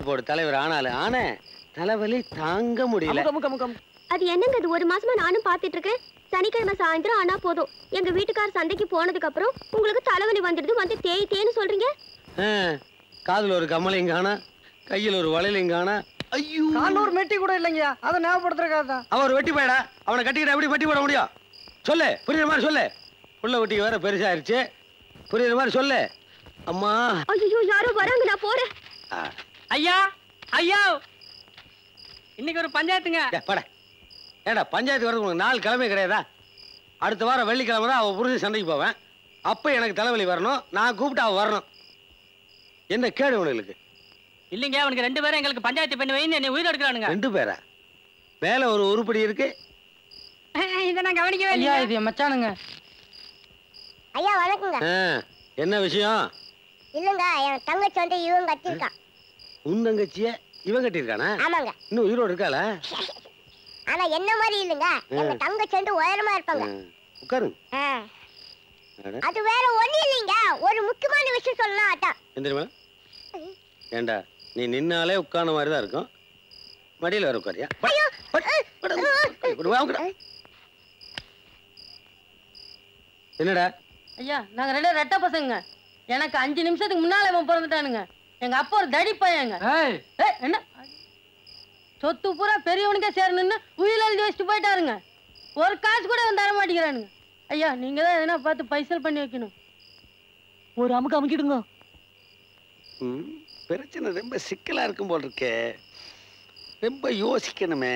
போடு தலைவர் ஆனாலும் ஆனே தலைவலி தாங்க முடியல அது என்னங்க அது ஒரு மாசமா நானும் பாத்துட்டு இருக்கேன் சனிக்கிழமை சாயந்தரம் ஆனா போதும் எங்க வீட்டுக்கார சந்தைக்கு போனதுக்கு அப்புறம் உங்களுக்கு தலைவலி வந்துடுது வந்து தேய் தேன்னு சொல்றீங்க ஆ, காதுல ஒரு கம்மலையும் காணா கையில் ஒரு வளையலையும் காணா ஐயோ ஒரு மெட்டி கூட இல்லைங்கய்யா அதை ஞாபகப்படுத்துறக்காதான் அவன் ஒரு வெட்டி போயடா அவனை கட்டிக்கிட்டு எப்படி வெட்டி போட முடியும் சொல்லு புரியுற மாதிரி சொல்லு உள்ள வெட்டிக்கு வேற பெருசாயிருச்சு புரியுற மாதிரி சொல்லு அம்மா ஐயோ யாரோ வராங்க நான் போறேன் ஆ, ஐயா ஐயா இன்னைக்கு ஒரு பஞ்சாயத்துங்க டேய், போடா ஏடா பஞ்சாயத்து வரது உனக்கு நாலு கிழமை கிடையாதா அடுத்த வாரம் வெள்ளிக்கிழமை தான் அவன் புரிஞ்சு சண்டைக்கு போவேன் அப்போ எனக்கு தலைவலி வரணும் நான் கூப்பிட்டு அவன் வரணும் என்ன கேடு உனக்கு இல்லைங்க அவனுக்கு ரெண்டு பேரும் எங்களுக்கு பஞ்சாயத்து பண்ணி வைன்னு என்னை உயிர் எடுக்கிறானுங்க ரெண்டு பேரா மேலே ஒரு உருப்படி இருக்கு இதை நான் கவனிக்கவே ஐயா இது என் மச்சானுங்க ஐயா வணக்கங்க ஆ, என்ன விஷயம் இல்லங்க என் தங்கச்சி வந்து இவன் கட்டிருக்கான் உன் தங்கச்சிய இவன் கட்டியிருக்கானா ஆமாங்க இன்னும் உயிரோடு இருக்காள ஆனா என்ன மாதிரி இல்லங்க எங்க தங்கச்சி வந்து உயரமா இருப்பாங்க உட்காருங்க ஆ. அட, அது வேற ஒண்ணு இல்லைங்க ஒரு முக்கியமான விஷயம் சொல்லலாம் அதான் எந்திரிமா ஏண்டா நீ நின்னாலே உட்கார்ந்த மாதிரி தான் இருக்கும் மடியில் வர உட்காரியா என்னடா ஐயா நாங்க ரெண்டு ரெட்ட பசங்க எனக்கு அஞ்சு நிமிஷத்துக்கு முன்னால இவன் பிறந்துட்டானுங்க எங்க அப்பா ஒரு தடி பையங்க ஏய், என்ன சொத்து பூரா பெரியவனுக்கே சேரணும்னு உயிர் எழுதி வச்சுட்டு போயிட்டாருங்க ஒரு காசு கூட அவன் தர மாட்டேங்கிறானுங்க ஐயா நீங்க தான் எதனா பார்த்து பைசல் பண்ணி வைக்கணும் ஒரு அமுக்கு அமுக்கிடுங்க ம், பிரச்சனை ரொம்ப சிக்கலா இருக்கும் போல் இருக்கே ரொம்ப யோசிக்கணுமே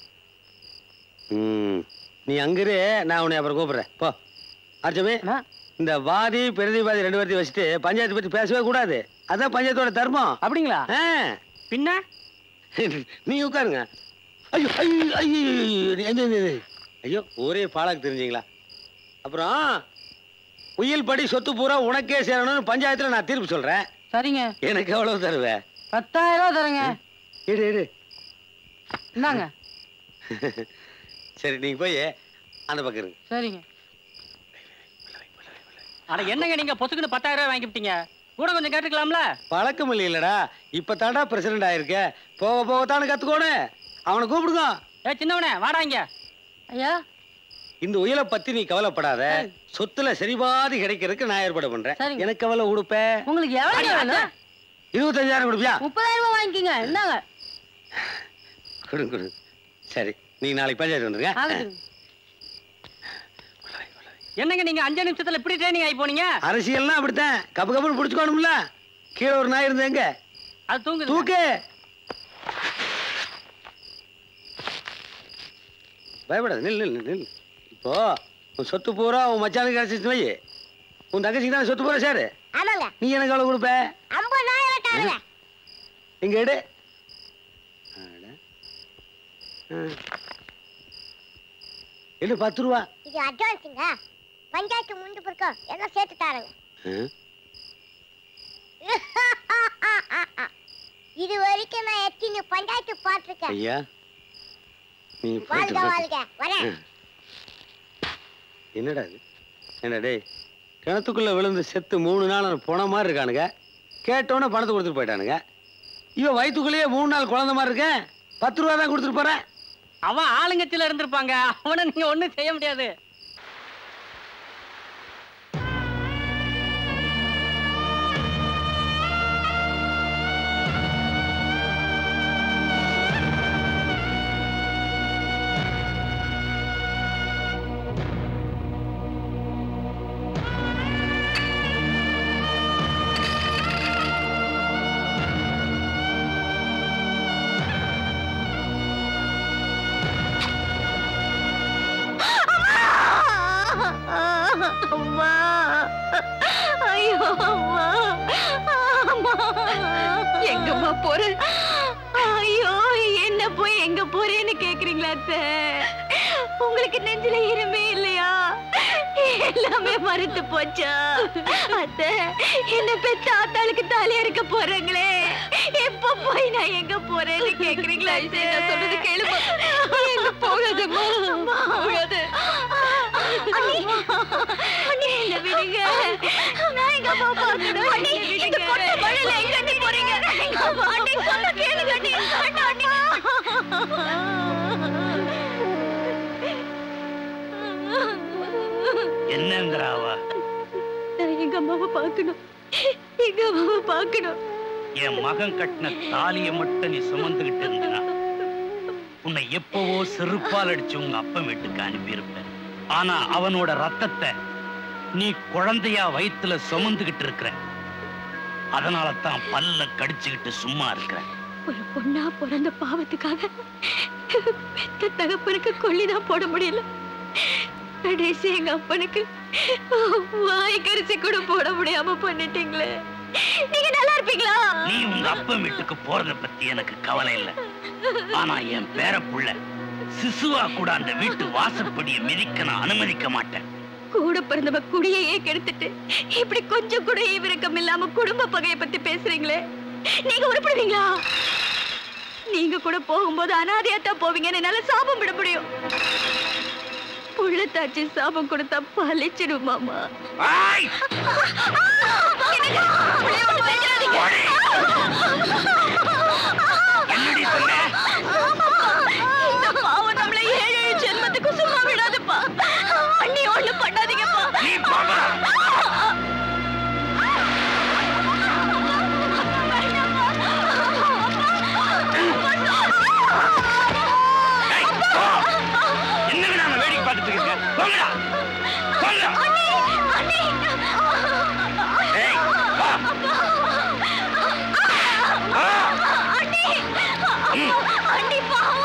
ம் நீ அங்கிரு நான் உன்னை அப்புறம் கூப்பிடுறேன் போ அர்ச்சமே இந்த வாதி பிரதிவாதி ரெண்டு பேர்த்தையும் வச்சுட்டு பஞ்சாயத்து பத்தி பேசவே கூடாது அதான் பஞ்சாயத்தோட தர்மம் அப்படிங்களா ஆ பின்ன நீ உட்காருங்க ஐயோ ஐயோ ஐயோ ஐயோ, என்ன, என்ன, என்ன? ஐயோ ஒரே பாலாக்கு தெரிஞ்சீங்களா அப்புறம் உயில் படி சொத்து பூரா உனக்கே சேரணும்னு பஞ்சாயத்துல நான் தீர்ப்பு சொல்றேன் சரிங்க எனக்கு எவ்வளவு தருவ பத்தாயிரம் ரூபா தரேங்க இரு இரு இந்தாங்க சரி நீங்க போய் அந்த பக்கம் இருங்க சரிங்க அட என்னங்க நீங்க பொசுக்குன்னு பத்தாயிரம் ரூபாய் வாங்கிவிட்டீங்க கூட கொஞ்சம் கேட்டுக்கலாம்ல பழக்கம் இல்லைல்லடா இப்ப தாண்டா பிரசிடண்ட் ஆயிருக்க போக போக தானே கத்துக்கோணும் அவனை கூப்பிடுங்க ஏ சின்னவனே வாடா இங்க ஐயா இந்த உயிலை பத்தி நீ கவலைப்படாத சொத்துல சரிபாதி கிடைக்கிறதுக்கு நான் ஏற்பாடு பண்றேன் சரிங்க. எனக்கு கவலை கொடுப்ப உங்களுக்கு எவ்வளவு வேணும் இருபத்தஞ்சாயிரம் கொடுப்பியா முப்பதாயிரம் ரூபாய் வாங்கிக்கோங்க இந்தாங்க கொடுங்க கொடுங்க சரி நீங்க நாளைக்கு பஞ்சாயத்து வந்துருங்க ஆகட்டுங்க. என்னங்க நீங்க அஞ்சு நிமிஷத்துல இப்படி ட்ரைனிங் ஆகி போனீங்க அரசியல்னா அப்படித்தான் கப்பு கப்புன்னு பிடிச்சுக்கணும்ல கீழே ஒரு நாய் இருந்தது எங்க அது தூங்குது தூக்கு பயப்படாத நில் நில் நில் இப்போ உன் சொத்து பூரா உன் மச்சானுக்கு கிடைச்சிச்சு வை உன் தங்கச்சிக்கு தானே சொத்து பூரா சேரு ஆமாங்க நீ எனக்கு எவ்வளவு கொடுப்ப ஐம்பதாயிரம் தாருங்க இங்க எடு அட. ஆ. எடு பத்து ரூபா இது அட்வான்ஸுங்க பஞ்சாயத்து முண்டு பிறக்கும் எல்லாம் சேர்த்து தாரங்க ஆ. இது வரைக்கும் நான் எத்தனை பஞ்சாயத்து பார்த்துருக்கேன் ஐயா நீ வாழ்க போயிட்டு வா. வாழ்க வரேன் என்னடா இது என்ன டேய் கிணத்துக்குள்ள விழுந்து செத்து மூணு நாள் போன மாதிரி இருக்கானுங்க கேட்டோன்னே பணத்தை கொடுத்துட்டு போயிட்டானுங்க இவன் வயிற்றுக்குள்ளேயே மூணு நாள் குழந்தை மாதிரி இருக்கேன் பத்து ரூபா தான் கொடுத்துட்டு போறேன் அவன் ஆளுங்கட்சியில இருந்திருப்பாங்க அவனை நீங்க ஒண்ணும் செய்ய முடியாது அம்மா ஐயோ அம்மா அம்மா எங்கம்மா போற ஐயோ என்ன போய் எங்க போறேன்னு கேக்குறீங்களா அத்தை உங்களுக்கு நெஞ்சில இருமே இல்லையா எல்லாமே மறுத்து போச்சா அத்தை என்ன பெத்த ஆத்தாளுக்கு தாலியா இருக்க போறாங்களே எப்ப போய் நான் எங்க போறேன்னு கேக்குறீங்களா அத்தை நான் சொல்றது கேளுமா என்ன போகாதம்மா போகாத அண்ணி என்ன விடுங்க நான் எங்க அம்மா பார்க்கணும் அண்ணி இந்த பொண்ணு மழையில எங்க அண்ணி போறீங்க எங்க அம்மா அண்ணி சொல்ல அம்மாவை பார்க்கணும் எங்க அம்மாவை பார்க்கணும் என் மகன் கட்டின தாலியை மட்டும் நீ சுமந்துகிட்டு இருந்தினா உன்னை எப்பவோ செருப்பால் அடிச்சு உங்க அப்பன் வீட்டுக்கு அனுப்பியிருப்ப ஆனா அவனோட ரத்தத்தை நீ குழந்தையா வயித்துல சுமந்துகிட்டு இருக்கிற அதனால தான் பல்ல கடிச்சுக்கிட்டு சும்மா இருக்கிற ஒரு பொண்ணா பிறந்த பாவத்துக்காக பெத்த தகப்பனுக்கு கொள்ளிதான் போட முடியல கடைசி எங்க அப்பனுக்கு வாய் கரிசி கூட போட முடியாம பண்ணிட்டீங்களே நீங்க நல்லா இருப்பீங்களா நீ உங்க அப்பன் வீட்டுக்கு போறத பத்தி எனக்கு கவலை இல்ல ஆனா என் பேரப்புள்ள சிசுவா கூட அந்த வீட்டு வாசப்படியை மிதிக்க நான் அனுமதிக்க மாட்டேன் கூட பிறந்தவ குடியையே கெடுத்துட்டு இப்படி கொஞ்சம் கூட ஈவிரக்கம் இல்லாம குடும்ப பகைய பத்தி பேசுறீங்களே நீங்க உருப்படுவீங்களா நீங்க கூட போகும்போது அனாதையா தான் போவீங்கன்னு என்னால சாபம் விட முடியும் உள்ளத்தாச்சி சாபம் கொடுத்தா பழிச்சிடும் மாமா இந்த பாவம் நம்மள ஏழு ஏழு ஜென்மத்துக்கு சும்மா விடாதுப்பா அண்ணி ஒண்ணு பண்ணாதீங்கப்பா என்ன நான் வேடிக்கை பார்த்துட்டு இருக்கேன் போங்கடா போங்கடா ஏய் வா அண்ணி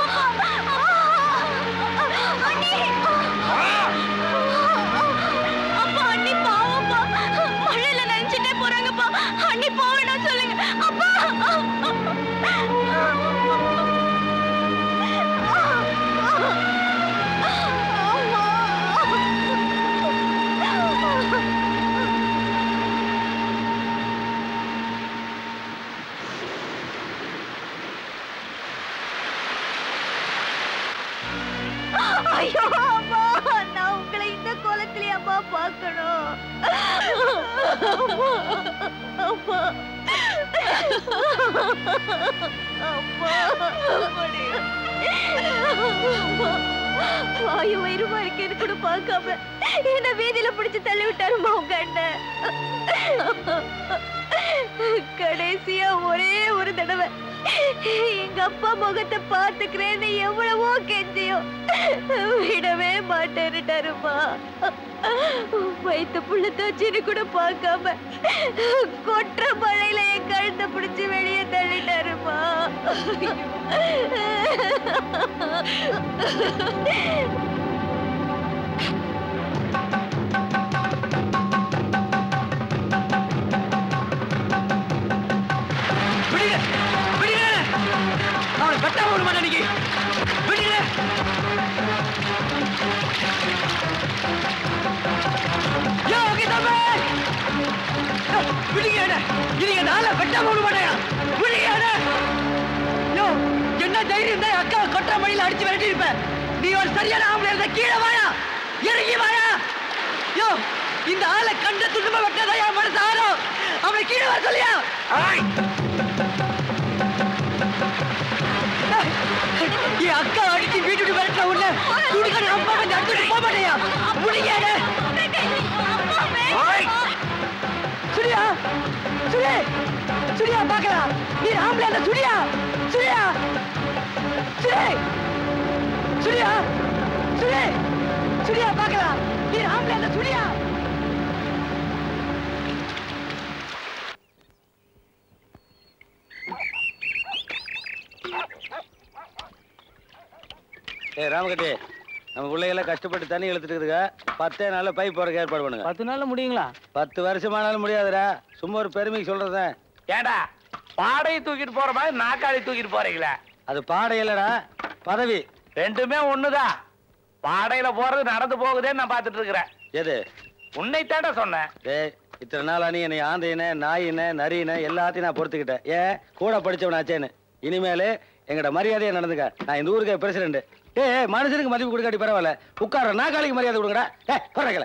அப்பா அண்ணி பாவம்ப்பா மழையில நினைச்சிட்டே போறாங்கப்பா அண்ணி போவேனா சொல்லுங்க அப்பா ஐயோ அம்மா நான் உங்களை இந்த கோலத்திலே அம்மா பார்க்கணும் அம்மா அம்மா அம்மா வாயு வயிறுமா இருக்கேன்னு கூட பார்க்காம என்ன வீதியில பிடிச்சு தள்ளி விட்டாருமா உங்க அண்ணன் கடைசியா ஒரே ஒரு தடவை எங்க அப்பா முகத்தை பாத்துக்கிறேன்னு எவ்வளவோ கெஞ்சியோ விடவே மாட்டேன்னுட்டாருமா வயிற்று புள்ள தோச்சின்னு கூட பார்க்காம கொற்ற மழையில என் கழுத்தை பிடிச்சு வெளியே தள்ளிட்டாருமா விடுங்க விடுங்க அவனை வெட்டாம விட மாட்டேன் நீங்க விடுங்க யோ, ஓகே தம்பி. யோ, விடுங்க என்ன நீங்க நாளை வெட்டாம விட மாட்டேன் விடுங்க என்ன யோ என்ன தைரியம் தான் அக்கா கொற்ற மணியில அடிச்சு விரட்டி இருப்ப நீ ஒரு சரியான ஆம்பளை இருந்தா கீழே வாயா இறங்கி வாயா யோ இந்த ஆளை கண்ட துண்டுமா வெட்டதா என் மனசு ஆறும் அவனை கீழே வர சொல்லியா என் அக்கா அடிச்சு வீட்டுக்கு விரட்ட உடனே துணிக்கடை அப்பா வந்து அடிச்சுட்டு போக மாட்டேயா முடியாது சுரியா சுரே சுரியா பாக்கலாம் நீ ஆம்பளை அந்த சுரியா சுரியா சுரே சுரியா சுரே சுரியா பாக்கலாம் நீ ஆம்பளை அந்த சுரியா ஏய் ராமகட்டி நம்ம பிள்ளைகளை கஷ்டப்பட்டு தண்ணி இழுத்துட்டு இருக்குதுங்க பத்தே நாள்ல பைப் போறதுக்கு ஏற்பாடு பண்ணுங்க பத்து நாள்ல முடியுங்களா பத்து வருஷமானாலும் முடியாதுடா சும்மா ஒரு பெருமைக்கு சொல்றதேன் ஏடா பாடையை தூக்கிட்டு போற மாதிரி நாக்காளி தூக்கிட்டு போறீங்களா அது பாடை இல்லடா பதவி ரெண்டுமே ஒண்ணுதான் பாடையில போறது நடந்து போகுதேன்னு நான் பார்த்துட்டு இருக்கிறேன் எது உன்னை தாண்டா சொன்னேன் டேய் இத்தனை நாளா நீ என்னை ஆந்தையின நாயின நரியின எல்லாத்தையும் நான் பொறுத்துக்கிட்டேன் ஏன் கூட படிச்சவனாச்சேன்னு இனிமேல் எங்கட மரியாதையா நடந்துக்க நான் இந்த ஊருக்கு பிரசிடண்ட் ஏய் மனுஷனுக்கு மதிப்பு கொடுக்காட்டி பரவாயில்ல உட்கார நாக்காளிக்கு மரியாதை கொடுங்கடா ஏய் போறக்கல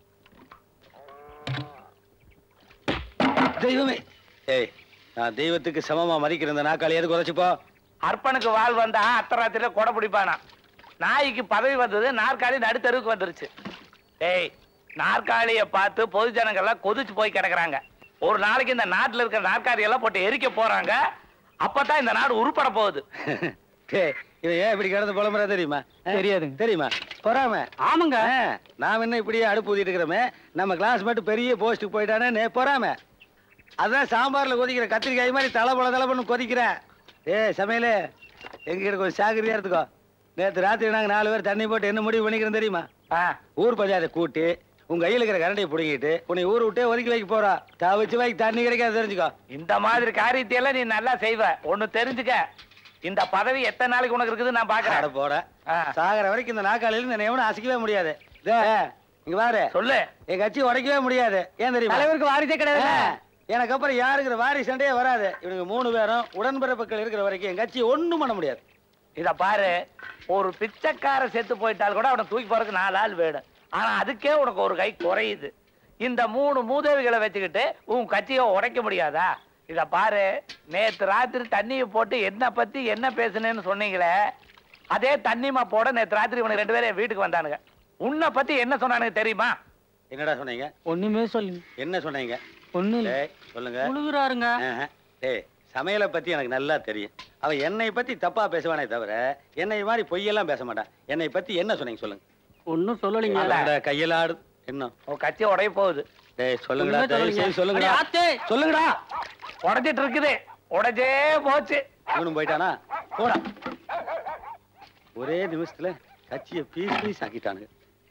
தெய்வமே ஏய் நான் தெய்வத்துக்கு சமமா மதிக்கிற இந்த நாக்காளி எதுக்கு உதச்சுப்போ அர்ப்பனுக்கு வாழ் வந்தா அர்த்தராத்திரில கொடை பிடிப்பானா நாய்க்கு பதவி வந்தது நாற்காலி நடுத்தருவுக்கு வந்துருச்சு டேய் நாற்காலிய பார்த்து பொது ஜனங்கள்லாம் கொதிச்சு போய் கிடக்குறாங்க ஒரு நாளைக்கு இந்த நாட்டுல இருக்கிற நாற்காலி எல்லாம் போட்டு எரிக்க போறாங்க அப்பதான் இந்த நாடு உருப்பட போகுது டேய், இவன் ஏன் இப்படி கிடந்து புலம்புறா தெரியுமா தெரியாதுங்க தெரியுமா பொறாம ஆமாங்க நாம என்ன இப்படியே அடுப்பு ஊதிட்டு இருக்கிறோமே நம்ம கிளாஸ் மட்டும் பெரிய போஸ்ட்டுக்கு போயிட்டானே பொறாம அதான் சாம்பார்ல கொதிக்கிற கத்திரிக்காய் மாதிரி தலை போல தலை பண்ணு கொதிக்கிறேன் ஏய் சமையலே எங்க கிட்ட கொஞ்சம் சாகரியா எடுத்துக்கோ நேத்து ராத்திரி நாங்க நாலு பேர் தண்ணி போட்டு என்ன முடிவு பண்ணிக்கிறோம் தெரியுமா ஊர் பஞ்சாயத்தை கூட்டி உங்க கையில இருக்கிற கரண்டியை பிடிங்கிட்டு உன்னை ஊர் விட்டே ஒதுக்கி வைக்க போறா தவிச்சு வைக்க தண்ணி கிடைக்காது தெரிஞ்சுக்கோ இந்த மாதிரி காரியத்தையெல்லாம் நீ நல்லா செய்வ ஒண்ணு தெரிஞ்சுக்க இந்த பதவி எத்தனை நாளைக்கு உனக்கு இருக்குது நான் அட பாக்குறேன் போட சாகர வரைக்கும் இந்த நாக்காளில இந்த எவனும் அசைக்கவே முடியாது டேய், இங்க பாரு சொல்லு என் கட்சி உடைக்கவே முடியாது ஏன் தெரியுமா தலைவருக்கு வாரிசே கிடையாது. ஆ, எனக்கு அப்புறம் யாருங்கிற வாரி சண்டையே வராது இவனுங்க மூணு பேரும் உடன்பிறப்புகள் இருக்கிற வரைக்கும் என் கட்சி ஒண்ணும் பண்ண முடியாது இத பாரு ஒரு பிச்சைக்கார செத்து போயிட்டால் கூட அவனை தூக்கி போறதுக்கு நாலு ஆள் வேணும் ஆனா அதுக்கே உனக்கு ஒரு கை குறையுது இந்த மூணு மூதேவிகளை வச்சுக்கிட்டு உன் கட்சியை உடைக்க முடியாதா இத பாரு நேத்து ராத்திரி தண்ணியை போட்டு என்ன பத்தி என்ன பேசுனேன்னு சொன்னீங்களே அதே தண்ணிமா போட நேத்து ராத்திரி இவனுக்கு ரெண்டு பேரும் என் வீட்டுக்கு வந்தானுங்க உன்னை பத்தி என்ன சொன்னானுங்க தெரியுமா என்னடா சொன்னீங்க ஒண்ணுமே சொல்லுங்க என்ன சொன்னீங்க ஒண்ணு இல்ல. டேய், சொல்லுங்க முழுகுறாருங்க ஆஹா. டேய் சமையலை பத்தி எனக்கு நல்லா தெரியும் அவன் என்னை பத்தி தப்பா பேசுவானே தவிர என்னை மாதிரி பொய்யெல்லாம் பேச மாட்டான் என்னை பத்தி என்ன சொன்னீங்க சொல்லுங்க ஒன்னும் சொல்லலைங்க அடடா, கையில ஆடு என்ன உன் கட்சி உடைய போகுது டேய் சொல்லுங்கடா ஒண்ணுமே தயவு சொல்லலைங்க. செய்து சொல்லுங்கடா அடே, ஆத்தே. சொல்லுங்கடா உடைச்சிட்டு இருக்குது உடைச்சே போச்சு இவனும் போயிட்டானா போடா ஒரே நிமிஷத்துல கட்சியை பீஸ் பீஸ் ஆக்கிட்டானுங்க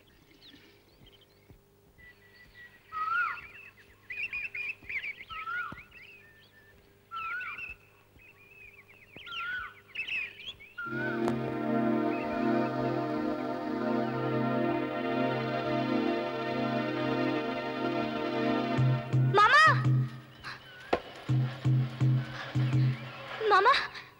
மாமா மாமா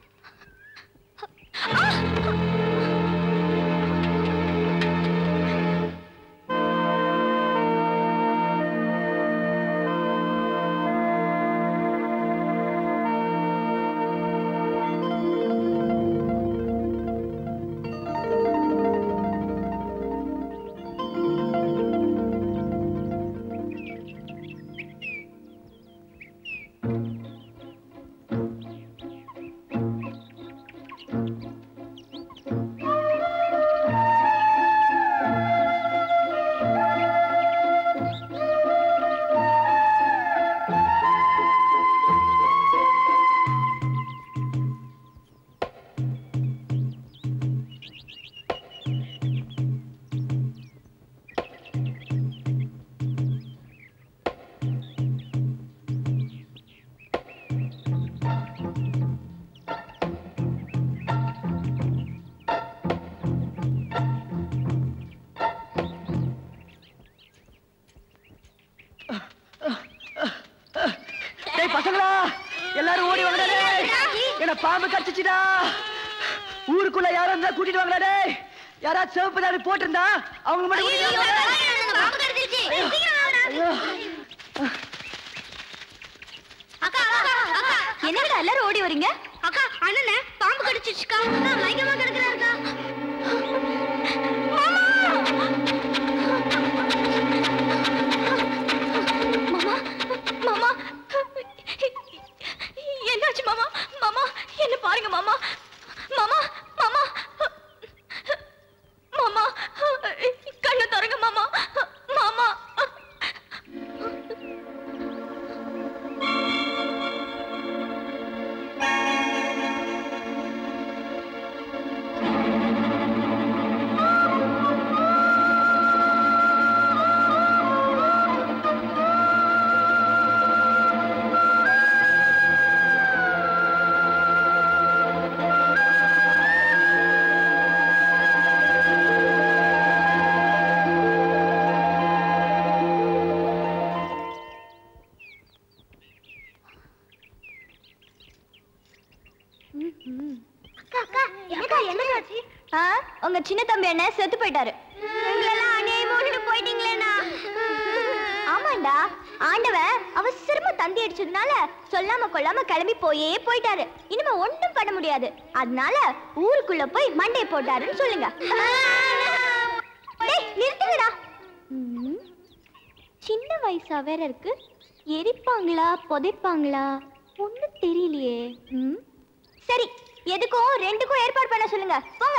டேய் பசங்களா எல்லாரும் ஓடி வாங்கடா டேய் என்ன பாம்பு கடிச்சிச்சுடா ஊருக்குள்ள யாரும் இருந்தா கூட்டிட்டு வாங்கடா டேய் யாராச்சும் சிவப்பு தாடி போட்டிருந்தா அவங்க மட்டும் கூட்டிட்டு வாங்க. ஐயோ. என்னடா எல்லாரும் ஓடி வரீங்க அக்கா அண்ணனே பாம்பு கடிச்சிச்சுக்கா மயக்கமா கிடக்குறாருக்கா மாமா மாமா என்னாச்சு மாமா மாமா என்ன பாருங்க மாமா மாமா மாமா மாமா கண்ணு தரங்க மாமா மாமா ஆ, உங்க சின்ன தம்பி என்ன செத்து போயிட்டாரு எங்களெல்லாம் அநியாயமா விட்டுட்டு போயிட்டீங்களேண்ணா ஆமாண்டா ஆண்டவன் அவசரமா தந்தி அடிச்சதுனால சொல்லாம கொள்ளாம கிளம்பி போயே போயிட்டாரு இனிமே ஒண்ணும் பண்ண முடியாது அதனால ஊருக்குள்ள போய் மண்டை போட்டாருன்னு சொல்லுங்க டேய், நிறுத்துங்கடா ம். சின்ன வயசா வேற இருக்கு எரிப்பாங்களா புதைப்பாங்களா ஒண்ணும் தெரியலையே ம் சரி எதுக்கும் ரெண்டுக்கும் ஏற்பாடு பண்ண சொல்லுங்க போங்க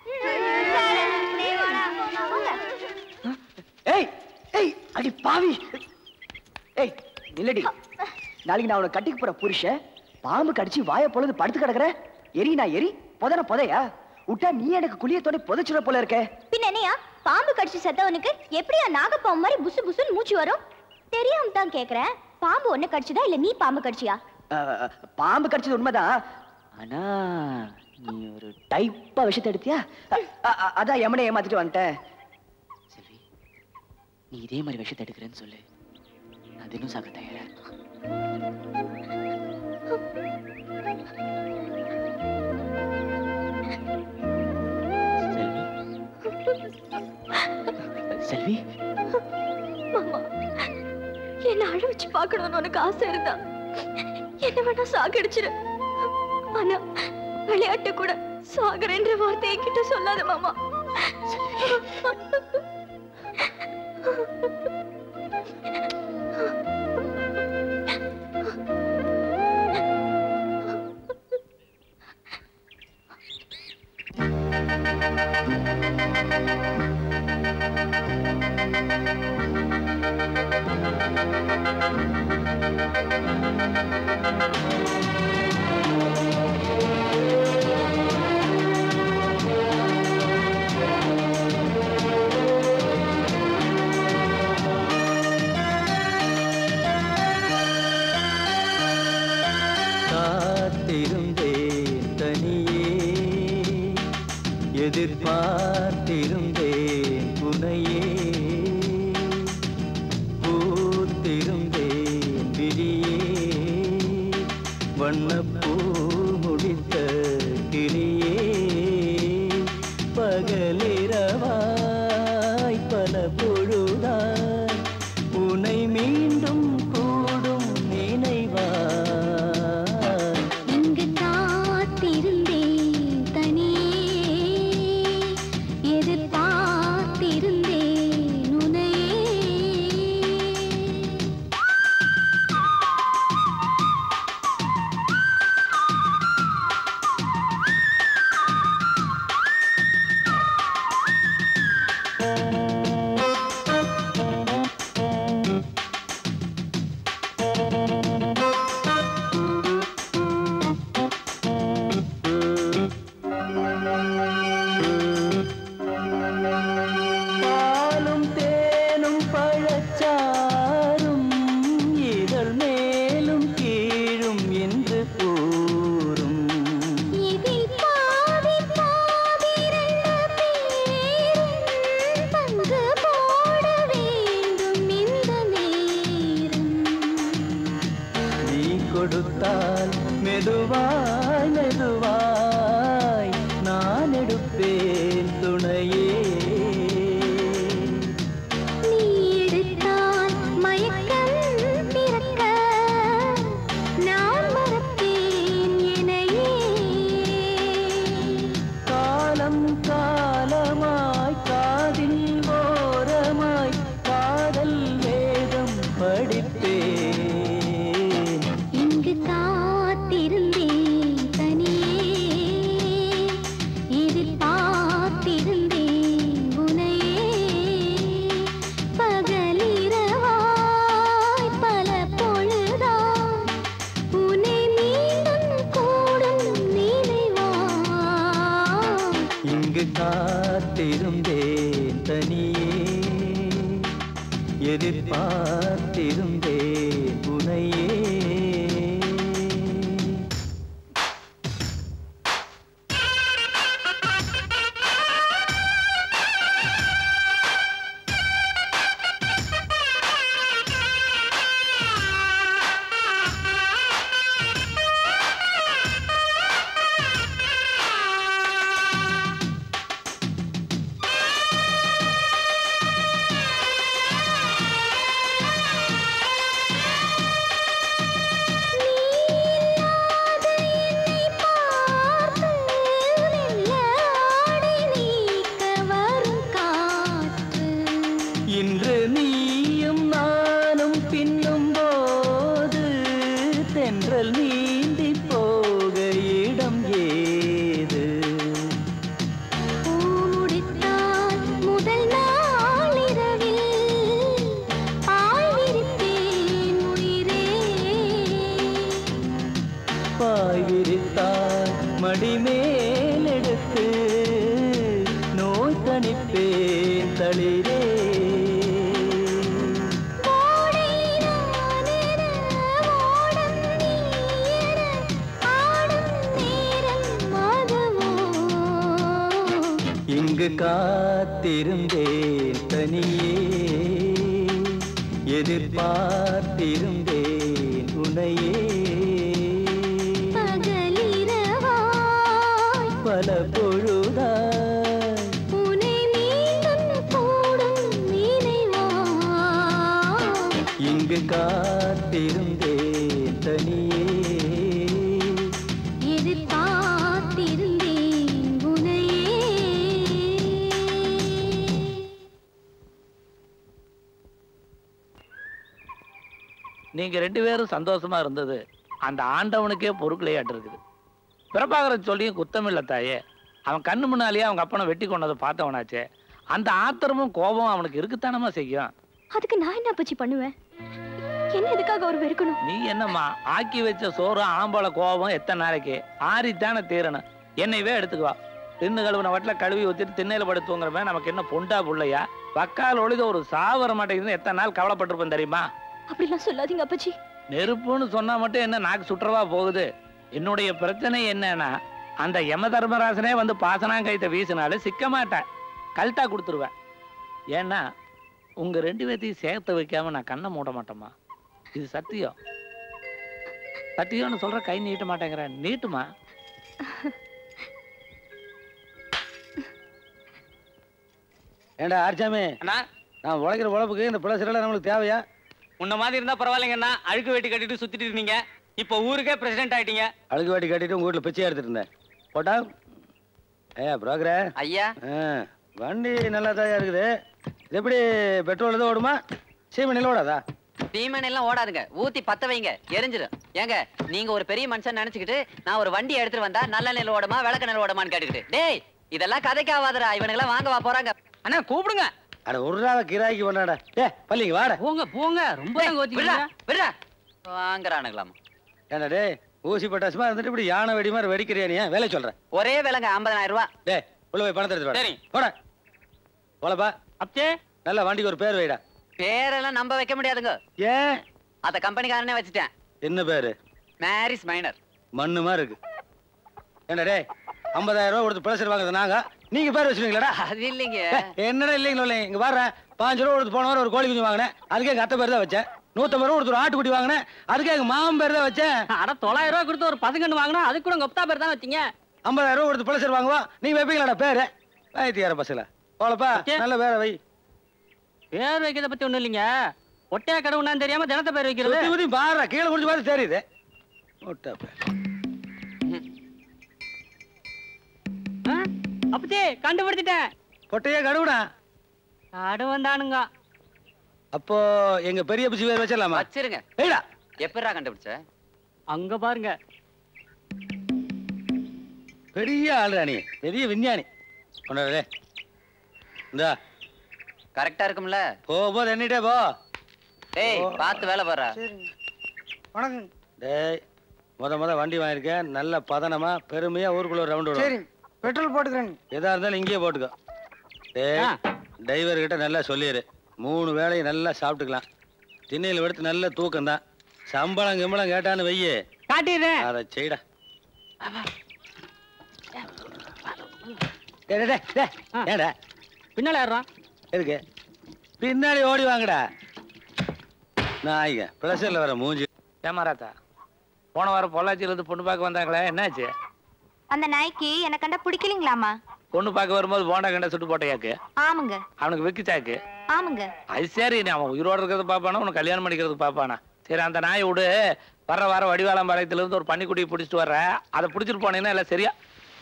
போங்க ஏய் ஏய் அடி பாவி ஏய் நில்லடி நாளைக்கு நான் உனக்கு கட்டிக்க போற புருஷன் பாம்பு கடிச்சு வாய பொழுது படுத்து கிடக்குற எரி நான் எரி புதன புதையா விட்டா நீ எனக்கு குளியத்தோட புதைச்சிட போல இருக்க பின்ன என்னையா பாம்பு கடிச்சு செத்தவனுக்கு எப்படியா நாகப்பாம்பு மாதிரி புசு புசுன்னு மூச்சு வரும் தெரியாம தான் கேக்குறேன் பாம்பு ஒண்ணு கடிச்சுதா இல்ல நீ பாம்பு கடிச்சியா அஹ், பாம்பு கடிச்சது உண்மைதான் ஆனா நீ ஒரு டைப்பா விஷயத்தை எடுத்தியா அ- அ- அ- அதான் எமனை ஏமாத்திட்டு வந்துட்டேன் செல்வி நீ இதே மாதிரி விஷயத்தை எடுக்கிறேன்னு சொல்லு நான் தினம் சாக தயாரா இருக்கேன். செல்வி மாமா என்ன அழ வச்சு பார்க்கணும்னு உனக்கு ஆசை இருந்தா என்ன வேணா சாகடிச்சிரு ஆனா விளையாட்டு கூட சாகரன்ற வார்த்தை என்கிட்ட சொல்லாத மாமா காத்திருந்தேன் தனியே எதிர்பார்த்திருந்தேன் உனையே பூத்திருந்தேன் விழியே வண்ணப்பூ முடித்த கிளியே பகலிரவாய் பல பொழுதாய் உனை மீண்டும் கூடும் நினைவாய் இங்கு காத்திருந்தேன் தனியே எதிர்பார்த்திருந்தேன் உனையே பாலும் தேனும் பழச்சாரும் இதழ் மேலும் கீழும் என்று கூறும் இதில் பாதி பாதி ரெண்டு பேரும் பங்கு போட வேண்டும் இந்த நேரம் நீ கொடுத்தால் மெதுவாய் மெதுவாய் நான் எடுப்பேன் துணையே நீ எடுத்தால் மயக்கம் பிறக்க நான் மறப்பேன் என்னையே காலம் காலமாய் காதில் ஓரமாய் காதல் வேதம் படிப்பேன் இங்கு காத்திருந்தேன் தனியே எதிர்பார்த்திருந்தேன் உனையே பகலிரவாய் பல பொழுதாய் உன்னை மீண்டும் கூடும் நினைவாய் இங்கு காத்திருந்தேன் தனியே எதிர்பார்த்திருந்தேன் உனையே ஆ தென்றல் நீந்தி போக இடம் ஏது பூமுடித்தான் முதல் நாளிரவில் பாய் விரித்தேன் உயிரே பாய் விரித்தாய் மடி மேலெடுத்து நோய் தணிப்பேன் தளிரே ஓடை நானென ஓடம் நீயென ஆடும் நேரம் அதுவோ இங்கு காத்திருந்தேன் தனியே எதிர்பார்த்திருந்தேன் உன்னையே பகலிரவாய் பல பொழுதாய் உனை மீண்டும் கூடும் நினைவா இங்கு காத்திருந்தேன் தனியே எதிர்பார்த்திருந்தேன் உனையே நீங்க ரெண்டு பேரும் சந்தோஷமா இருந்தது அந்த ஆண்டவனுக்கே பொருட்களையாட்டு இருக்குது பிரபாகர சொல்லியும் குத்தமில்ல தாயே அவன் கண்ணு முன்னாலேயே அவங்க அப்பனை வெட்டி கொண்டதை பார்த்தவனாச்சே அந்த ஆத்திரமும் கோபமும் அவனுக்கு இருக்குத்தானமா செய்யும் அதுக்கு நான் என்ன அப்பச்சி பண்ணுவேன் என்ன எதுக்காக அவர் வெறுக்கணும் நீ என்னம்மா ஆக்கி வச்ச சோறு ஆம்பளை கோபம் எத்தனை நாளைக்கு ஆறித்தானே தீரணும் என்னையவே எடுத்துக்குவா தின்னு கழுவுன வட்டில கழுவி ஊத்திட்டு திண்ணையில படுத்துங்கிறவன் நமக்கு என்ன பொண்டா புள்ளையா வக்கால் ஒழுத ஒரு சாவர மாட்டேங்குதுன்னு எத்தனை நாள் கவலைப்பட்டிருப்பேன் தெரியுமா அப்படிலாம் சொல்லாதீங்க அப்பச்சி நெருப்புன்னு சொன்னா மட்டும் என்ன நாக்கு சுற்றவா போகுது என்னுடைய பிரச்சனை என்னன்னா அந்த யம தர்மராசனே வந்து பாசனாங்கைத்த வீசினாலும் சிக்க மாட்டேன் கல்ட்டா கொடுத்துருவேன் ஏன்னா உங்க ரெண்டு பேர்த்தையும் சேர்த்து வைக்காம நான் கண்ணை மூட மாட்டேம்மா இது சத்தியம் சத்தியம்னு சொல்ற கை நீட்ட மாட்டேங்கிறேன் நீட்டுமா ஏண்டா ஆர்ச்சாமி அண்ணா நான் உழைக்கிற உழைப்புக்கு இந்த பிளஸ்லாம் நம்மளுக்கு தேவையா உன்ன மாதிரி இருந்தா பரவாயில்லைங்கண்ணா அழுக்கு வெட்டி கட்டிட்டு சுத்திட்டு இருந்தீங்க இப்போ ஊருக்கே பிரசிடென்ட் ஆயிட்டீங்க அழுகு வாட்டி கட்டிட்டு உங்க வீட்டில் பிச்சை எடுத்துட்டு இருந்தேன் போட்டா ஏ புரோக்கரே ஐயா ஆ வண்டி நல்லா தான் இருக்குது இது எப்படி பெட்ரோல் எதுவும் ஓடுமா சீமனில் ஓடாதா தீமன் எல்லாம் ஓடாதுங்க ஊத்தி பத்த வைங்க எரிஞ்சிடும் ஏங்க நீங்க ஒரு பெரிய மனுஷன் நினைச்சுக்கிட்டு நான் ஒரு வண்டி எடுத்துட்டு வந்தா நல்ல நெல் ஓடுமா விளக்க நெல் ஓடுமான்னு கேட்டுக்கிட்டு டேய் இதெல்லாம் கதைக்காவாதடா இவனுங்கெல்லாம் வாங்க வா போறாங்க அண்ணா கூப்பிடுங்க அட ஒரு நாள் கிராய்க்கு பண்ணாடா ஏ பள்ளிங்க வாடா போங்க போங்க ரொம்ப டேய், விட்றா, விட்றா. வாங்குறானுங்களாம் ஏண்டா டே ஊசி பட்டாசுமா இருந்துட்டு இப்படி யானை வெடி மாதிரி வெடிக்கிறியா நீ வேலை சொல்றேன் ஒரே விலங்க ஐம்பதாயிரம் ரூபாய் டே உள்ள போய் பணத்தை எடுத்து சரி. போட போலப்பா அப்பே நல்லா வண்டிக்கு ஒரு பேர் வைடா பேரெல்லாம் நம்ப வைக்க முடியாதுங்க ஏன் அத கம்பெனிக்காரனே வச்சுட்டேன் என்ன பேரு மேரிஸ் மைனர் மண்ணு மாதிரி இருக்கு ஏண்டா டே ஐம்பதாயிரம் ரூபா கொடுத்து பிளஸர் வாங்குறது நாங்க நீங்க பேர் வச்சுருவீங்களாடா அது இல்லைங்க என்னடா இல்லைங்களோ இல்லைங்க இங்க பாரு பாஞ்சு ரூபா கொடுத்து போன வாரம் ஒரு கோழி குஞ்சு வாங்கினேன் அதுக்கே எங்க அத்தை பேர் தான் வச்சேன் நூத்தம்பது ரூபா கொடுத்து ஒரு ஆட்டுக்குட்டி வாங்கினேன் அதுக்கே எங்க மாமன் பேர் தான் வச்சேன் அட தொள்ளாயிரம் ரூபாய் கொடுத்து ஒரு பசங்கன்னு வாங்கினா அதுக்கு கூட உங்க ஒப்தா பேர் தான் வச்சீங்க ஐம்பதாயிரம் ரூபா கொடுத்து பிளஸர் வாங்குவோம் நீங்க வைப்பீங்களாடா பேரு வைத்தியார பசங்கள போலப்பா நல்ல வேற வை பேர் வைக்கிறத பத்தி ஒண்ணும் இல்லைங்க ஒட்டையா கடவுனான்னு தெரியாம தினத்தை பேர் வைக்கிறது சுத்தி முத்தி பாரு கீழே குடிச்சு பார்த்து தெரியுது முட்டை பேர் ஆ? அப்பச்சி கண்டுபிடிச்சிட்டேன் பொட்டையே கடுவுடா கடு வந்தானுங்க அப்போ எங்க பெரிய பிச்சு பேர் வச்சிடலாமா வச்சிருங்க ஏடா எப்படிடா கண்டுபிடிச்ச அங்க பாருங்க பெரிய ஆளுடா நீ பெரிய விஞ்ஞானி கொண்டாடே இந்தா கரெக்டா இருக்கும்ல போ போ எண்ணிட்டே போ டேய் பார்த்து வேலை பாரு வணக்கம் டேய் முத முத வண்டி வாங்கியிருக்கேன் நல்ல பதனமா பெருமையா ஊருக்குள்ள ஒரு ரவுண்ட் சரி பெட்ரோல் போட்டுக்கிறேன் எதா இருந்தாலும் இங்கேயே போட்டுக்கோ டேய் டிரைவர் கிட்ட நல்லா சொல்லிடு மூணு வேளையும் நல்லா சாப்பிட்டுக்கலாம் திண்ணையில் எடுத்து நல்ல தூக்கம் தான் சம்பளம் கிம்பளம் கேட்டான்னு வையே காட்டிடுறேன் அதை செய்டா டேய், டேய், டேய், டேய், ஏன்டா பின்னால ஏறான் எதுக்கு பின்னாடி ஓடி வாங்கடா நாய்ங்க ப்ளஷர்ல வர மூஞ்சி ஏமாராத்தா போன வாரம் பொள்ளாச்சியில இருந்து பொண்ணு பார்க்க வந்தாங்களே என்னாச்சு அந்த நாய்க்கு என்ன கண்டா பிடிக்கலீங்களாமா பொண்ணு பார்க்க வரும்போது போண்டா கண்ட சுட்டு போட்டையாக்கு ஆமாங்க அவனுக்கு வெக்கிச்சாக்கு ஆமாங்க அது சரி நீ அவன் உயிரோட இருக்கிறது பாப்பானா உனக்கு கல்யாணம் பண்ணிக்கிறது பாப்பானா சரி அந்த நாயை விடு வர்ற வாரம் வடிவாளம்பாளையத்துல இருந்து ஒரு பன்னிக்குட்டியை பிடிச்சிட்டு வர்ற அதை பிடிச்சிட்டு போனீங்கன்னா எல்லாம் சரியா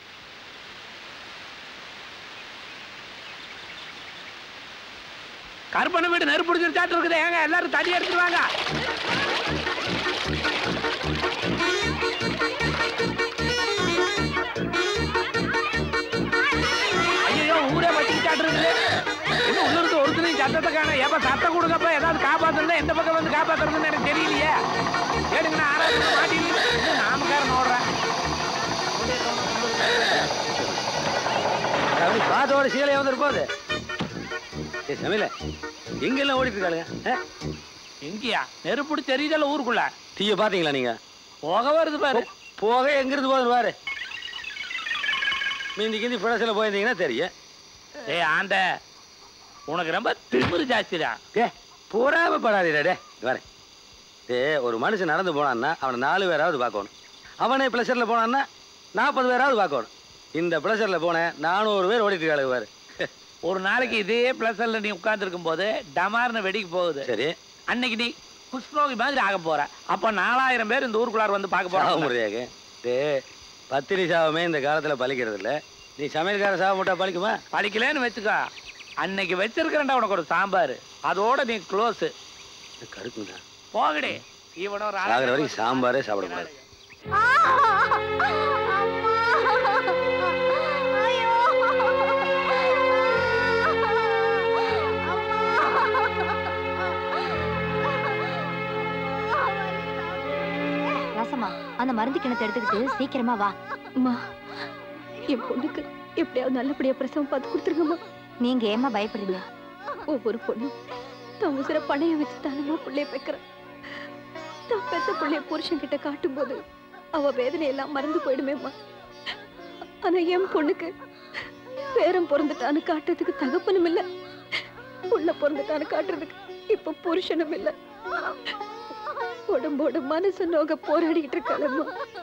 கருப்பண்ண வீடு நெருப்பு பிடிச்சிருச்சாட்டு இருக்குது ஏங்க எல்லாரும் தண்ணி எடுத்துட்டு வாங்க தானே எப்ப சத்தம் கொடுக்கப்ப ஏதாவது காப்பாத்துறதா எந்த பக்கம் வந்து காப்பாத்துறதுன்னு எனக்கு தெரியலையே எடுங்க நான் ஆராய்ச்சி மாட்டிட்டு நாமக்காரன் ஓடுறேன் அப்படி பாத்தோட சீலை வந்துட்டு போகுது ஏய் சமையல எங்கெல்லாம் ஓடிட்டு இருக்காளுங்க ஆ? எங்கயா நெருப்புடி தெரியுதல்ல ஊருக்குள்ள தீய பாத்தீங்களா நீங்க புகை வருது பாரு போக எங்கிருந்து போகுது பாரு மீந்தி கிந்தி புடசில போயிருந்தீங்கன்னா தெரியும் ஏய் ஆண்ட உனக்கு ரொம்ப திமிரு ஜாஸ்திதான் ஏ பொறாமப்படாதீடா டே இங்க வரேன் ஏ ஒரு மனுஷன் நடந்து போனான்னா அவனை நாலு பேராவது பார்க்கணும் அவனே ப்ளஷரில் போனான்னா நாற்பது பேராவது பார்க்கணும் இந்த ப்ளஷரில் போனேன் நானூறு பேர் ஓடிட்டு இருக்காளுங்க பாரு ஒரு நாளைக்கு இதே பிளஸர்ல நீ உட்கார்ந்துருக்கும் போது டமார்னு வெடிக்க போகுது சரி அன்னைக்கு நீ புஷ்போகி மாதிரி ஆக போற அப்ப நாலாயிரம் பேர் இந்த ஊருக்குள்ளார வந்து பார்க்க சாக போறாங்க முடியாது டே பத்திரி சாவமே இந்த காலத்தில் பலிக்கிறது இல்ல நீ சமையல்கார சாவ முட்டா பலிக்குமா படிக்கலன்னு வச்சுக்கோ அன்னைக்கு வச்சிருக்கிறேன்டா உனக்கு ஒரு சாம்பார் அதோட நீ க்ளோஸ் கடுக்குங்க போகடி இவன ஒரு சாகிற அழகான வரைக்கும் சாம்பாரே சாப்பிடக்கூடாது ராசம்மா அந்த மருந்து கிணத்தை எடுத்துக்கிட்டு சீக்கிரமா வா அம்மா என் பொண்ணுக்கு எப்படியாவது நல்லபடியா பிரசவம் பார்த்து கொடுத்துருங்கம்மா நீங்க ஏமா பயப்படுறீங்க ஒவ்வொரு பொண்ணும் தான் உசுர பணைய வச்சு தானமா பிள்ளைய பெக்கிறேன் தான் பெத்த பிள்ளைய புருஷன் கிட்ட காட்டும் போது அவ வேதனை எல்லாம் மறந்து போயிடுமேம்மா ஆனா என் பொண்ணுக்கு பேரம் பிறந்துட்டான்னு காட்டுறதுக்கு தகப்பனும் இல்ல புள்ள பிறந்துட்டான்னு காட்டுறதுக்கு இப்ப புருஷனும் இல்ல உடம்போட மனசு நோக போராடிக்கிட்டு இருக்காளம்மா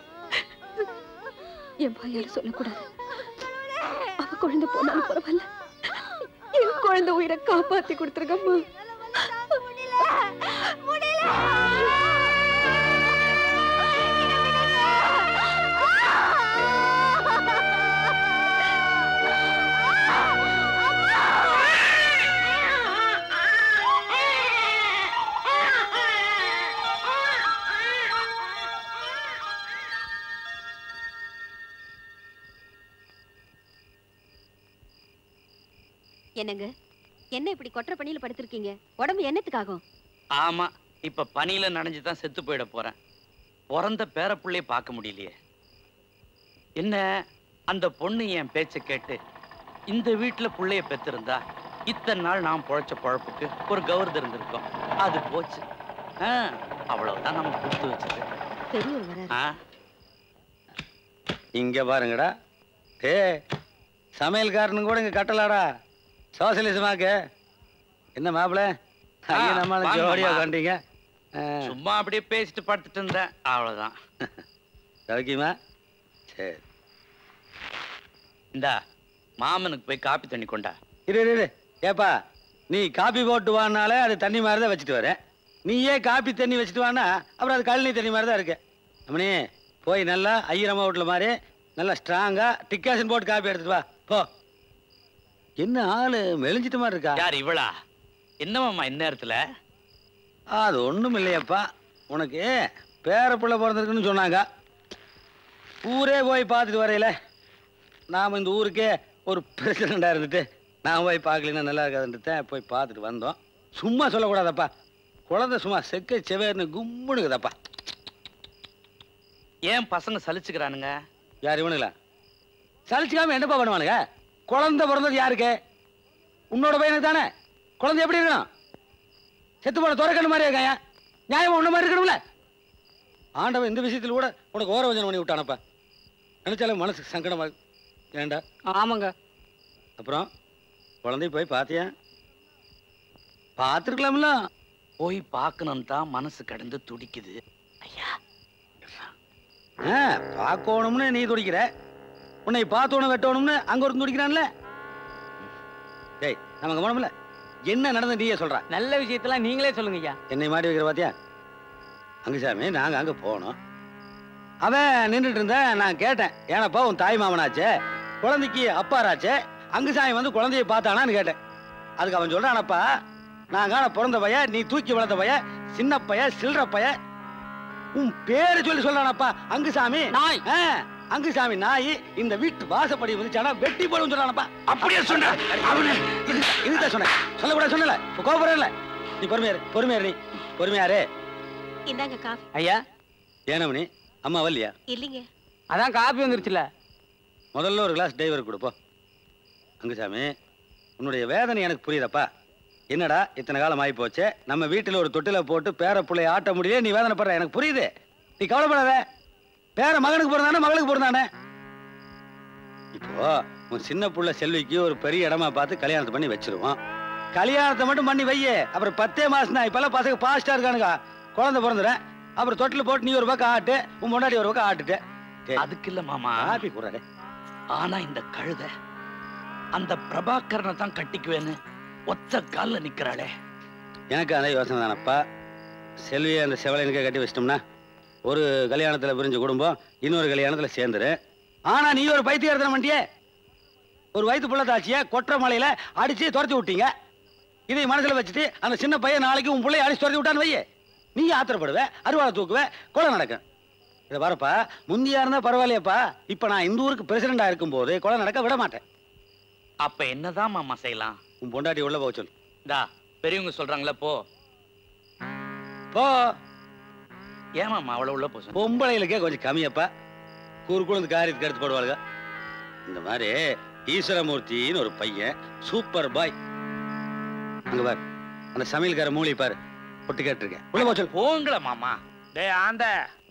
என் வாயால சொல்லக்கூடாது அவ குழந்தை போனாலும் பரவாயில்ல என் குழந்தை உயிரை காப்பாத்தி கொடுத்துருக்கம்மா என்னங்க என்ன இப்படி கொற்ற பணியில படுத்திருக்கீங்க உடம்பு என்னத்துக்காகும் ஆமா இப்ப பனியில நனைஞ்சு தான் செத்து போயிட போறேன் பிறந்த பேரப்புள்ளைய பார்க்க முடியலையே என்ன அந்த பொண்ணு என் பேச்ச கேட்டு இந்த வீட்டுல புள்ளைய பெத்திருந்தா இத்தனை நாள் நான் பொழைச்ச பொழப்புக்கு ஒரு கௌரவம் இருந்திருக்கும் அது போச்சு ஆ, அவ்வளவுதான் நம்ம கொடுத்து வச்சது பெரியவர் வராரு ஆ இங்க பாருங்கடா டே சமையல்காரனு கூட இங்க கட்டலாடா சோசியலிசமாக்கு என்ன மாப்பிள ஐயா நம்ம வாங்க ஜோடியா மாமா. கண்டீங்க சும்மா அப்படியே பேசிட்டு படுத்துட்டு இருந்தேன் அவ்வளவுதான் சௌக்கியமா சரி இந்தா மாமனுக்கு போய் காப்பி தண்ணி கொண்டா இரு இரு, இரு ஏப்பா நீ காப்பி போட்டு வானாலே அது தண்ணி மாதிரி தான் வச்சுட்டு வரேன் நீயே காப்பி தண்ணி வச்சுட்டு வானா அப்புறம் அது கழனி தண்ணி மாதிரி தான் இருக்கு அம்மனி போய் நல்லா ஐயரம்மா வீட்டில் மாதிரி நல்லா ஸ்ட்ராங்கா டிக்காசன் போட்டு காப்பி எடுத்துட்டு வா போ என்ன ஆளு மெலிஞ்சிட்ட மாதிரி இருக்கா யார் இவளா என்னமாம்மா இந்நேரத்துல அது ஒண்ணும் இல்லையப்பா உனக்கு பேர பிள்ளை பிறந்திருக்குன்னு சொன்னாங்க ஊரே போய் பார்த்துட்டு வரையில நாம் இந்த ஊருக்கே ஒரு பிரசிடண்டா இருந்துட்டு நான் போய் பார்க்கலன்னா நல்லா இருக்காதுன்ட்டு போய் பார்த்துட்டு வந்தோம் சும்மா சொல்லக்கூடாதப்பா குழந்தை சும்மா செக்க செவேர்னு கும்முனுக்குதப்பா ஏன் பசங்க சலிச்சுக்கிறானுங்க யார் இவனுங்களா சலிச்சுக்காம என்னப்பா பண்ணுவானுங்க குழந்தை பிறந்தது யாருக்கு உன்னோட பையனுக்கு தானே குழந்தை எப்படி இருக்கணும் செத்து போன துறக்கணும் மாதிரி இருக்காயா நியாயமா உன்ன மாதிரி இருக்கணும்ல ஆண்டவன் இந்த விஷயத்துல கூட உனக்கு ஓரவஞ்சனம் பண்ணி விட்டானப்பா நினைச்சாலும் மனசுக்கு சங்கடமா இருக்கு. ஏன்டா ஆமாங்க அப்புறம் குழந்தை போய் பார்த்தியா பார்த்துருக்கலாம்ல போய் பார்க்கணும் தான் மனசு கடந்து துடிக்குது ஆ பார்க்கணும்னு நீ துடிக்கிற உன்னை பார்த்தோன்னு வெட்டணும்னு அங்க ஒரு துடிக்கிறான்ல டேய் நம்ம கவனம்ல என்ன நடந்து நீயே சொல்ற நல்ல விஷயத்தெல்லாம் நீங்களே சொல்லுங்க ஐயா என்னை மாட்டி வைக்கிற பாத்தியா அங்குசாமி நாங்க அங்க போனோம் அவன் நின்றுட்டு இருந்த நான் கேட்டேன் ஏனப்பா உன் தாய் மாமனாச்சே குழந்தைக்கு அப்பாராச்சே அங்குசாமி வந்து குழந்தைய பார்த்தானான்னு கேட்டேன் அதுக்கு அவன் சொல்றானப்பா நான் காண பிறந்த பைய நீ தூக்கி வளர்த்த பைய சின்ன பைய சில்ற பைய உன் பேரு சொல்லி சொல்றானப்பா அங்குசாமி நாய். ஆ, அங்குசாமி நாய் இந்த வீட்டு வாசப்படி வந்துச்சானா வெட்டி போடும் சொல்றானப்பா அப்படியே சொன்ன அவனு இதுதான் சொன்னேன் சொல்லக்கூடாது சொன்னல கோபுரம் இல்ல நீ பொறுமையாரு பொறுமையாரு நீ பொறுமையாரு இந்தாங்க காஃபி ஐயா ஏனமணி அம்மா வரலையா இல்லைங்க அதான் காப்பி வந்துருச்சுல முதல்ல ஒரு கிளாஸ் டிரைவர் கொடுப்போ அங்குசாமி உன்னுடைய வேதனை எனக்கு புரியுதப்பா என்னடா இத்தனை காலம் ஆகி போச்சு நம்ம வீட்டில் ஒரு தொட்டில போட்டு பேர பிள்ளைய ஆட்ட முடியல நீ வேதனைப்படுற எனக்கு புரியுது நீ கவலைப்படாத பேர மகனுக்கு பிறந்தானே மகளுக்கு பிறந்தானே இப்போ உன் சின்ன புள்ள செல்விக்கு ஒரு பெரிய இடமா பார்த்து கல்யாணத்தை பண்ணி வச்சிருவோம் கல்யாணத்தை மட்டும் பண்ணி வையே அப்புறம் பத்தே மாசம் தான் இப்பெல்லாம் பசங்க பாஸ்டா இருக்கானுங்க குழந்தை பிறந்துறேன் அப்புறம் தொட்டில போட்டு நீ ஒரு பக்கம் ஆட்டு உன் முன்னாடி ஒரு பக்கம் ஆட்டுட்டு அதுக்கு இல்ல மாமா காப்பி கூடாது ஆனா இந்த கழுத அந்த பிரபாகரனை தான் கட்டிக்குவேன்னு ஒத்த கால்ல நிக்கிறாளே எனக்கு அதே யோசனை தானப்பா செல்வியை அந்த செவலைனுக்கே கட்டி வச்சிட்டோம்னா ஒரு கல்யாணத்தில் பிரிஞ்ச குடும்பம் இன்னொரு கல்யாணத்தில் சேர்ந்துரு ஆனா நீ ஒரு பைத்தியக்காரத்தனம் பண்ணிட்டியே ஒரு வயிற்று புள்ள தாச்சிய கொற்ற மலையில அடிச்சு துரத்தி விட்டீங்க இதை மனசுல வச்சுட்டு அந்த சின்ன பையன் நாளைக்கு உன் பிள்ளைய அடிச்சு துரத்தி விட்டான்னு வையே நீ ஆத்திரப்படுவ அருவாளை தூக்குவ கொலை நடக்கும் இதை வரப்பா முந்தியா இருந்தா பரவாயில்லையப்பா இப்ப நான் இந்த ஊருக்கு பிரசிடண்டா இருக்கும்போது கொலை நடக்க விட மாட்டேன் அப்ப என்னதான் மாமா செய்யலாம் உன் பொண்டாட்டி உள்ள போக சொல்லு டா பெரியவங்க சொல்றாங்களே போ போ ஏன் மாமா அவ்வளவு உள்ள போ சொன்ன? பொம்பளைகளுக்கே கொஞ்சம் கம்மியப்பா கூறு குழந்தை காரியத்துக்கு எடுத்து போடுவாளுங்க இந்த மாதிரி ஈஸ்வரமூர்த்தின்னு ஒரு பையன் சூப்பர் பாய் அங்க பாரு அந்த சமையல்கார மூலி பாரு பொட்டு கேட்டிருக்கேன் உள்ள போச்சு போங்கள மாமா டேய் ஆந்த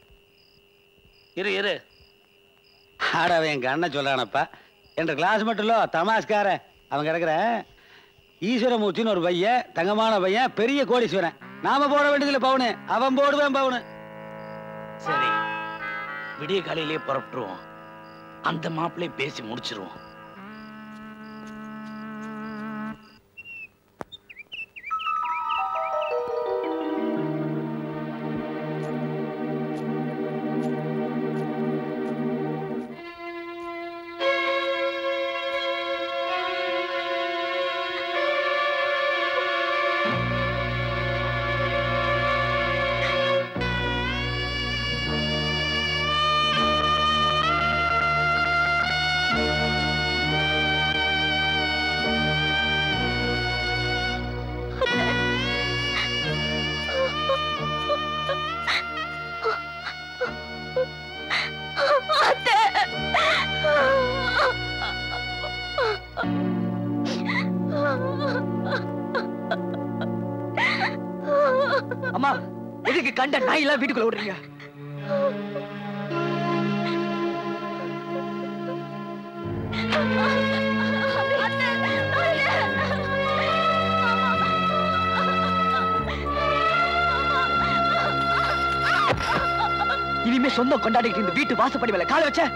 இரு இரு ஆடாவே எங்க அண்ணன் சொல்றானப்பா என்ற கிளாஸ் மட்டும் இல்ல தமாஸ்காரன் அவன் கிடக்குற ஈஸ்வரமூர்த்தின்னு ஒரு பையன் தங்கமான பையன் பெரிய கோடீஸ்வரன் நாம போட வேண்டியதில்லை பவுனு அவன் போடுவேன் பவுனு சரி விடிய காலையிலேயே புறப்பட்டுருவோம் அந்த மாப்பிள்ளை பேசி முடிச்சிருவோம் அம்மா எதுக்கு கண்ட நாய் எல்லாம் வீட்டுக்குள்ள விடுறீங்க இனிமே சொந்தம் கொண்டாடிக்கிட்டு இந்த வீட்டு வாசப்படி மேல காலை வச்ச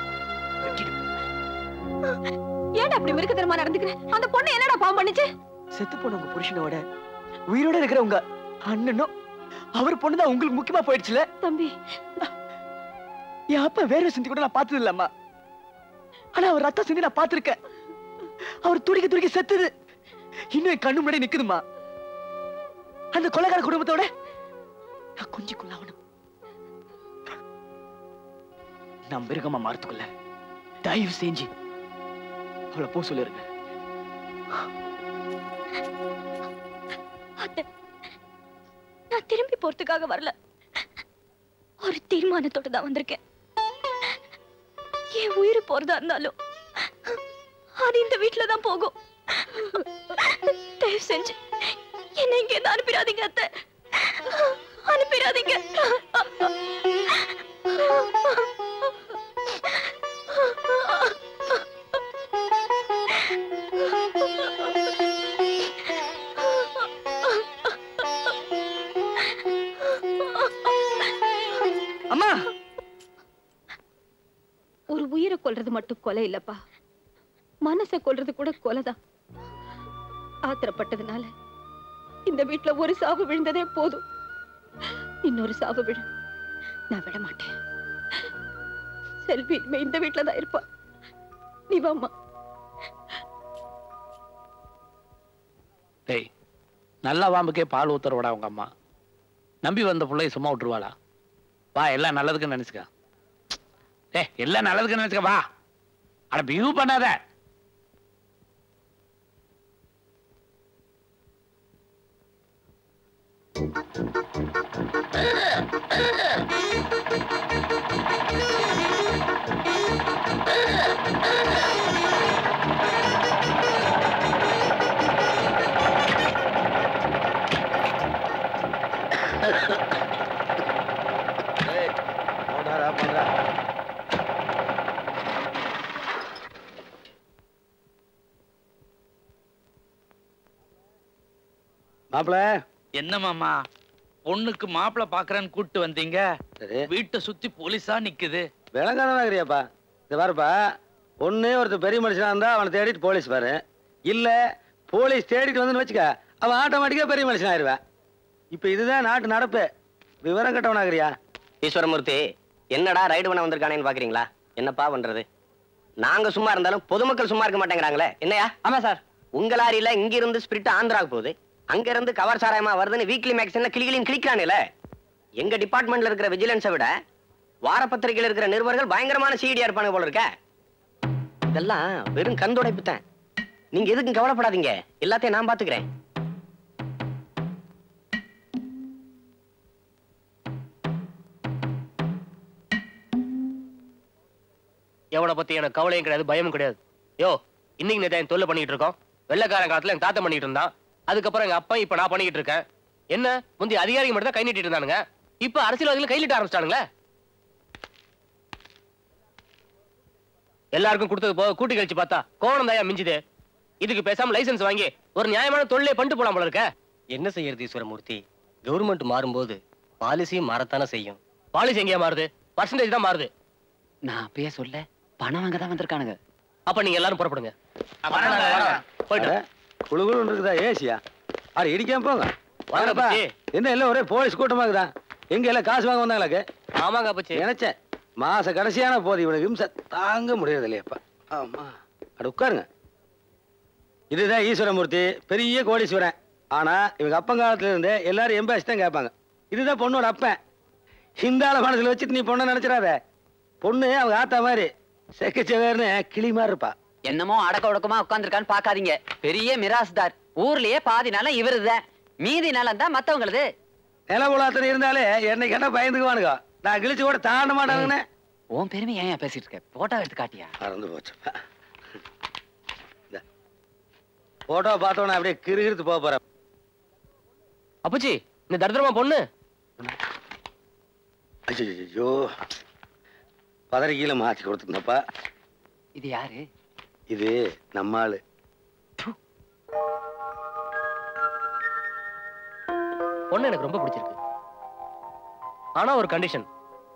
ஏன்டா அப்படி மிருகத்தனமா நடந்துக்கிற அந்த பொண்ணு என்னடா பாவம் பண்ணுச்சு செத்து போன உங்க புருஷனோட உயிரோட இருக்கிற உங்க அண்ணனும் அவர் பொண்ணுதான் உங்களுக்கு முக்கியமா போயிடுச்சுல தம்பி என் அப்பா வேர்வை சிந்தி கூட நான் பார்த்தது இல்லம்மா ஆனா அவர் ரத்தம் சிந்தி நான் பார்த்திருக்கேன் அவர் துடிக்க துடிக்க செத்துது இன்னும் என் கண்ணு முன்னாடி நிக்குதுமா அந்த கொலைகார குடும்பத்தோட நான் கொஞ்சம் கொள்ளாவணும் நான் மிருகமா மாறத்துக்குள்ள தயவு செஞ்சு அவளை போ சொல்லிருங்க அத்தை, நான் திரும்பி போறதுக்காக வரல ஒரு தீர்மானத்தோட தான் வந்திருக்கேன் என் உயிர் போறதா இருந்தாலும் அது இந்த வீட்டுல தான் போகும் தயவு செஞ்சு என்னை இங்க இருந்து அனுப்பிடாதீங்க அத்தை அனுப்பிடாதீங்க அம்மா ஒரு உயிரை கொல்றது மட்டும் கொலை இல்லப்பா மனசை கொல்றது கூட கொலைதான் ஆத்திரப்பட்டதுனால இந்த வீட்ல ஒரு சாவு விழுந்ததே போதும் இன்னொரு சாவு விழ நான் விட மாட்டேன் செல்வி இனிமே இந்த வீட்ல தான் இருப்பா நீ வாம்மா டேய் நல்ல வாம்புக்கே பால் ஊத்துறவடா உங்க அம்மா நம்பி வந்த பிள்ளைய சும்மா விட்டுருவாளா வா எல்லாம் நல்லதுக்குன்னு நினைச்சுக்க டேய் எல்லாம் நல்லதுக்கு நினைச்சுக்க வா அட பியூ பண்ணாத போடாடா, போடா. மாப்பிள என்ன மாமா பொண்ணுக்கு மாப்பிள்ளை பாக்குறேன்னு கூட்டு வந்தீங்க வீட்டை சுத்தி போலீஸா நிக்குது விளங்காதனாகிறியாப்பா இந்த பாருப்பா ஒண்ணு ஒருத்தர் பெரிய மனுஷனா இருந்தா அவனை தேடிட்டு போலீஸ் பாரு இல்ல போலீஸ் தேடிட்டு வந்து வச்சுக்க அவன் ஆட்டோமேட்டிக்கா பெரிய மனுஷன் ஆயிருவேன் இப்ப இதுதான் நாட்டு நடப்பு விவரம் கட்டவனாகிறியா ஈஸ்வரமூர்த்தி என்னடா ரைடு பண்ண வந்திருக்கானேன்னு பாக்குறீங்களா என்னப்பா பண்றது நாங்க சும்மா இருந்தாலும் பொதுமக்கள் சும்மா இருக்க மாட்டேங்கிறாங்களே என்னையா ஆமா சார் உங்க லாரியில இங்க இருந்து ஸ்பிரிட் ஆந்திராவுக்கு போகுது அங்க இருந்து கவர் சாராயமா வருதுன்னு வீக்லி மேக்சின்ல கிளிகளின் கிளிக்கிறானுல எங்க டிபார்ட்மெண்ட்ல இருக்கிற விஜிலன்ஸை விட வார பத்திரிகையில் இருக்கிற நிருபர்கள் பயங்கரமான சிடிஆர் இருப்பாங்க போல இருக்க இதெல்லாம் வெறும் கண்துடைப்பு தான் நீங்க எதுக்கும் கவலைப்படாதீங்க எல்லாத்தையும் நான் பாத்துக்கிறேன் எவனை பத்தி எனக்கு கவலையும் கிடையாது பயமும் கிடையாது யோ இன்னைக்கு நேத்து என் தொல்லை பண்ணிட்டு இருக்கோம் வெள்ளக்காரன் காலத்துல என் தாத்தா பண்ணிட்டு இருந்தான் அதுக்கப்புறம் எங்க அப்பா இப்ப நான் பண்ணிட்டு இருக்கேன் என்ன முந்தைய அதிகாரிகள் மட்டும் தான் கை நீட்டிட்டு இருந்தானுங்க இப்ப அரசியல்வாதிகள் கை நீட்ட ஆரம்பிச்சிட்டானுங்களே எல்லாருக்கும் கொடுத்தது போக கூட்டி கழிச்சு பார்த்தா கோணம் தாயா மிஞ்சுது இதுக்கு பேசாம லைசென்ஸ் வாங்கி ஒரு நியாயமான தொழிலே பண்ணிட்டு போலாம் போல இருக்க என்ன செய்யறது ஈஸ்வரமூர்த்தி கவர்மெண்ட் மாறும்போது பாலிசியும் மாறத்தானே செய்யும் பாலிசி எங்கேயா மாறுது பர்சன்டேஜ் தான் மாறுது நான் அப்பயே சொல்ல பணம் வாங்க தான் வந்திருக்கானுங்க அப்ப நீங்க எல்லாரும் புறப்படுங்க போயிட்டு குழு குழு இருக்குதா ஏசியா அட இடிக்காம போங்க வாங்கப்பா அப்பச்சி. என்ன எல்லாம் ஒரே போலீஸ் கூட்டமா இருக்குதா எங்க எல்லாம் காசு வாங்க வந்தாங்களாக்கு ஆமாங்க அப்பச்சி நினைச்சேன் மாச கடைசியான போது இவனுக்கு இம்சை தாங்க முடியறது இல்லையாப்பா ஆமா அட உட்காருங்க இதுதான் ஈஸ்வரமூர்த்தி பெரிய கோடீஸ்வரன் ஆனா இவங்க அப்பங்காலத்துல இருந்தே எல்லாரும் எம்பாசி தான் கேட்பாங்க இதுதான் பொண்ணோட அப்பன் ஹிந்தால மனசுல வச்சுட்டு நீ பொண்ணை நினைச்சிடாத பொண்ணு அவங்க ஆத்தா மாதிரி செக்கச்சவேர்னு கிளி மாதிரி இருப்பா என்னமோ அடக்க ஒடுக்கமா உட்கார்ந்திருக்கான்னு பாக்காதீங்க பெரிய மிராஸ்தார் ஊர்லயே பாதி நிலம் இவருதான் மீதி நிலம் தான் மத்தவங்களது நிலவுலாத்தனை இருந்தாலே என்னை கேட்டா பயந்துக்குவானுங்க நான் கிழிச்சு கூட தாண்ட மாட்டாங்கன்னு உன் பெருமை ஏன் பேசிட்டு இருக்க போட்டோ எடுத்து காட்டியா மறந்து போச்சுப்பா போட்டோ பார்த்தோன்னே அப்படியே கிறுகிறுத்து போக போறேன் அப்பச்சி இந்த தரித்திரமா பொண்ணு ஐயோ பதற கீழே மாத்தி கொடுத்துருந்தப்பா இது யாரு இது நம்ம ஆளு பொண்ணு எனக்கு ரொம்ப பிடிச்சிருக்கு ஆனா ஒரு கண்டிஷன்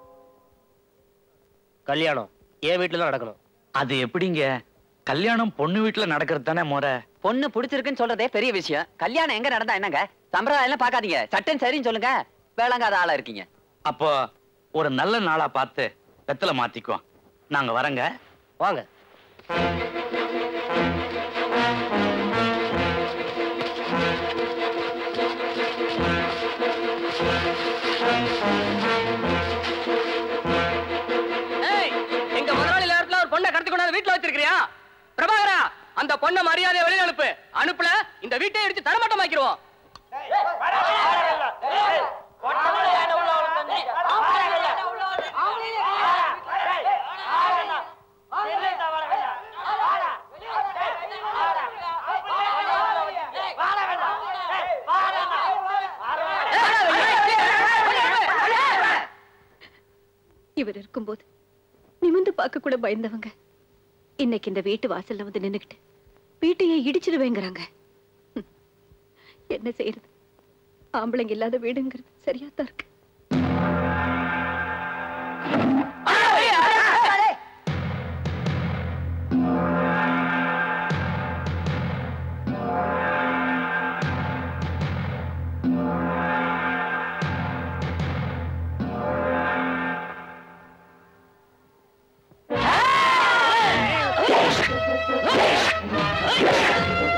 கல்யாணம் என் வீட்டுல தான் நடக்கணும் அது எப்படிங்க கல்யாணம் பொண்ணு வீட்டுல நடக்கிறது தானே முறை பொண்ணு பிடிச்சிருக்குன்னு சொல்றதே பெரிய விஷயம் கல்யாணம் எங்க நடந்தா என்னங்க சம்பிரதாயம் எல்லாம் பாக்காதீங்க சட்டன் சரின்னு சொல்லுங்க வேளாங்காத ஆளா இருக்கீங்க அப்போ ஒரு நல்ல நாளா பார்த்து வெத்தலை மாத்திக்குவோம் நாங்க வரங்க வாங்க ஏய், எங்க முதலாளி நேரத்துல ஒரு பொண்ணை கடத்தி கொண்டாந்து வீட்டுல வச்சிருக்கிறியா பிரபாகரா அந்த பொண்ணை மரியாதையை வெளியில அனுப்பு அனுப்புல இந்த வீட்டை இடிச்சு தரமட்டமாக்கிடுவோம் இவர் இருக்கும்போது நிமிந்து பார்க்க கூட பயந்தவங்க இன்னைக்கு இந்த வீட்டு வாசல்ல வந்து நின்னுக்கிட்டு வீட்டையே இடிச்சிடுவேங்கிறாங்க ஹம். என்ன செய்யறது ஆம்பளைங்க இல்லாத வீடுங்கிறது சரியா தான் இருக்கு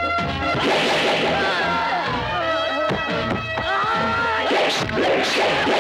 Ah!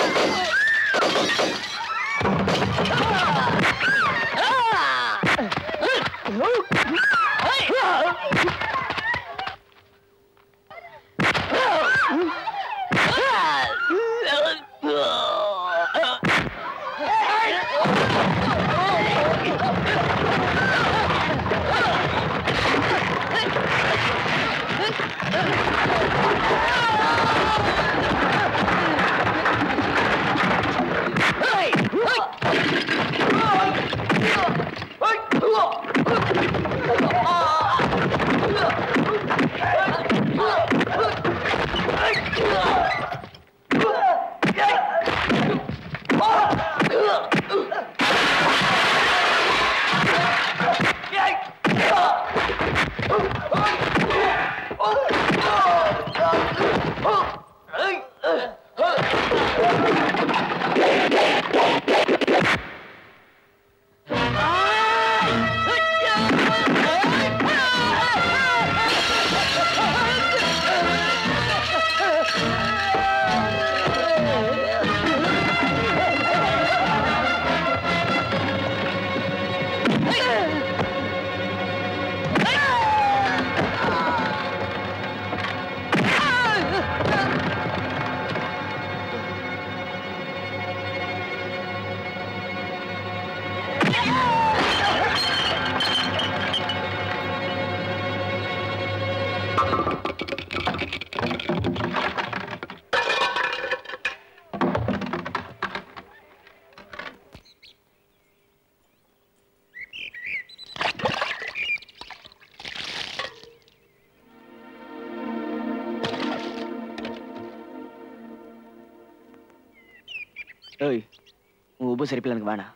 ஏய் உன் உபசரிப்பில் எனக்கு வேணாம்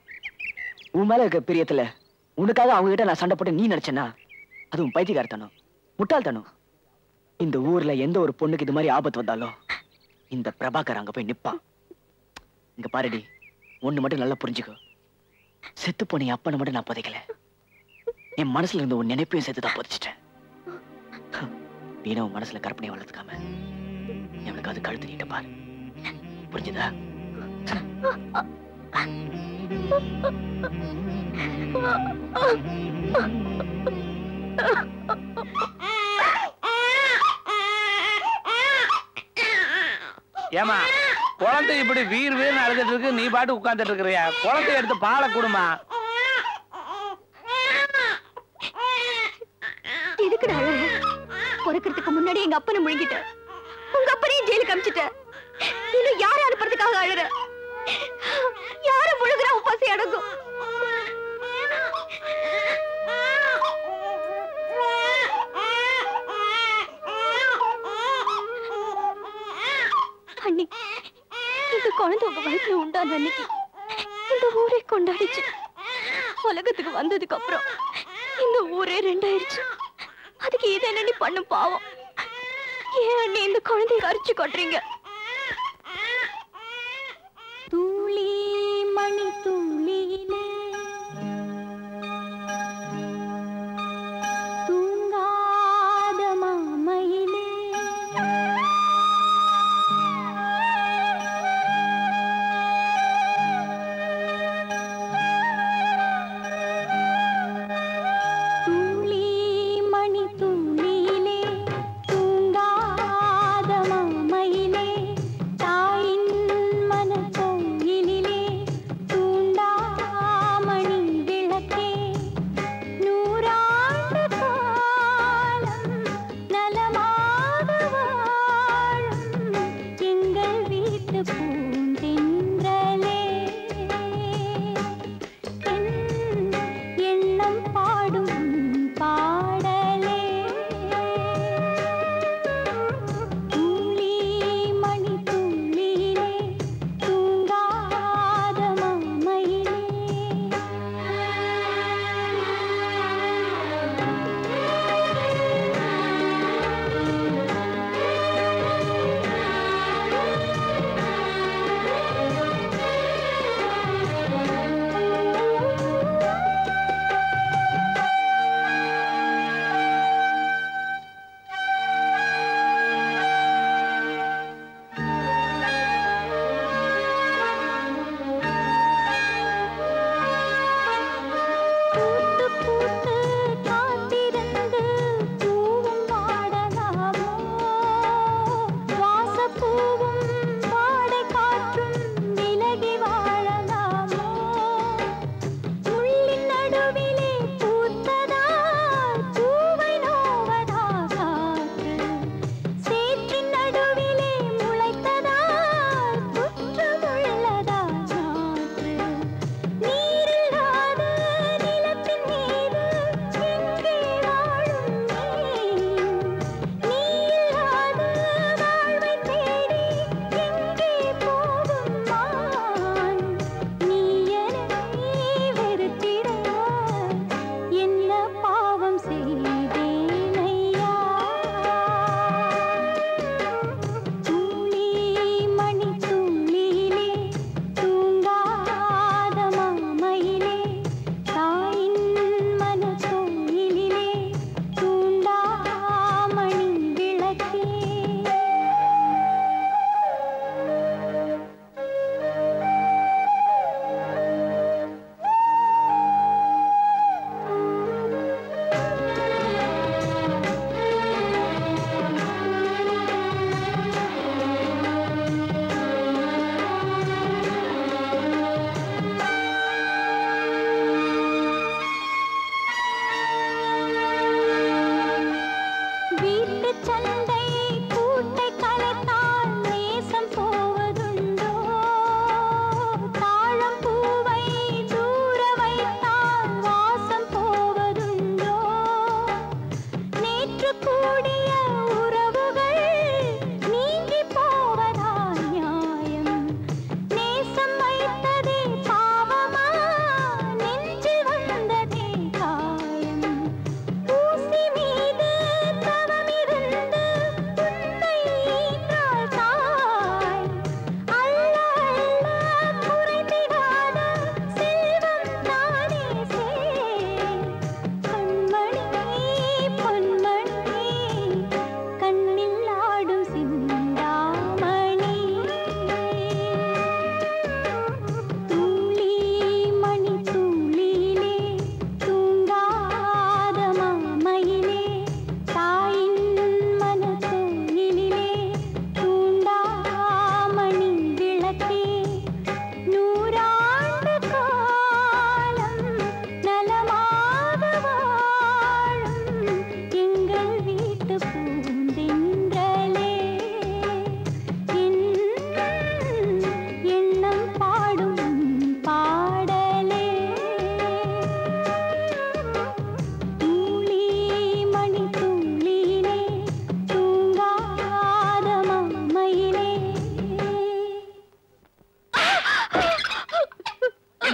உன் மேல இருக்க பிரியத்துல உனக்காக அவங்க கிட்ட நான் சண்டை போட்டு நீ நினைச்சேன்னா அதுவும் பைத்தியக்காரத்தனம் முட்டாள்தனம் இந்த ஊர்ல எந்த ஒரு பொண்ணுக்கு இது மாதிரி ஆபத்து வந்தாலும் இந்த பிரபாகர் அங்க போய் நிப்பான் இங்க பாருடி ஒண்ணு மட்டும் நல்லா புரிஞ்சுக்கோ செத்து போன என் அப்பனை மட்டும் நான் புதைக்கல என் மனசுல இருந்த ஒரு நினைப்பையும் சேர்த்து தான் புதைச்சிட்டேன் வீணா உன் மனசுல கற்பனையை வளர்த்துக்காம எவனுக்கு அது கழுத்து நீட்ட பாரு புரிஞ்சுதா ஏமா குழந்தை இப்படி வீர் வீர்னு அழுதுட்டு இருக்கு நீ பாட்டு உட்கார்ந்துட்டு இருக்கிறியா குழந்தை எடுத்து பாலை கொடுமா எதுக்குடா அழற பிறக்கிறதுக்கு முன்னாடி எங்க அப்பனை முழுங்கிட்ட உங்க அப்பனையும் ஜெயிலுக்கு அமிச்சிட்ட இன்னும் யார அனுப்புறதுக்காக அழற யார முழுகுறா உன் பசி அடங்கும் அண்ணி இந்த குழந்தை உங்க வயிற்றுல உண்டான அன்னைக்கு இந்த ஊரே கொண்டாடிச்சு உலகத்துக்கு வந்ததுக்கு அப்புறம் இந்த ஊரே ரெண்டாயிருச்சு அதுக்கு இது என்னடி பண்ணும் பாவம் ஏன் அண்ணி இந்த குழந்தைய அரிச்சு கொட்டுறீங்க தூளி மணி தூளியிலே தூங்காத மாமையிலே தூளி மணி தூளியிலே தூங்காத மாமையிலே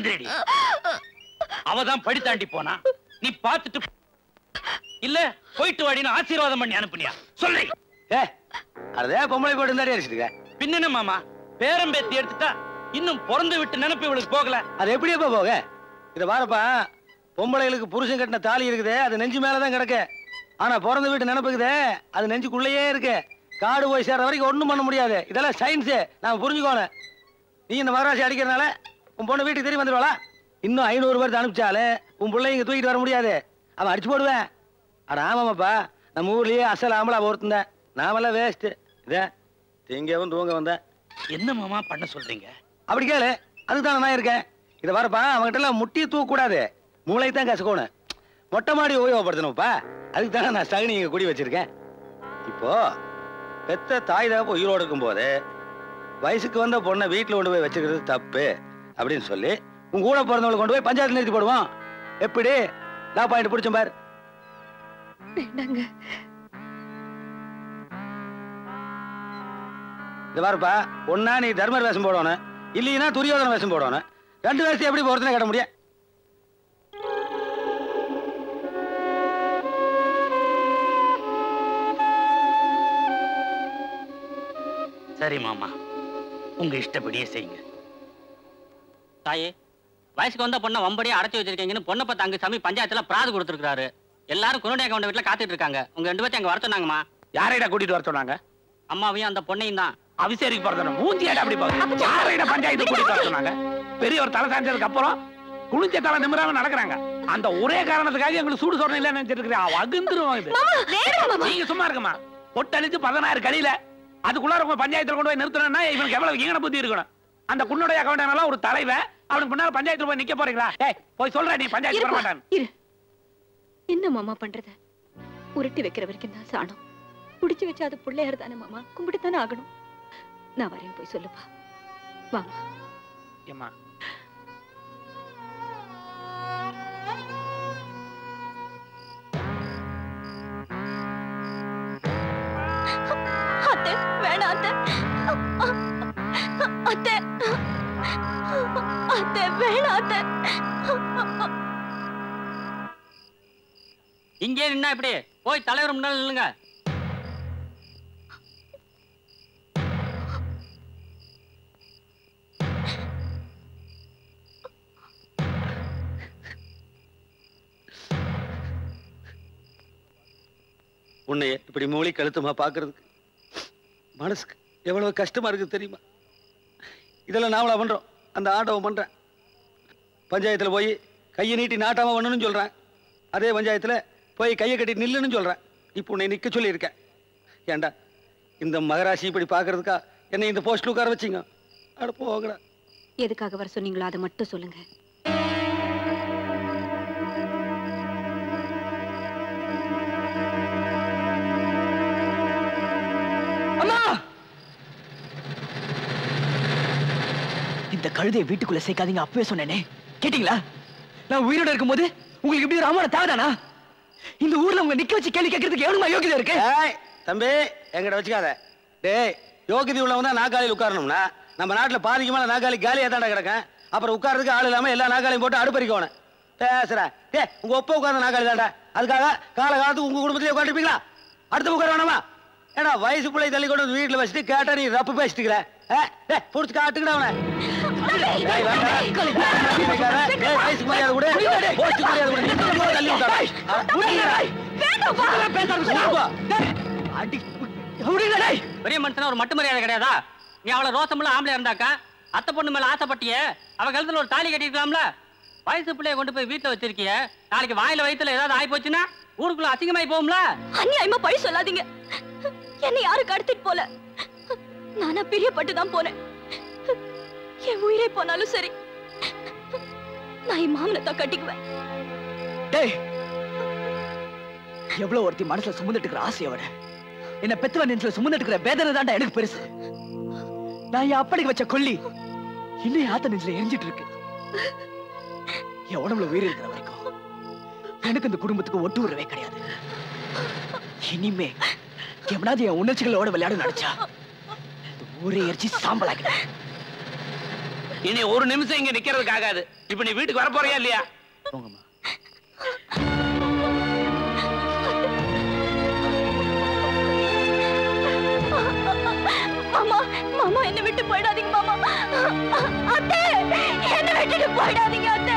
எந்திரடி அவ தான் படி தாண்டி போனா நீ பார்த்துட்டு இல்ல போயிட்டு வாடின்னு ஆசீர்வாதம் பண்ணி அனுப்புனியா சொல்றேன் ஏ அதே பொம்பளை போட்டு இருந்தாடி அடிச்சிருக்க பின்ன மாமா பேரம் பேத்தி எடுத்துட்டா இன்னும் பிறந்து விட்டு நினைப்பு இவளுக்கு போகல அது எப்படியப்பா போக இத பாருப்பா பொம்பளைகளுக்கு புருஷன் கட்டின தாலி இருக்குதே அது நெஞ்சு மேலதான் கிடக்கு ஆனா பிறந்த வீட்டு நினைப்புக்குதே அது நெஞ்சுக்குள்ளேயே இருக்கு காடு போய் சேர்ற வரைக்கும் ஒண்ணும் பண்ண முடியாது இதெல்லாம் சயின்ஸு நான் புரிஞ்சுக்கோணும் நீ இந்த மகராசி அடிக்கிறனால உன் பொண்ணு வீட்டுக்கு திரும்பி வந்துடுவாளா இன்னும் ஐநூறு பேர்த்து அனுப்பிச்சாலே உன் பிள்ளை இங்க தூக்கிட்டு வர முடியாது அவன் அடிச்சு போடுவேன் அட ஆமாமாப்பா நம்ம ஊர்லயே அசல் ஆம்பளா ஒருத்தன் நாமெல்லாம் வேஸ்ட் இதே திங்கவும் தூங்க வந்தேன் என்ன மாமா பண்ண சொல்றீங்க அப்படி கேளு அதுதான் நான் இருக்கேன் இதை வரப்பா அவங்ககிட்ட எல்லாம் முட்டியை தூக்க கூடாது மூளை தான் கசக்கணும் மொட்டை மாடி உபயோகப்படுத்தணும்ப்பா அதுக்கு தானே நான் சகனி இங்க குடி வச்சிருக்கேன் இப்போ பெத்த தாய் தகப்பு உயிரோடு இருக்கும்போது வயசுக்கு வந்த பொண்ணை வீட்டில் கொண்டு போய் வச்சுக்கிறது தப்பு அப்படின்னு சொல்லி உன் கூட பிறந்தவங்களை கொண்டு போய் பஞ்சாயத்து நிறுத்தி போடுவோம் எப்படி லா பாயிண்ட் பிடிச்சேன் பார் வேண்டாங்க இது பாருப்பா ஒன்னா நீ தர்மர் வேஷம் போடணும் இல்லைன்னா துரியோதன வேஷம் போடணும் ரெண்டு வேஷம் எப்படி ஒருத்தனை கட்ட முடியும் சரி மாமா உங்க இஷ்டப்படியே செய்யுங்க தாயே வயசுக்கு வந்த பொண்ணை வம்படியா அடைச்சி வச்சிருக்கீங்கன்னு பொண்ணை பார்த்து அங்க சாமி பஞ்சாயத்துல பிராது கொடுத்துருக்காரு எல்லாரும் குருடைய கவுண்ட வீட்டுல காத்துட்டு இருக்காங்க உங்க ரெண்டு பேர்த்தையும் அங்க வர சொன்னாங்கம்மா யாரைடா கூட்டிட்டு வர சொன்னாங்க அம்மாவையும் அந்த பொண்ணையும் தான் அபிஷேரிக்கு போறதுன மூஞ்சியாட அப்படி பாரு யாரைடா பஞ்சாயத்து கூட்டிட்டு வர சொன்னாங்க பெரியவர் தலை சாஞ்சதுக்கு அப்புறம் குளிச்ச தலை நிமிராம நடக்கிறாங்க அந்த ஒரே காரணத்துக்காக எங்களுக்கு சூடு சொரணை இல்ல நினைச்சிட்டு இருக்கிறேன் அகுந்துருவோம் இது நீங்க சும்மா இருக்குமா பொட்டழிச்சு பதினாறு கழியில அதுக்குள்ளார உங்க பஞ்சாயத்துல கொண்டு போய் நிறுத்தணும்னா இவனுக்கு எவ்வளவு ஈன புத்தி இருக்கணும் அந்த குன்னுடைய அக்கௌண்ட் ஒரு தலைவன் அவனுக்கு முன்னால பஞ்சாயத்துல போய் நிக்க போறீங்களா ஏய் போய் சொல்ற நீ பஞ்சாயத்து வர இருப்பா, மாட்டான் இரு என்ன மாமா பண்றது உருட்டி வைக்கிற வரைக்கும் தான் சாணம் புடிச்சு வச்சா அது பிள்ளையார் தானே மாமா கும்பிட்டு தானே ஆகணும் நான் வரேன் போய் சொல்லுப்பா வாமா ஏம்மா அத்தை வேணாம் அத்தை அத்தை அத்தை வேணாம் அத்தை இங்கே நின்னா இப்படி போய் தலைவர் முன்னால நில்லுங்க உன்னை இப்படி மூளை கழுத்துமா பாக்குறதுக்கு மனசுக்கு எவ்வளவு கஷ்டமா இருக்கு தெரியுமா இதெல்லாம் நாமளா பண்றோம் அந்த ஆண்டவன் பண்றேன் பஞ்சாயத்துல போய் கையை நீட்டி நாட்டாம பண்ணணும்னு சொல்றேன் அதே பஞ்சாயத்துல போய் கையை கட்டி நில்லுன்னு சொல்றேன் இப்போ உன்னை நிக்க சொல்லியிருக்கேன் ஏண்டா இந்த மகராசி இப்படி பாக்குறதுக்கா என்னை இந்த போஸ்ட்ல உட்கார வச்சிங்க அட போகடா எதுக்காக வர சொன்னீங்களோ அதை மட்டும் சொல்லுங்க அம்மா இந்த கழுதையை வீட்டுக்குள்ள சேர்க்காதீங்க அப்பவே சொன்னேனே கேட்டீங்களா நான் உயிரோட இருக்கும்போது உங்களுக்கு இப்படி ஒரு அவமான தேவைதானா இந்த ஊர்ல உங்க நிக்க வச்சு கேள்வி கேட்கறதுக்கு எவ்வளவு யோகியதை இருக்கு ஏய் தம்பி எங்கிட்ட வச்சுக்காத டேய் யோகிதி உள்ளவன் தான் நாக்காளியில் உட்காரணும்னா நம்ம நாட்டுல பாதிக்கு மேல நாக்காளி காலியா தாண்டா கிடக்கேன் அப்புறம் உட்கார்றதுக்கு ஆள் இல்லாம எல்லா நாக்காளையும் போட்டு அடுப்பறிக்கணும் பேசுற டே உங்க ஒப்ப உட்கார்ந்த நாக்காளி தாண்டா அதுக்காக கால காலத்துக்கு உங்க குடும்பத்திலே உட்காந்துருப்பீங்களா அடுத்து உட்கார வேணாமா ஏடா வயசு பிள்ளை தள்ளி கொண்டு வந்து வீட்டுல வச்சுட்டு கேட்டா நீ ரப்பு பேசிட்டுக்கிற புடிச்சு காட்டுக்கடா அவனை டேய், வேண்டாம். கேட்காத. டேய், வயசுக்கு மரியாதை கொடு. போஸ்ட்டுக்கு மரியாதை கொடு. நீ திரும்ப தள்ளி விட்டாடா. பெரிய மனுஷனா ஒரு மட்டு மரியாதை கிடையாதா நீ அவ்வளவு ரோசமுள்ள ஆம்பளை இருந்தாக்கா அத்தை பொண்ணு மேல ஆசைப்பட்டியே அவ கழுத்துல ஒரு தாலி கட்டிருக்கலாம்ல வயசு பிள்ளைய கொண்டு போய் வீட்டுல வச்சிருக்கிய நாளைக்கு வாயில வயித்துல ஏதாவது ஆகி போச்சுன்னா ஊருக்குள்ள அசிங்கமாயி போகும்ல அநியாயமா பழி சொல்லாதீங்க என்னை யாரும் கடத்திட்டு போல நானா பிரியப்பட்டு தான் போனேன் என் உயிரே போனாலும் சரி நான் என் மாமனை தான் கட்டிக்குவேன் டேய் எவ்வளவு ஒருத்தி மனசுல சுமந்துட்டு இருக்கிற ஆசையை விட என்ன பெத்தவன் நெஞ்சில சுமந்துட்டு இருக்கிற வேதனை தான்டா எனக்கு பெருசு நான் என் அப்படிக்கு வச்ச கொல்லி இன்னும் ஆத்த நெஞ்சில எரிஞ்சிட்டு இருக்கு என் உடம்புல உயிர் இருக்கிற வரைக்கும் எனக்கு இந்த குடும்பத்துக்கு ஒட்டு உறவே கிடையாது இனிமே எவனாவது என் உணர்ச்சிகளோட விளையாட நினைச்சா இந்த ஊரே எரிச்சு சாம்பலாக்கிட்டேன் இனி ஒரு நிமிஷம் இங்க நிக்கிறதுக்கு ஆகாது இப்ப நீ வீட்டுக்கு வர போறியா இல்லையா மாமா மாமா என்ன விட்டு போயிடாதீங்க மாமா அத்தை என்ன விட்டுட்டு போயிடாதீங்க அத்தை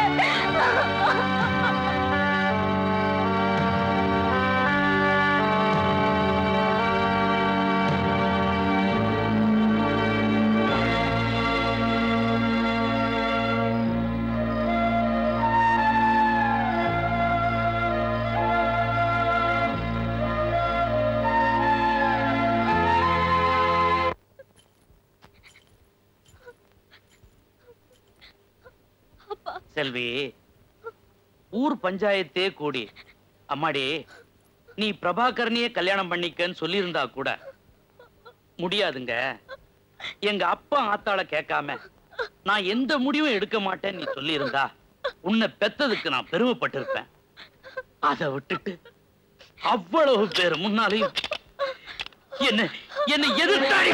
செல்வி ஊர் பஞ்சாயத்தே கூடி அம்மாடி நீ பிரபாகரனையே கல்யாணம் பண்ணிக்கன்னு சொல்லியிருந்தா கூட முடியாதுங்க எங்க அப்பா ஆத்தாள கேட்காம நான் எந்த முடிவும் எடுக்க மாட்டேன்னு நீ சொல்லியிருந்தா உன்னை பெத்ததுக்கு நான் பெருமைப்பட்டிருப்பேன் அதை விட்டுட்டு அவ்வளவு பேர் முன்னாலையும் என்ன என்ன எதிர்த்தாடி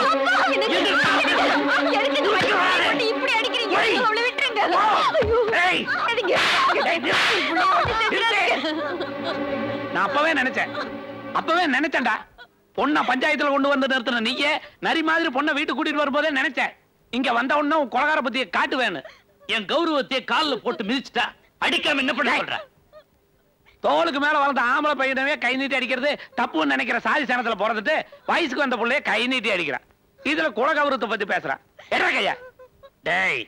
இப்படி அடிக்கிறீங்க அவளை விட்டுருங்க ஏய்! நான் அப்பவே நினைச்சேன் அப்பவே நினைச்சேன்டா பொண்ணை பஞ்சாயத்துல கொண்டு வந்து நிறுத்தின நீயே நரி மாதிரி பொண்ணை வீட்டுக்கு கூட்டிட்டு வரும்போதே நினைச்சேன் இங்க வந்த உடனே உன் கொலகார பத்திய காட்டுவேன்னு என் கௌரவத்தையே கால்ல போட்டு மிதிச்சுட்டா அடிக்காம என்ன பண்ண சொல்ற தோளுக்கு மேல வளர்ந்த ஆம்பளை பையனவே கை நீட்டி அடிக்கிறது தப்புன்னு நினைக்கிற சாதி சனத்துல பிறந்துட்டு வயசுக்கு வந்த புள்ளைய கை நீட்டி அடிக்கிறான் இதுல குலகௌரவத்தை பத்தி பேசுறான் என்ன கையா டேய்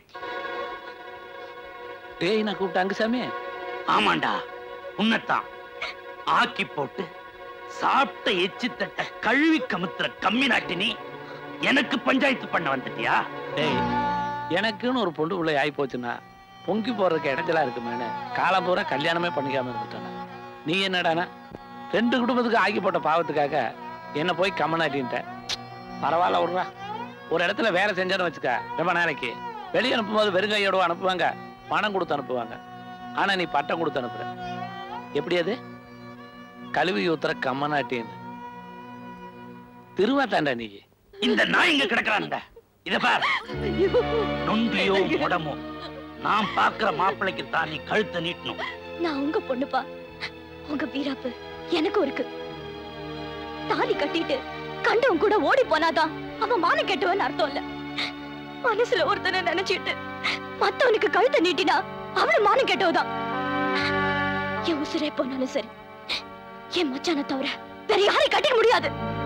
டேய் நான் கூப்பிட்ட அங்குசாமி ஆமாண்டா உன்னத்தான் ஆக்கி போட்டு சாப்பிட்ட எச்சி தட்ட கழுவி கமுத்துற கம்மி நாட்டி நீ எனக்கு பஞ்சாயத்து பண்ண வந்துட்டியா டேய் எனக்குன்னு ஒரு பொண்ணு பிள்ளை ஆகி போச்சுன்னா பொங்கி போறதுக்கு இடைஞ்சலா இருக்குமேனு காலம் பூரா கல்யாணமே பண்ணிக்காம இருந்துட்டானே நீ என்னடானா ரெண்டு குடும்பத்துக்கு ஆக்கி போட்ட பாவத்துக்காக என்ன போய் கம்மனாட்டின்ட்ட பரவாயில்ல விடுறா ஒரு இடத்துல வேலை செஞ்சேன்னு வச்சுக்க ரொம்ப நாளைக்கு வெளியே அனுப்பும்போது வெறுங்கையோட அனுப்புவாங்க பணம் கொடுத்து அனுப்புவாங்க ஆனா நீ பட்டம் கொடுத்து அனுப்புற எப்படி அது கழுவி ஊத்துற கம்மனாட்டின்னு திருவாத்தாண்டா நீ இந்த நாய் இங்க கிடக்குறான்டா இத பார் நொண்டியோ முடமோ நான் பாக்குற மாப்பிள்ளைக்கு தான் நீ கழுத்தை நீட்டணும் நான் உங்க பொண்ணுப்பா உங்க வீராப்பு எனக்கும் இருக்கு தாலி கட்டிட்டு கண்டவன் கூட ஓடி போனாதான் அவன் மானம் கெட்டவன் அர்த்தம் இல்ல மனசுல ஒருத்தனை நினைச்சிட்டு மத்தவனுக்கு கழுத்தை நீட்டினா அவள மானம் கெட்டவதான் என் உசுரே போனாலும் சரி என் மச்சான தவிர வேற யாரை கட்டிக்க முடியாது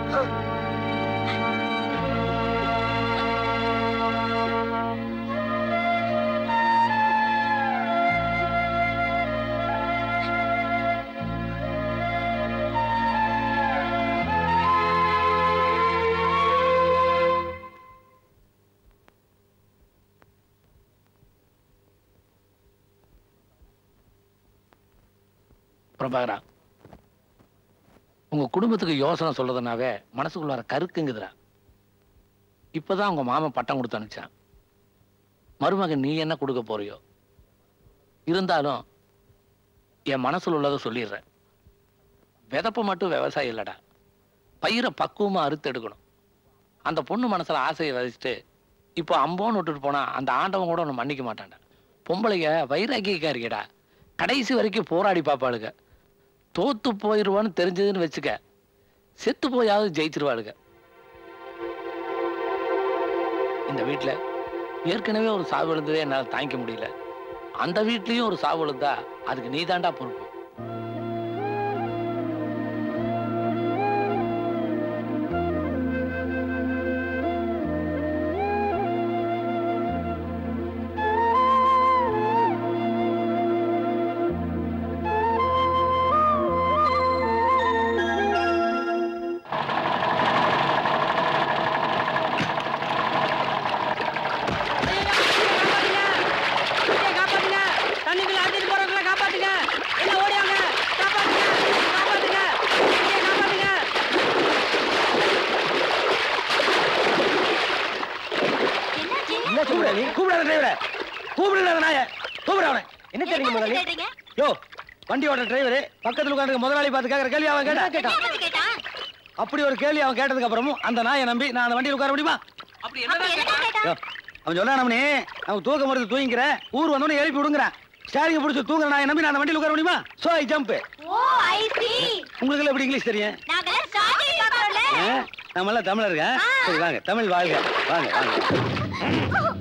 பிரபாகரா உங்க குடும்பத்துக்கு யோசனை சொல்றதுனாவே மனசுக்குள்ள வர கருக்குங்குதுடா இப்பதான் உங்க மாமன் பட்டம் கொடுத்து அனுப்பிச்சான் மருமகன் நீ என்ன கொடுக்க போறியோ இருந்தாலும் என் மனசுல உள்ளதை சொல்லிடுறேன் விதப்பு மட்டும் விவசாயம் இல்லடா பயிரை பக்குவமா அறுத்து எடுக்கணும் அந்த பொண்ணு மனசுல ஆசையை விதைச்சிட்டு இப்போ அம்போன்னு விட்டுட்டு போனா அந்த ஆண்டவன் கூட ஒன்று மன்னிக்க மாட்டான்டா பொம்பளைங்க வைராக்கியக்காரிக்கடா கடைசி வரைக்கும் போராடி பார்ப்பாளுங்க தோத்து போயிடுவான்னு தெரிஞ்சதுன்னு வச்சுக்க செத்து போயாவது ஜெயிச்சிருவாளுங்க இந்த வீட்டுல ஏற்கனவே ஒரு சாவு விழுந்ததே என்னால் தாங்கிக்க முடியல அந்த வீட்லயும் ஒரு சாவு விழுந்தா அதுக்கு நீதாண்டா பொறுப்பு காப்பாத்துங்க தண்ணிக்குள்ள அடிச்சிட்டு போறவங்கள காப்பாத்துங்க என்ன ஓடியாங்க காப்பாத்துங்க காப்பாத்துங்க ஐயா, காப்பாத்துங்க என்ன சொல்ற நீ கூப்பிடாத டிரைவரை கூப்பிடாத நாய கூப்பிட அவனை என்ன தெரியுங்க முதலாளி யோ வண்டி ஓட்டுற டிரைவர் பக்கத்துல உட்காந்து முதலாளி பார்த்து கேட்கற கேள்வி அவன் கேட்டா கேட்டான் அப்படி ஒரு கேள்வி அவன் கேட்டதுக்கு அப்புறமும் அந்த நாயை நம்பி நான் அந்த வண்டியில் உட்கார முடியுமா யோ, அவன் சொல்ல நம்மனே அவன் தூக்க மருந்து தூங்கிக்கிற ஊர் வந்தோடனே எழுப்பி விடுங்கிறான் ஸ்டாரிங் பிடிச்சி தூங்குற நான் நம்பி நான் அந்த வண்டியில் உட்கார முடியுமா so I jump oh I see உங்களுக்கு எல்லாம் எப்படி இங்கிலீஷ் தெரியும் நாங்க சாமி பார்க்கறோம்ல ஆ? நம்ம எல்லாம் தமிழருங்க சரி வாங்க தமிழ் வாழ்க வாங்க வாங்க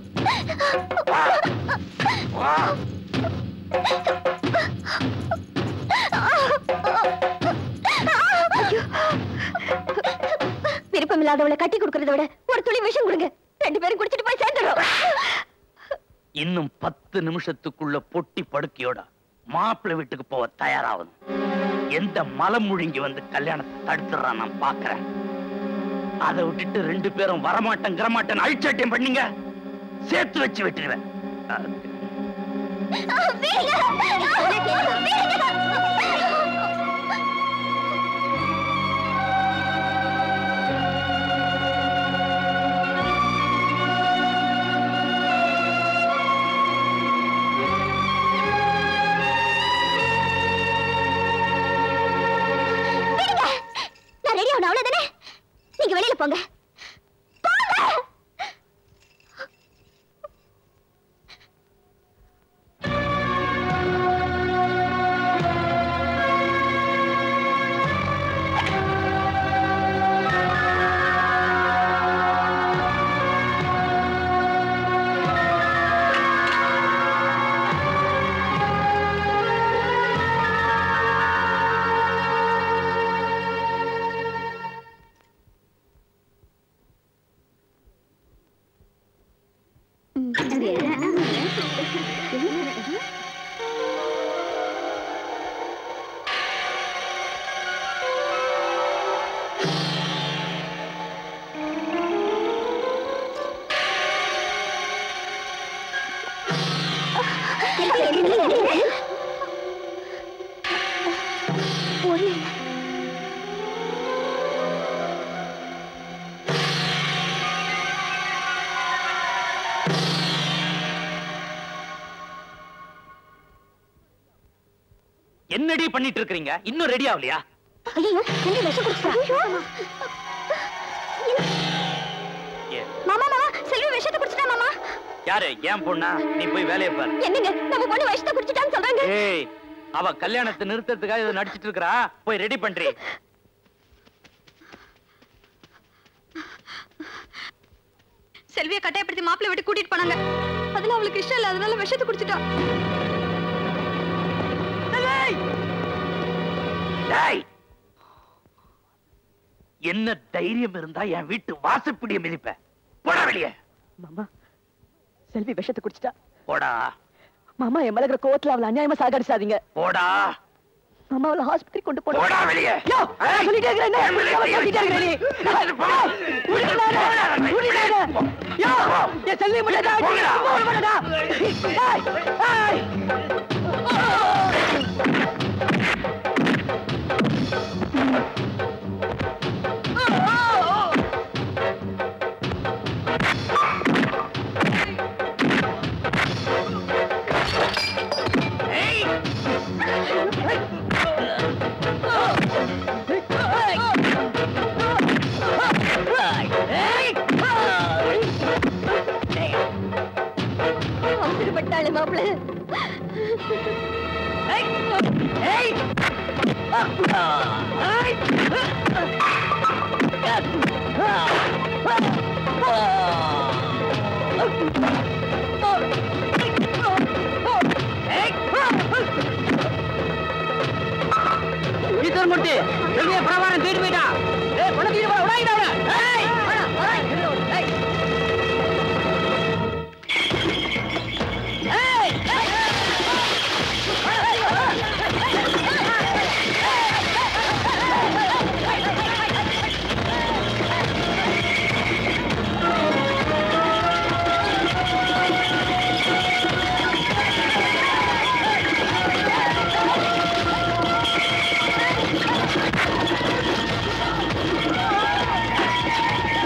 விருப்பம் இல்லாதவளை கட்டி கொடுக்கறத விட ஒரு துளி விஷம் கொடுங்க ரெண்டு பேரும் குடிச்சிட்டு போய் சேர்ந்துடும் இன்னும் பத்து நிமிஷத்துக்குள்ள பொட்டி படுக்கையோட மாப்பிள்ளை வீட்டுக்கு போக தயாராகணும் எந்த மலம் முழுங்கி வந்து கல்யாணத்தை தடுத்துறான் நான் பாக்குறேன் அதை விட்டுட்டு ரெண்டு பேரும் வரமாட்டேன் கிரமாட்டேன் அழிச்சாட்டியம் பண்ணீங்க சேர்த்து வச்சு விட்டுருவேன் நான் ரெடி ஆகணும் அவ்வளவுதானே நீங்க வெளியில போங்க போங்க என்னடி பண்ணிட்டு இருக்கீங்க இன்னும் ரெடி ஆகலையா ஐயோ செல்வி விஷம் குடிச்சிட்டா மாமா மாமா செல்வி விஷத்தை குடிச்சிட்டா மாமா யாரு ஏன் பொண்ணா நீ போய் வேலையை பாரு என்னங்க நம்ம பொண்ணு விஷத்தை குடிச்சிட்டான்னு சொல்றாங்க ஏய் அவ கல்யாணத்தை நிறுத்தறதுக்காக இதை நடிச்சிட்டு இருக்கறா போய் ரெடி பண்றி செல்வியை கட்டாயப்படுத்தி மாப்பிள்ளை விட்டு கூட்டிட்டு போனாங்க அதுல அவளுக்கு இஷ்டம் இல்ல அதனால விஷத்தை குடிச்சிட்டா டேய்! என்ன தைரியம் இருந்தா என் வீட்டு வாசப்படிய மிதிப்ப போடா வெளியே மாமா செல்வி விஷத்தை குடிச்சிட்டா போடா மாமா என் மேல இருக்கிற கோவத்துல அவளை அநியாயமா சாகடிச்சாதீங்க போடா மாமா அவளை ஹாஸ்பிட்டல் கொண்டு போட போடா வெளியே. யோ, நான் சொல்லிட்டே இருக்கிறேன் என்ன? நான் சொல்லிட்டே இருக்கிறேன் நீ. ஏய், விடுங்கடா, விடுங்கடா. யோ, என் செல்வி மட்டும் தான் சும்மா விட மாட்டேடா. ஏய், ஏய். அவசரப்பட்டாளே மாப்பிள்ள ஈஸ்வரமூர்த்தி செல்விய பிரபாரம் தூக்கிட்டு போயிட்டான் ஏய் பணம் தூக்கிட்டு போடா உடாயிடா அவனை. ஏய் வாடா, வாடா, இங்க வா, ஏய். ஏய், ஏய், ஆ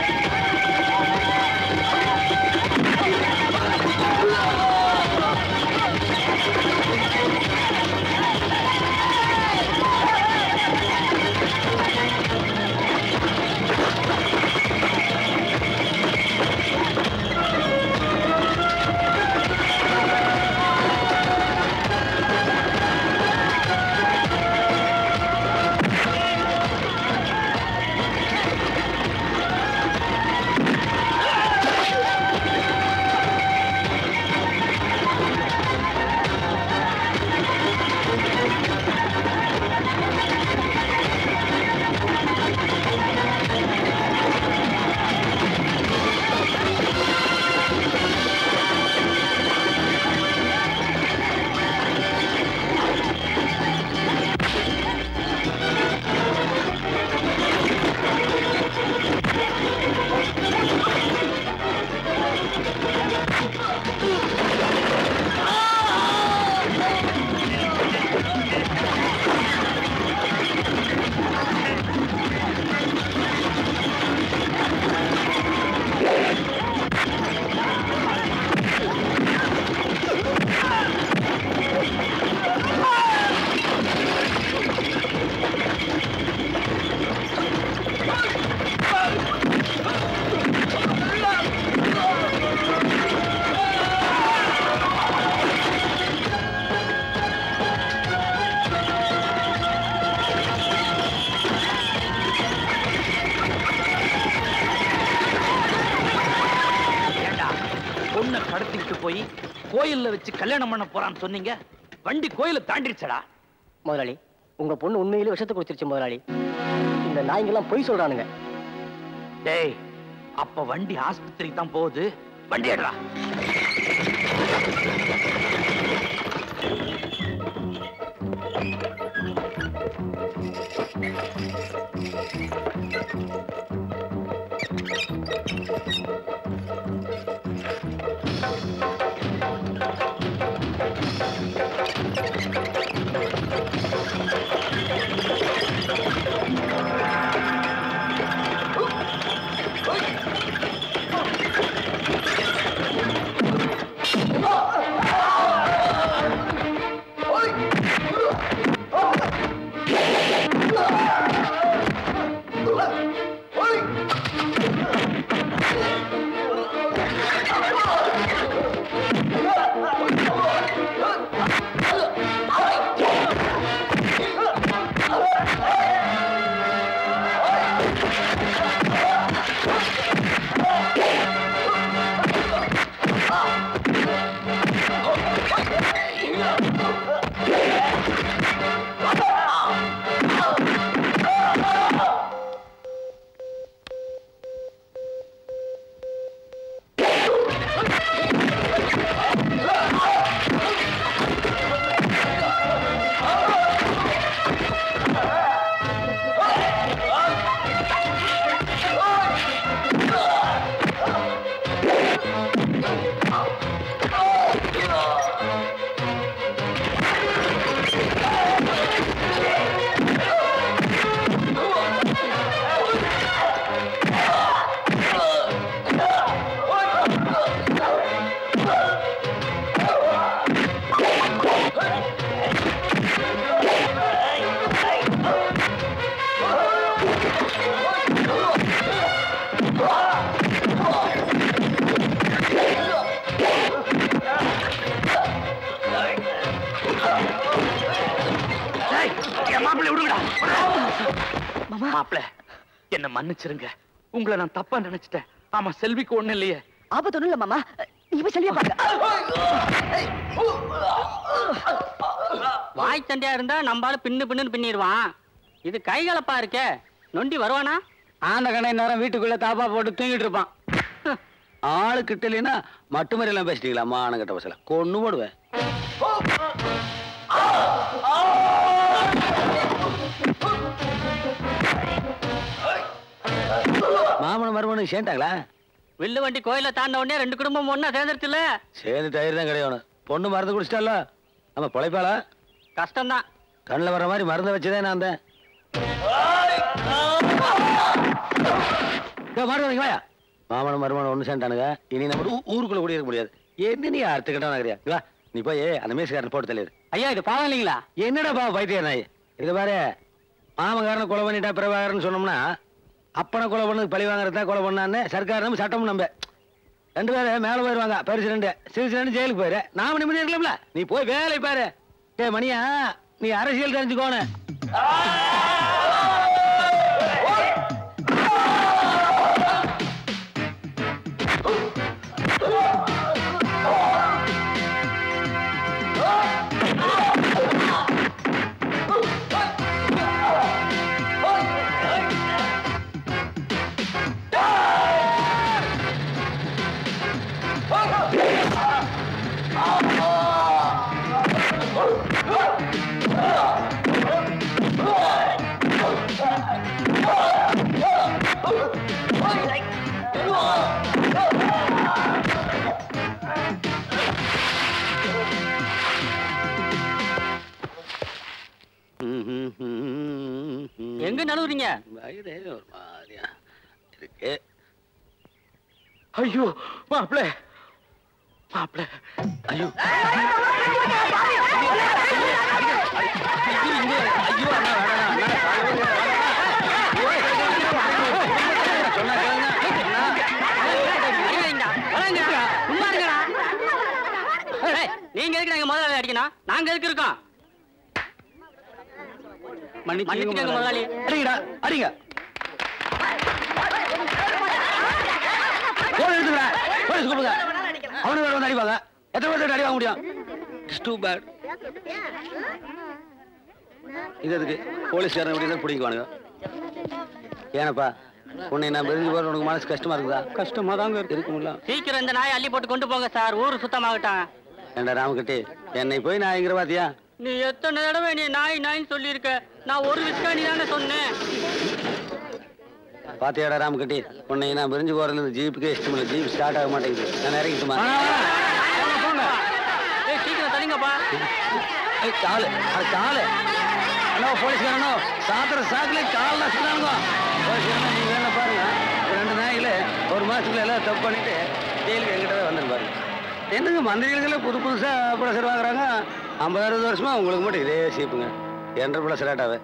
பொண்ணை கடத்திக்கிட்டு போய் கோயில்ல வச்சு கல்யாணம் பண்ண போறான்னு சொன்னீங்க வண்டி கோயிலை தாண்டிருச்சடா முதலாளி உங்க பொண்ணு உண்மையிலே விஷத்தை குடிச்சிருச்சு முதலாளி இந்த நாய்ங்கெல்லாம் பொய் சொல்றானுங்க டேய் அப்ப வண்டி ஆஸ்பத்திரிக்கு தான் போகுது வண்டி எடுறா மாப்பிள்ளை விடுங்கடா மாப்பிள்ள என்ன மன்னிச்சிருங்க உங்களை நான் தப்பா நினைச்சிட்டேன் ஆமா செல்விக்கு ஒண்ணு இல்லையே ஆபத்து ஒண்ணும் இல்ல மாமா நீ போய் செல்வியா பாக்க வாய் சண்டையா இருந்தா நம்மளால பின்னு பின்னுன்னு பின்னிடுவான் இது கைகலப்பா இருக்கே நொண்டி வருவானா ஆந்த கண்ணை நேரம் வீட்டுக்குள்ள தாப்பா போட்டு தூங்கிட்டு இருப்பான் ஆளு கிட்ட இல்லைன்னா மட்டு மாதிரி எல்லாம் பேசிட்டீங்களா மான கட்ட பசல கொன்னு போடுவேன் மாமனும் மருமனும் சேர்ந்தாங்களா வில்லு வண்டி கோயில தாண்ட உடனே ரெண்டு குடும்பம் ஒண்ணா சேர்ந்துருச்சுல சேர்ந்து தயிர் தான் கிடையாது பொண்ணு மருந்து குடிச்சிட்டால நம்ம பொழைப்பாளா கஷ்டம்தான் கண்ணில் வர மாதிரி மருந்தை வச்சுதான் நான் வந்தேன் இதோ மாடு வாங்க வாயா மாமனும் மருமனும் ஒன்று சேர்ந்தானுங்க இனி நம்ம ஊ- ஊருக்குள்ள கூட இருக்க முடியாது என்ன நீ அறுத்துக்கிட்டோம் நகரியா வா நீ போய் அந்த மேசுக்காரன் போட்டு தள்ளிடு ஐயா இது பாவம் இல்லைங்களா என்னடா பா பைத்தியம் நாய் இது பாரு மாமக்காரனை கொலை பண்ணிட்டா பிரபாகரன் சொன்னோம்னா அப்பனை கொலை பண்ணது பழி வாங்குறதா கொலை பண்ணான்னு சர்க்கார் நம்ம சட்டம் நம்ப ரெண்டு பேரும் மேல போயிருவாங்க பெருசு ரெண்டு சிறுசு ரெண்டு ஜெயிலுக்கு போயிரு நாம நிம்மதி இருக்கலாம்ல நீ போய் வேலை பாரு டே மணியா நீ அரசியல் தெரிஞ்சுக்கோணும் எங்க நழுவுறீங்க வயிறு ஒரு மாதிரியா இருக்கு ஐயோ மாப்பிள்ள மாப்பிள்ள ஐயோ சும்மா இருங்கடா ஏய், நீங்க எதுக்கு நாங்க முதலாளி அடிக்கணும் நாங்க எதுக்கு இருக்கோம் மன்னிச்சுக்கங்க முதலாளி அடிங்கடா அடிங்க போன் எடுத்துக்கிறேன் போலீஸ் கூப்பிடுங்க அவனுக்கு வேற வந்து அடிவாங்க எத்தனை பேர்த்து அடி வாங்க முடியும் டூ பேட் இது எதுக்கு போலீஸ்காரன் எப்படி தான் பிடிக்குவானுங்க ஏனப்பா உன்னை நான் பிரிஞ்சு போற உனக்கு மனசு கஷ்டமா இருக்குதா கஷ்டமா தாங்க இருக்கு இருக்க முடியல சீக்கிரம் இந்த நாயை அள்ளி போட்டு கொண்டு போங்க சார் ஊரு சுத்தமாகட்டும் ஏண்டா ராமகட்டி என்னை போய் நான் எங்கிற பாத்தியா நீ எத்தனை தடவை நீ நாய் நாயின்னு சொல்லியிருக்க நான் ஒரு விஸ்காணி தானே சொன்னேன் பாத்தியாடா ராமகட்டி உன்னை நான் பிரிஞ்சு போறதுல இந்த ஜீப்புக்கே இஷ்டம் இல்லை ஜீப் ஸ்டார்ட் ஆக மாட்டேங்குது நான் இறங்கிட்டுமா ஏய் சீக்கிரம் தள்ளிங்கப்பா ஏய், காலு அது காலு ஹலோ போலீஸ்காரனோ சாத்திர சாக்குல கால் நசுக்கிறானுங்க போலீஸ்காரனோ நீங்க வேணா பாருங்க இந்த ரெண்டு நாயில ஒரு மாசத்துல எல்லாம் தப்பு பண்ணிட்டு ஜெயிலுக்கு எங்கிட்ட தான் வந்துரு பாருங்க என்னங்க மந்திரிகளுக்கெல்லாம் புது புதுசா ப்ளஸர் வாங்குறாங்க ஐம்பது அறுபது வருஷமா உங்களுக்கு மட்டும் இதே சீப்புங்க என்ற ப்ளஸ் ரேட்டாவே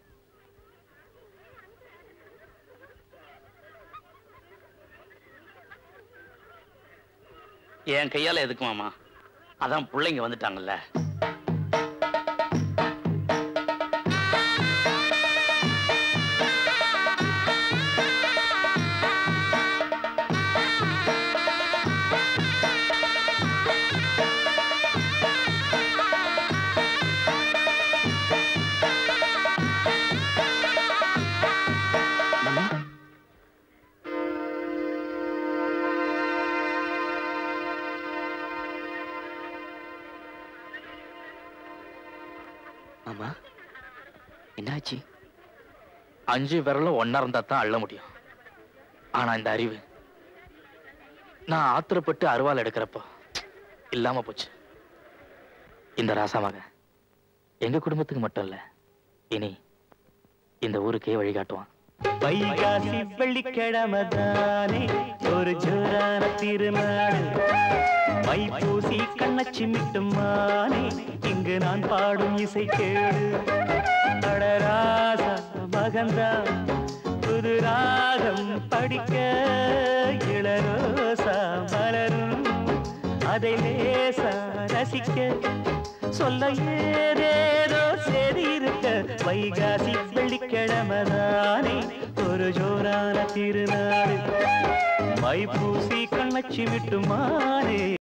என் கையால எதுக்கு மாமா அதான் பிள்ளைங்க வந்துட்டாங்கல்ல ஆமா என்னாச்சு அஞ்சு விரலும் ஒன்னா இருந்தா தான் அள்ள முடியும் ஆனா இந்த அறிவு நான் ஆத்திரப்பட்டு அருவாள் எடுக்கிறப்போ இல்லாம போச்சு இந்த ராசாமக எங்க குடும்பத்துக்கு மட்டும் இல்ல இனி இந்த ஊருக்கே வழிகாட்டுவான் வைகாசி வெள்ளிக்கிழமை தானே ஒரு ஜோரான திருநாள் மைப்பூசி கண்ண சிமிட்டும் மானே இங்கு நான் பாடும் இசை கேடு அடராசா மகந்தா புது ராகம் படிக்க இளரோசா மலரும் அதை லேசா ரசிக்க சொல்ல ஏதேதோ சேதி இருக்க வைகாசி வெள்ளிக்கிழமைதானே ஒரு ஜோரான திருநாள் மைப்பூசி கண்ணச்சி விட்டு மாறே